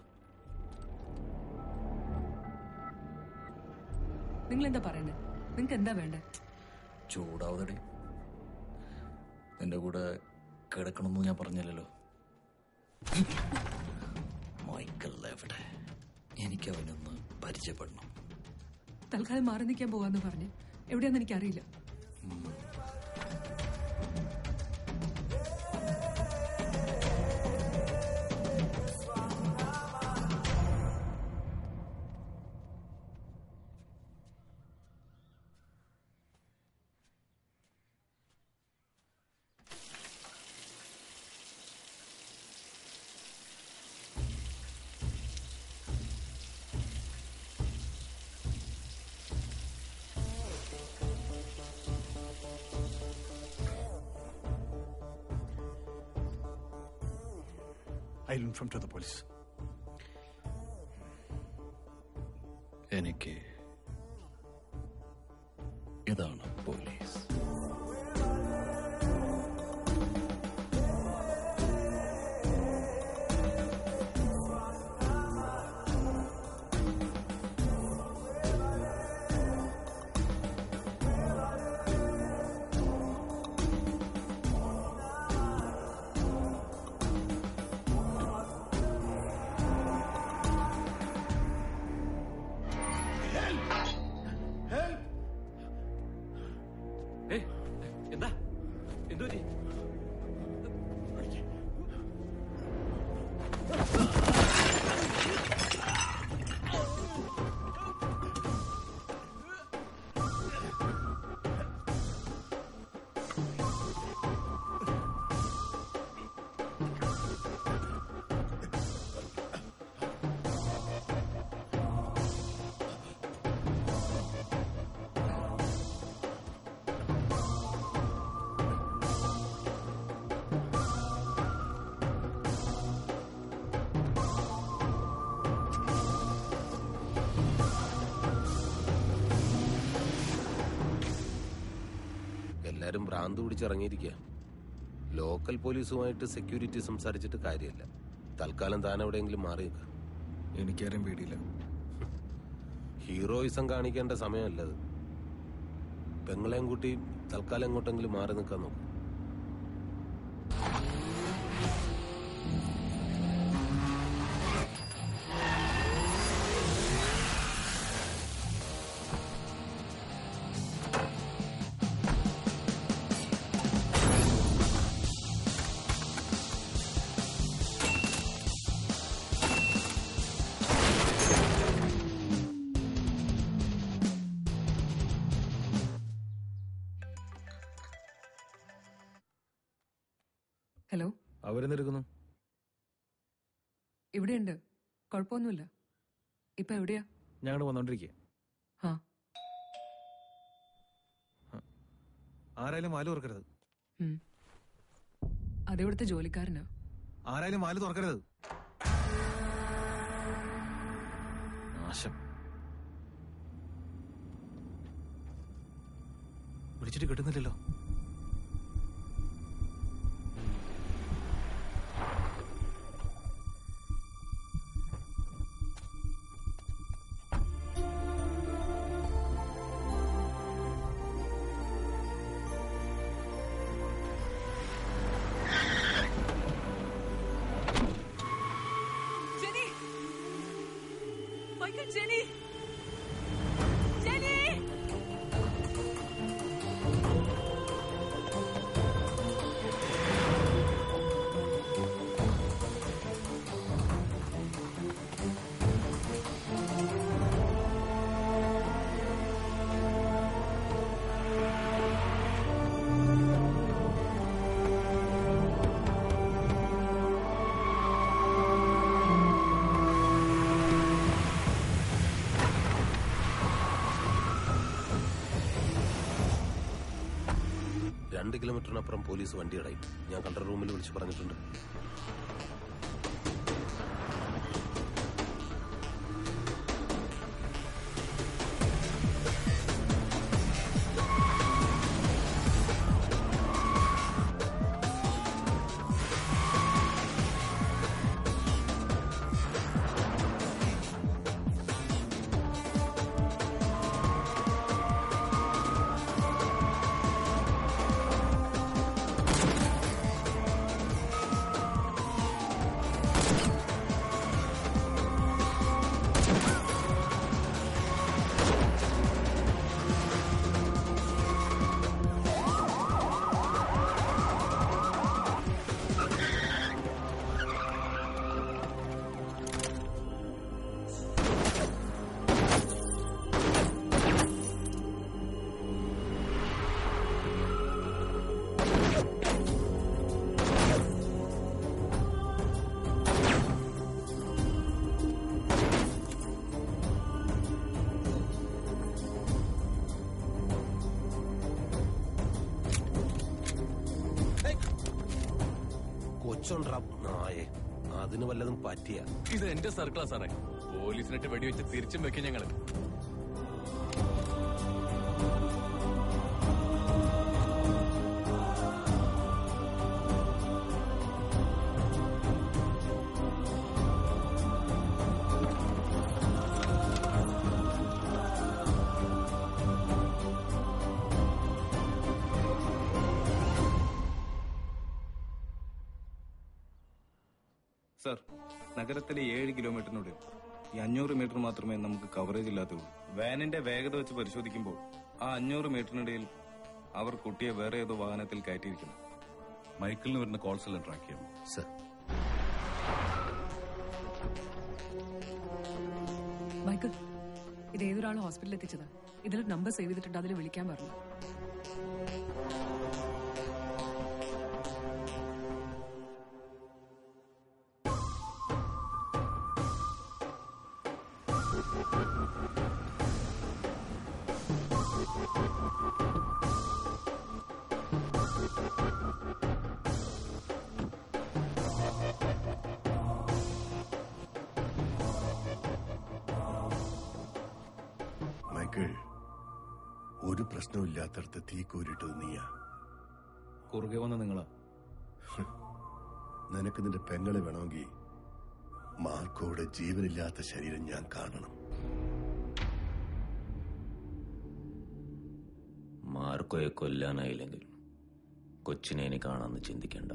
നിങ്ങൾ എന്താ പറയണ്ടേ നിങ്ങൾക്ക് എന്താ വേണ്ടേ ചൂടാവതടി നിന്റെ കൂടെ കിടക്കണമെന്ന് ഞാൻ പറഞ്ഞില്ലല്ലോ മൈക്കിൾ എവിടെ എനിക്ക് അവനൊന്ന് പരിചയപ്പെടണം തൽക്കാലം മാറി നിൽക്കാൻ പോവാന്ന് പറഞ്ഞ് എവിടെയാന്ന് എനിക്കറിയില്ല I inform to the police എനിക്ക് ഇതാണ് പോലീസ് ഏയ്, എന്താ എന്തു പറ്റി എല്ലാരും ഭ്രാന്ത് പിടിച്ചിറങ്ങിയിരിക്കുക ലോക്കൽ പോലീസുമായിട്ട് സെക്യൂരിറ്റി സംസാരിച്ചിട്ട് കാര്യമില്ല തൽക്കാലം താൻ എവിടെയെങ്കിലും മാറി നിൽക്കുക എനിക്കാരും പേടിയില്ല ഹീറോയിസം കാണിക്കേണ്ട സമയമല്ല അത് പെങ്ങളെയും കൂട്ടി തൽക്കാലം എങ്ങോട്ടെങ്കിലും മാറി നിൽക്കാൻ നോക്കും ഹലോ അവരെന്തെടുക്കുന്നു ഇവിടെയുണ്ട് കുഴപ്പമൊന്നുമില്ല ഇപ്പൊ എവിടെയാ ഞങ്ങൾ വന്നോണ്ടിരിക്കുക ആ ആരായാലും വാല് തുറക്കരുത് ഉം. അതിവിടുത്തെ ജോലിക്കാരനാ ആരായാലും വാല് തുറക്കരുത് നാശം വിളിച്ചിട്ട് കിട്ടുന്നില്ലല്ലോ ജെനി മൈക്കിൾ ജെനി ജെനി രണ്ട് കിലോമീറ്ററിനപ്പുറം പോലീസ് വണ്ടി അടയും ഞാൻ കൺട്രോൾ റൂമിൽ വിളിച്ച് പറഞ്ഞിട്ടുണ്ട് കൊച്ചുണ്ടാ നായേ അതിന് വല്ലതും പറ്റിയ ഇത് എന്റെ സർക്കിളാ സാറേ പോലീസിനിട്ട് വെടിവെച്ച് തിരിച്ചും വെക്കും ഞങ്ങള് സർ നഗരത്തിലെ ഏഴ് കിലോമീറ്ററിനുള്ളിൽ ഈ അഞ്ഞൂറ് മീറ്റർ മാത്രമേ നമുക്ക് കവറേജ് ഇല്ലാത്തുള്ളൂ വാനിന്റെ വേഗത വെച്ച് പരിശോധിക്കുമ്പോൾ ആ അഞ്ഞൂറ് മീറ്ററിനിടയിൽ അവർ കുട്ടിയെ വേറെ ഏതോ വാഹനത്തിൽ കയറ്റിയിരിക്കുന്നു മൈക്കിളിന് വരുന്ന കോൾസ് എല്ലാം ട്രാക്ക് ചെയ്യാം സർ മൈക്കിൾ ഇത് ഏതൊരാൾ ഹോസ്പിറ്റലിൽ എത്തിച്ചതാ ഇതിൽ നമ്പർ സേവ് ചെയ്തിട്ടുണ്ട് അതിൽ വിളിക്കാൻ പറഞ്ഞു മൈക്കിൾ ഒരു പ്രശ്നമില്ലാത്തടത്ത് തീ കോരിട്ടത് നീയാ കുറുകെ വന്ന നിങ്ങളാ നിനക്ക് നിന്റെ പെങ്ങളെ വേണമെങ്കിൽ മാർക്കോയുടെ ജീവനില്ലാത്ത ശരീരം ഞാൻ കാണണം മാർക്കോയെ കൊല്ലാനായില്ലെങ്കിൽ കൊച്ചിനെ ഇനി കാണാമെന്ന് ചിന്തിക്കണ്ട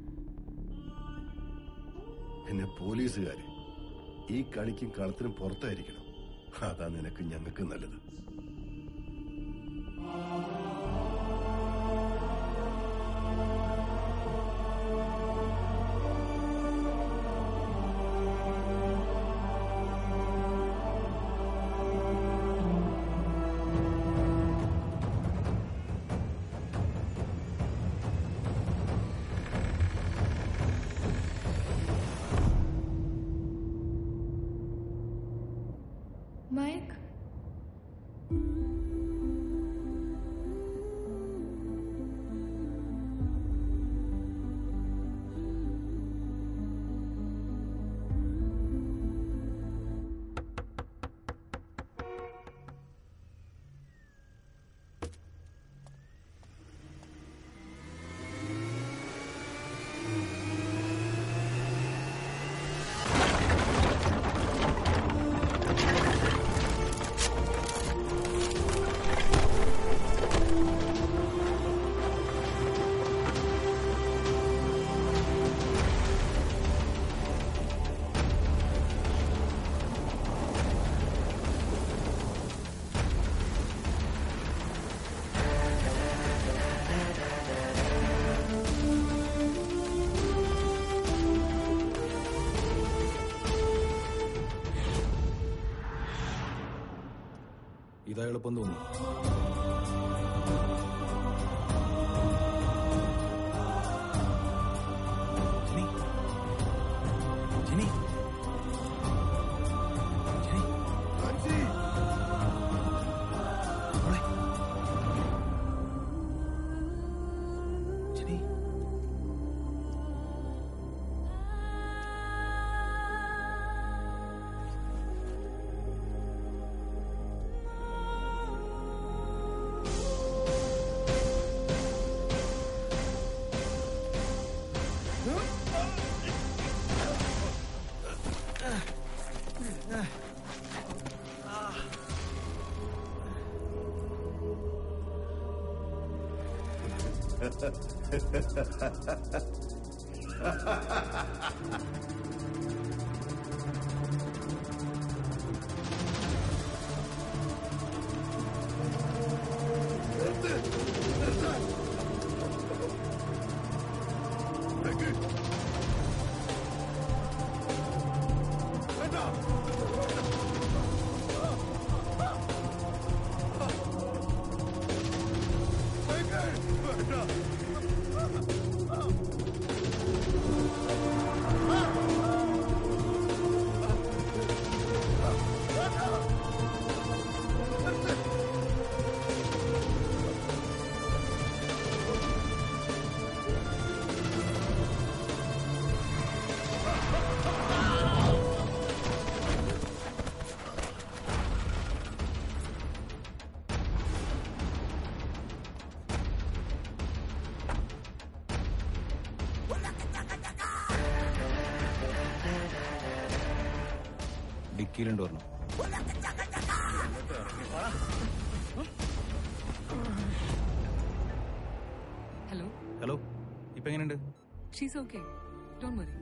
പിന്നെ പോലീസുകാര് ഈ കളിക്കും കളത്തിനും പുറത്തായിരിക്കണം അതാ നിനക്ക് ഞങ്ങൾക്ക് നല്ലത് മയക്ക് ഇതാ എളുപ്പം തോന്നുന്നു ജിനി മോളെ. ജിനി Ah! ഡിക്കിയിലുണ്ട് പറഞ്ഞു ഹലോ ഹലോ ഇപ്പൊ എങ്ങനെയുണ്ട് ഷീസ് ഓക്കെ ഡോണ്ട് വറി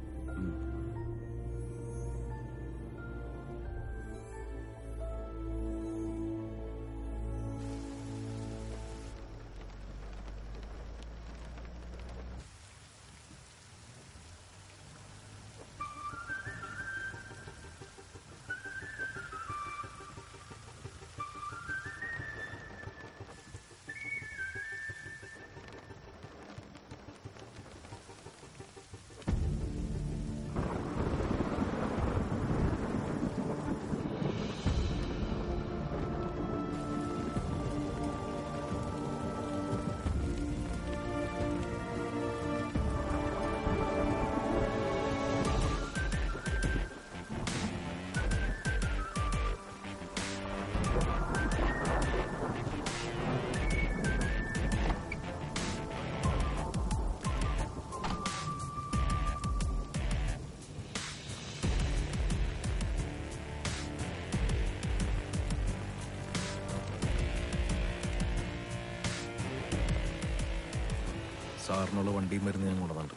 സാറിനുള്ള വണ്ടിയും മരുന്ന് ഞാൻ കൊണ്ടുവന്നുണ്ട്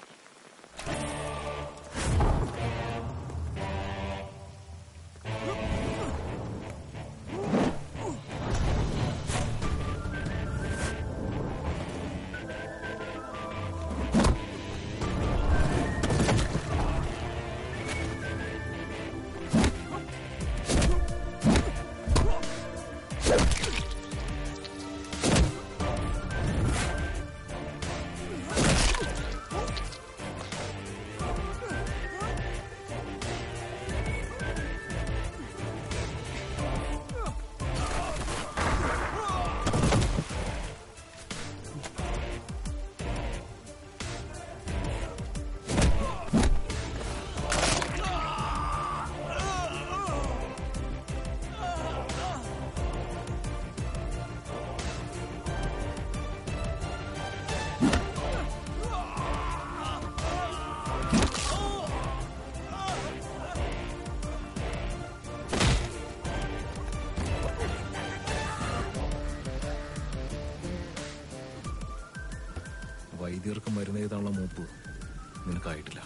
വൈദ്യർക്ക് മരുന്ന് എഴുതാനുള്ള മൂപ്പ് നിനക്കായിട്ടില്ല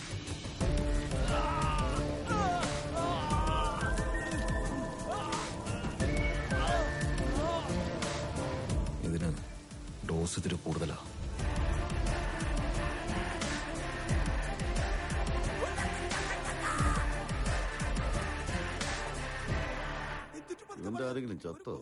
ഇതിന് ഡോസ് ഇത്തിരി കൂടുതലാ ഇവന്റെ ആരെങ്കിലും ചത്തോ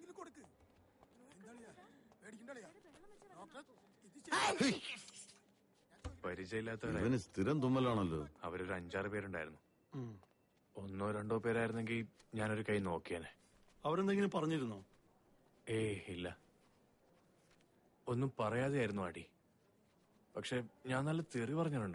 പരിചയമില്ലാത്തവരായിരുന്നു ഇവന് സ്ഥിരം തുമ്മലാണല്ലോ അവരൊരു അഞ്ചാറ് പേരുണ്ടായിരുന്നു ഒന്നോ രണ്ടോ പേരായിരുന്നെങ്കിൽ ഞാനൊരു കൈ നോക്കിയാനെ അവരെന്തെങ്കിലും പറഞ്ഞിരുന്നോ ഏ ഇല്ല ഒന്നും പറയാതെയായിരുന്നു അടി പക്ഷെ ഞാൻ നല്ല തെറി പറഞ്ഞിട്ടുണ്ട്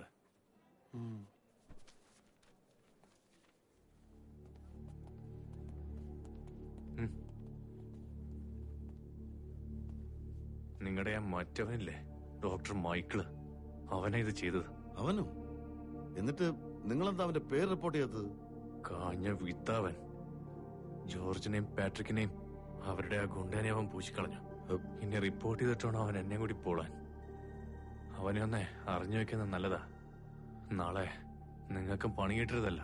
നിങ്ങളുടെ ആ മറ്റവനില്ലേ ഡോക്ടർ മൈക്കിള് അവനാ ഇത് ചെയ്തത് അവനും എന്നിട്ട് നിങ്ങളെന്താ അവന്റെ പേര് റിപ്പോർട്ട് ചെയ്തത് കാഞ്ഞ വിത്താവൻ ജോർജിനെയും പാട്രിക്കിനെയും അവരുടെ ആ ഗുണ്ടനെ അവൻ പൂശിക്കളഞ്ഞു ഇനി റിപ്പോർട്ട് ചെയ്തിട്ടാണോ അവൻ എന്നെ കൂടി പോളാൻ അവനെ ഒന്നേ അറിഞ്ഞു വെക്കുന്നത് നല്ലതാ നാളെ നിങ്ങൾക്കും പണി കിട്ടരുതല്ല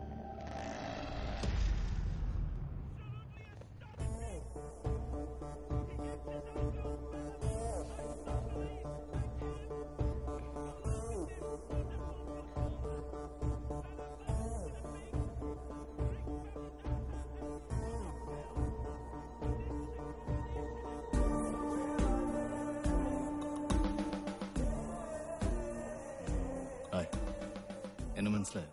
ഹായ് എന്നെ മനസ്സിലായോ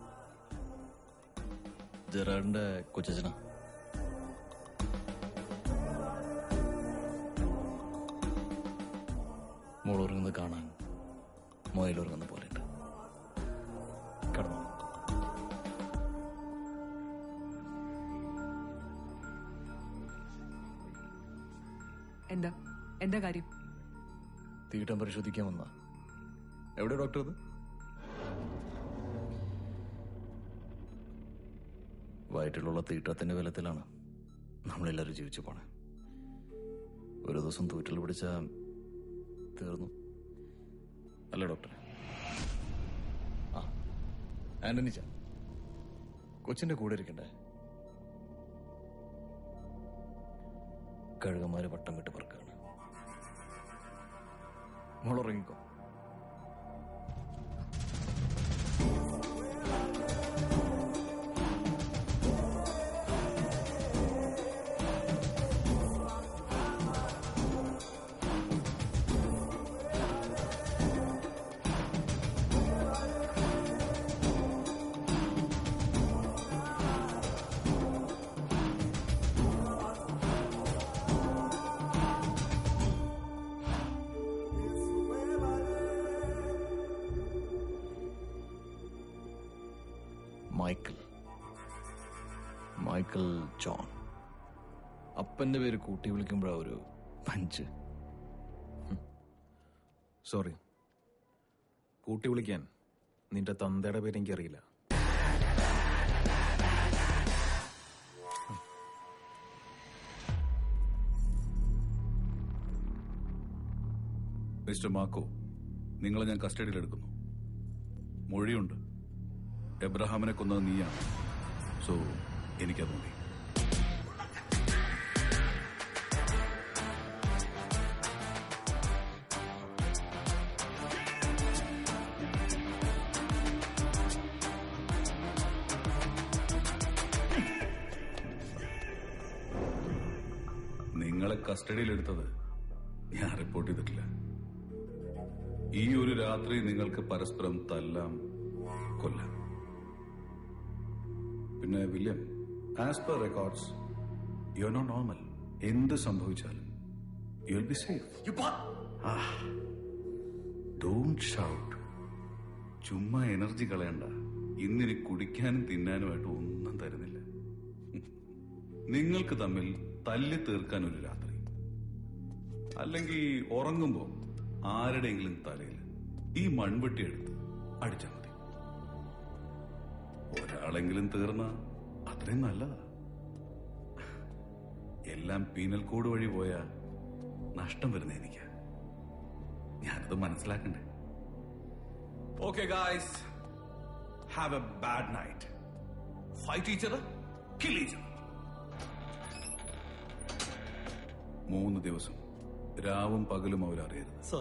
ജെറാഡിന്റെ കൊച്ചച്ഛനാ മോളുറങ്ങുന്നത് കാണാൻ മൊയിലുറങ്ങുന്ന പോലെയുണ്ട് കടന്നു എന്താ എന്താ കാര്യം തീട്ടം പരിശോധിക്കാൻ വന്ന എവിടെ ഡോക്ടർ അത് വയറ്റിലുള്ള തീട്ടത്തിന്റെ ബലത്തിലാണ് നമ്മളെല്ലാവരും ജീവിച്ചു പോണേ ഒരു ദിവസം തൂറ്റൽ പിടിച്ച തീർന്നു അല്ല ഡോക്ടർ ആ ആന്റണി ചാ കൊച്ചിന്റെ കൂടെ ഇരിക്കണ്ടേ കഴുകന്മാര് വട്ടം വിട്ട് പറക്കാണ് മോളുറങ്ങിക്കോ മൈക്കിൾ മൈക്കിൾ ജോൺ അപ്പന്റെ പേര് കൂട്ടി വിളിക്കുമ്പോഴാ ഒരു പഞ്ച് സോറി കൂട്ടി വിളിക്കാൻ നിന്റെ തന്തയുടെ പേര് എനിക്കറിയില്ല മിസ്റ്റർ മാക്കോ നിങ്ങളെ ഞാൻ കസ്റ്റഡിയിലെടുക്കുന്നു മൊഴിയുണ്ട് എബ്രഹാമിനെ കൊന്നത് നീയാണ് സോ എനിക്കത് മതി നിങ്ങളെ കസ്റ്റഡിയിലെടുത്തത് ഞാൻ റിപ്പോർട്ട് ചെയ്തിട്ടില്ല ഈ ഒരു രാത്രി നിങ്ങൾക്ക് പരസ്പരം തല്ലാം കൊല്ലാം പിന്നെ William as per records you are not normal എന്ത് സംഭവിച്ചാലും you will be safe don't shout ചുമ്മാ എനർജി കളയണ്ട ഇന്നിനി കുടിക്കാനും തിന്നാനുമായിട്ട് ഒന്നും തരുന്നില്ല നിങ്ങൾക്ക് തമ്മിൽ തല്ലി തീർക്കാൻ ഒരു രാത്രി അല്ലെങ്കിൽ ഉറങ്ങുമ്പോ ആരുടെയെങ്കിലും തലയിൽ ഈ മൺവെട്ടി എടുത്ത് അടിച്ചാൽ മതി ഒരാളെങ്കിലും തീർന്ന അത്രയും നല്ലതാ എല്ലാം പീനൽ കോഡ് വഴി പോയാ നഷ്ടം വരുന്ന എനിക്ക് ഞാനത് മനസ്സിലാക്കണ്ടേ Okay, guys. Have a bad night. Fight each other, kill each other. മൂന്ന് ദിവസം രാവും പകലും അവരറിയരുത് സർ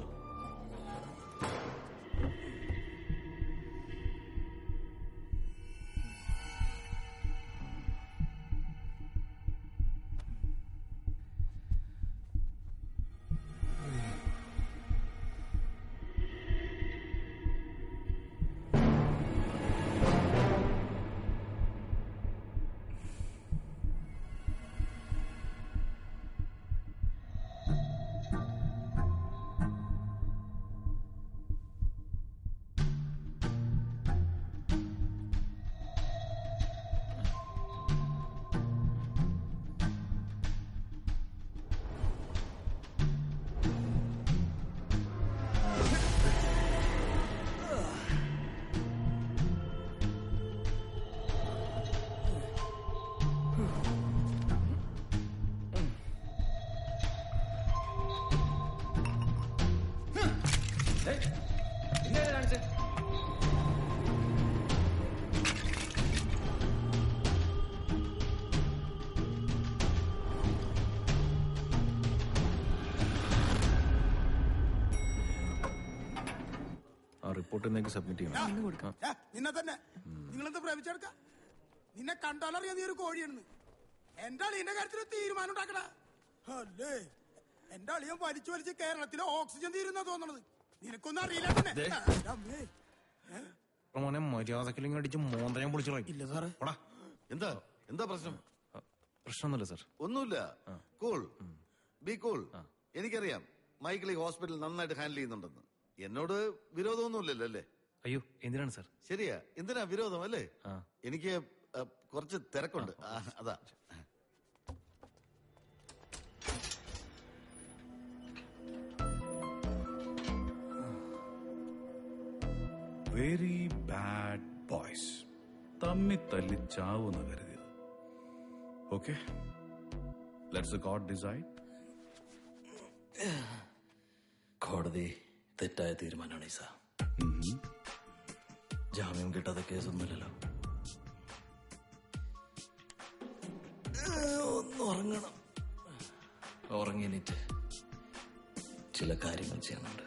ആ റിപ്പോർട്ട് എന്നേക്ക് സബ്മിറ്റ് ചെയ്യണം ഏ, നിന്നെ തന്നെ നിങ്ങളെന്താ പ്രേമിച്ചെടുക്ക നിന്നെ കണ്ടാലറിയാം നീ ഒരു കോഴിയാണെന്ന് എന്റെ അളിയന്റെ കാര്യത്തിൽ ഒരു തീരുമാനം ഉണ്ടാക്കണ അല്ലേ എന്റെ അളിയൻ വലിച്ചു വലിച്ച് കേരളത്തിലെ ഓക്സിജൻ തീരുന്ന തോന്നണത് നിനക്കൊന്നും അറിയില്ല തന്നെ ദേ. എന്റെ അമ്മേ. ഏ? മോനെ മര്യാദക്കില്ലെങ്കിൽ അടിച്ച് മോന്ത ഞാൻ പൊളിച്ചു ഇല്ല സാറേ എന്താ എന്താ പ്രശ്നം പ്രശ്നമൊന്നുമില്ല സാർ ഒന്നുമില്ല കൂൾ ബി കൂൾ എനിക്കറിയാം മൈക്കിൾ ഈ ഹോസ്പിറ്റൽ നന്നായിട്ട് ഹാൻഡിൽ ചെയ്യുന്നുണ്ടെന്ന് എന്നോട് വിരോധമൊന്നുമില്ലല്ലോ അല്ലേ അയ്യോ എന്തിനാണ് സാർ ശരിയാ എന്തിനാ വിരോധം അല്ലേ ആ. എനിക്ക് അ, കുറച്ച് തിരക്കുണ്ട് ആ, അതാ വെരി ബാഡ് ബോയ്സ് തമ്മി തല്ലി ചാവുന്ന കരുതിയത് Okay. Let's the court decide. കോടതി തെറ്റായ തീരുമാനമാണ് ഈസ ജാമ്യം കിട്ടാത്ത കേസൊന്നുമില്ലല്ലോ ഒന്ന് ഉറങ്ങണം ഉറങ്ങിനിട്ട് ചില കാര്യങ്ങൾ ചെയ്യണുണ്ട്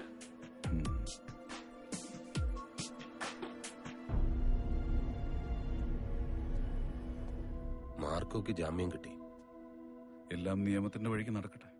മാർക്കോക്ക് ജാമ്യം കിട്ടി എല്ലാം നിയമത്തിന്റെ വഴിക്ക് നടക്കട്ടെ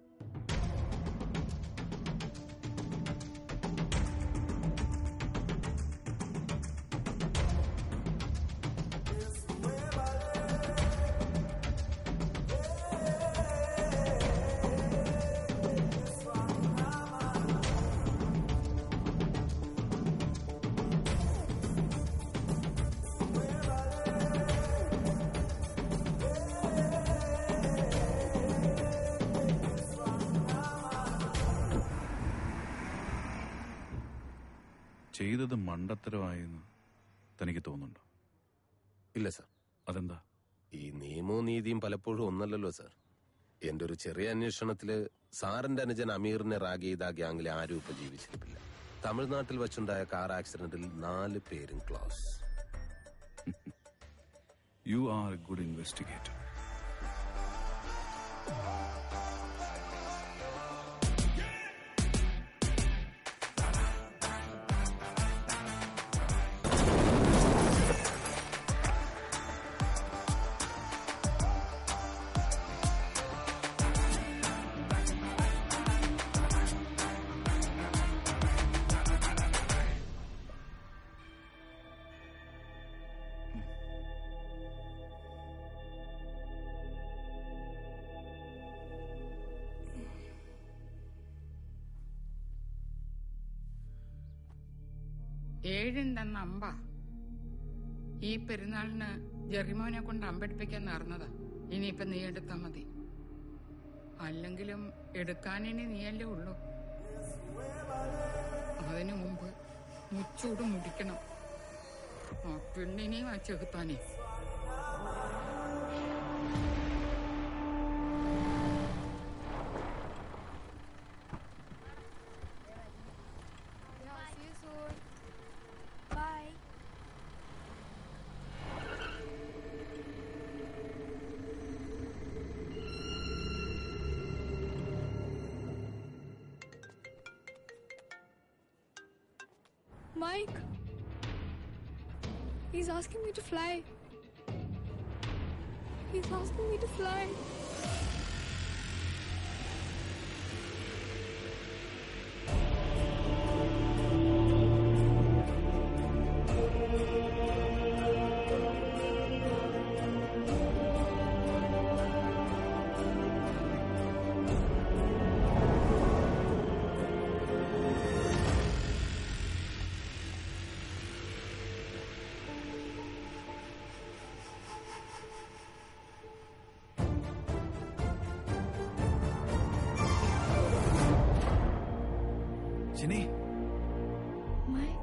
ചെയ്തത് മണ്ടത്തരമായെന്ന് തനിക്ക് തോന്നുന്നുണ്ടോ ഇല്ല സർ അതെന്താ ഈ നിയമവും നീതിയും പലപ്പോഴും ഒന്നല്ലല്ലോ സർ എന്റെ ഒരു ചെറിയ അന്വേഷണത്തില് സാറിന്റെ അനുജൻ അമീറിനെ റാഗ് ചെയ്ത ആ ഗ്യാങ്ങിലെ ആരും ഇപ്പൊ ജീവിച്ചിരിപ്പില്ല തമിഴ്നാട്ടിൽ വെച്ചുണ്ടായ കാർ ആക്സിഡന്റിൽ നാല് പേരും close you are a good investigator ഏഴുണ്ടെന്ന അമ്പ ഈ പെരുന്നാളിന് ജെറിമോനെ കൊണ്ട് അമ്പെടുപ്പിക്കാൻ നേർന്നതാ ഇനിയിപ്പൊ നീ എടുത്താ മതി അല്ലെങ്കിലും എടുക്കാനിനി നീയല്ലേ ഉള്ളൂ അതിനു മുമ്പ് മുച്ചൂട് മുടിക്കണം ആ പെണ്ണിനെയും ആ ചെകുത്താനേ Yeah, see you soon. Bye. Mike. He's asking me to fly. He's asking me to fly. Jenny Mike.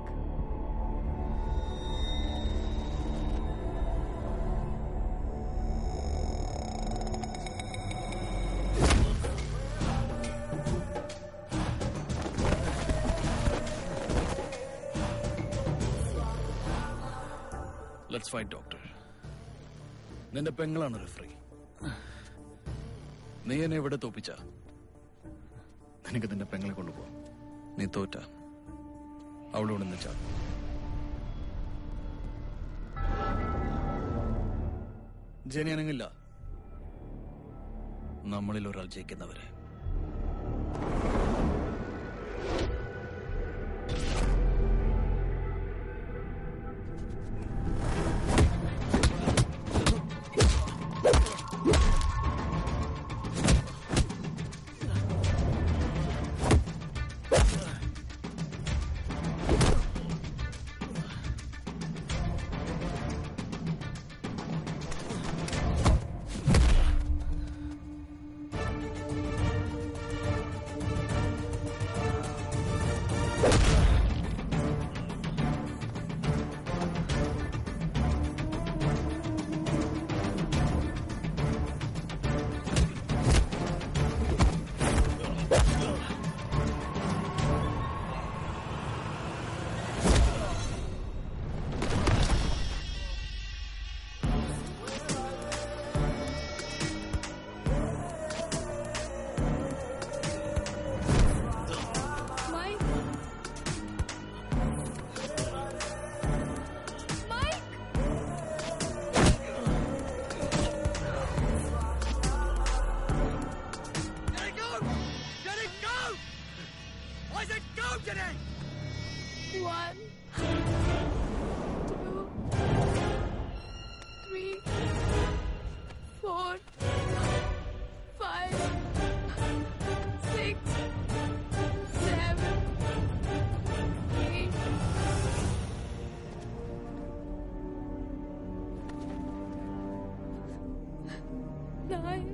Let's fight doctor നിന്റെ പെങ്ങളാണ് റെഫറി നീ എന്നെ എവിടെ തോപ്പിച്ച നിനക്ക് നിന്റെ പെങ്ങളെ കൊണ്ടുപോകാം നീ തോറ്റ അവളോട് നിച്ചാ ജനി അനങ്ങില്ല നമ്മളിൽ ഒരാൾ ജയിക്കുന്നവരെ two, three, four, five, six, seven, eight. Nine.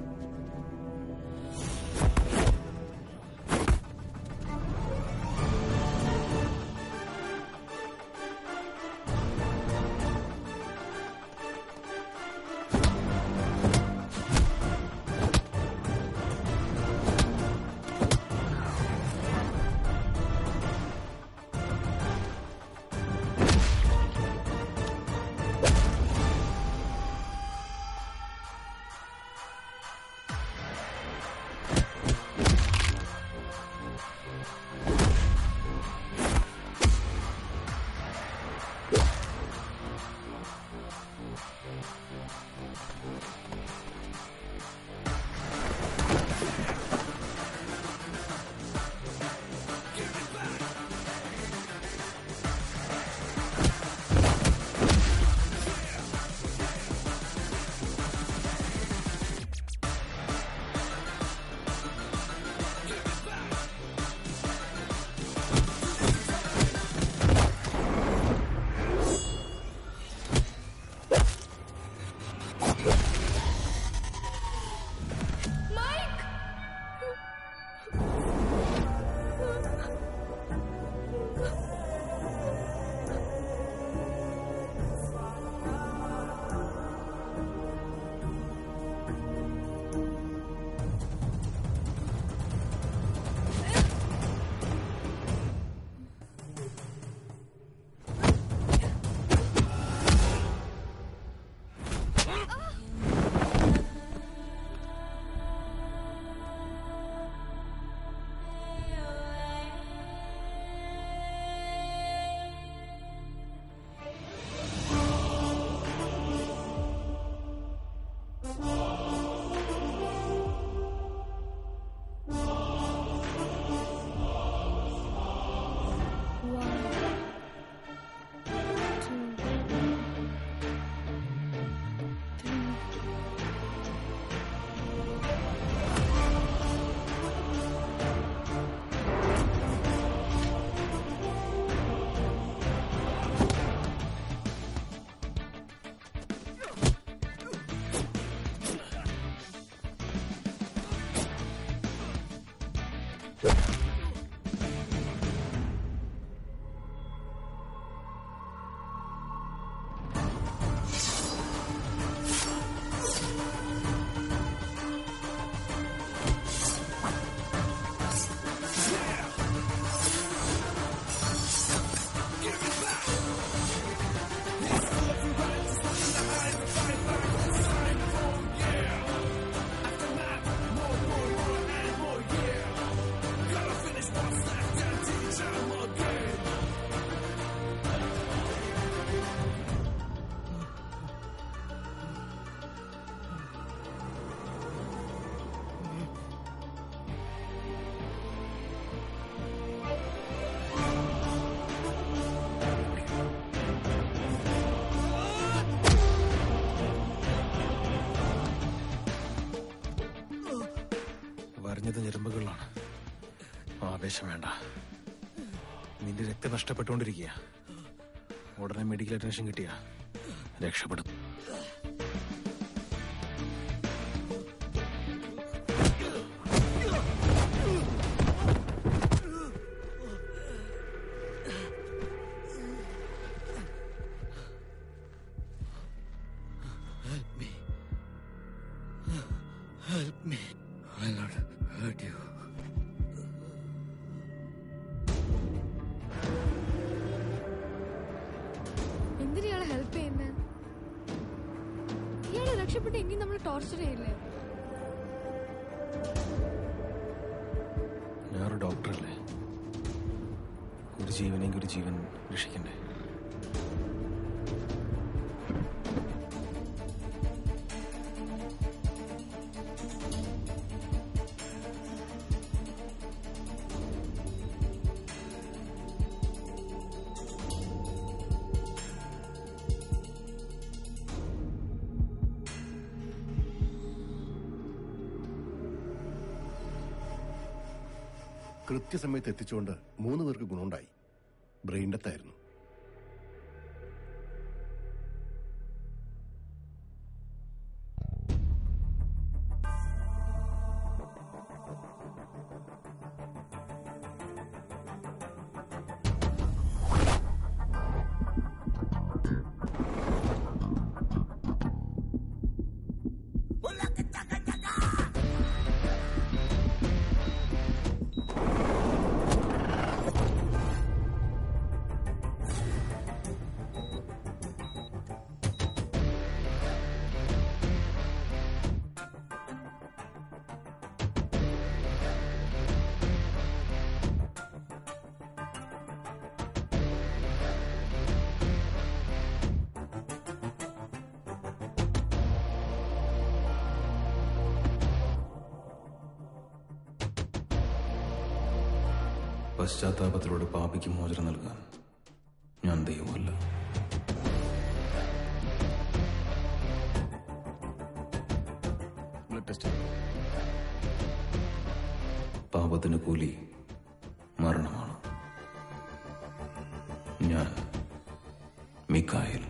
വരഞ്ഞത് ഞെരുമ്പുകളിലാണ് ആവേശം വേണ്ട നിന്റെ രക്തം നഷ്ടപ്പെട്ടുകൊണ്ടിരിക്കുക ഉടനെ മെഡിക്കൽ അറ്റൻഷൻ കിട്ടിയ രക്ഷപ്പെടും Help me. Help me. I'll not hurt you. എന്തിനാളെ ഹെൽപ്പ് ചെയ്യുന്നത് ഇയാളെ രക്ഷപ്പെട്ട് ഇനി നമ്മൾ ടോർച്ചർ ചെയ്യില്ലേ ഞാനൊരു ഡോക്ടറല്ലേ ഒരു ജീവനെങ്കിൽ ഒരു ജീവൻ രക്ഷിക്കണ്ടേ കൃത്യസമയത്ത് എത്തിച്ചുകൊണ്ട് മൂന്ന് പേർക്ക് ഗുണമുണ്ടായി ബ്രെയിൻ ഡെത്തായിരുന്നു പശ്ചാത്താപത്തിലൂടെ പാപിക്ക് മോചനം നൽകാൻ ഞാൻ ദൈവമല്ല ബ്ലഡ് ടെസ്റ്റ് പാപത്തിന് കൂലി മരണമാണ് ഞാൻ മിക്കായൽ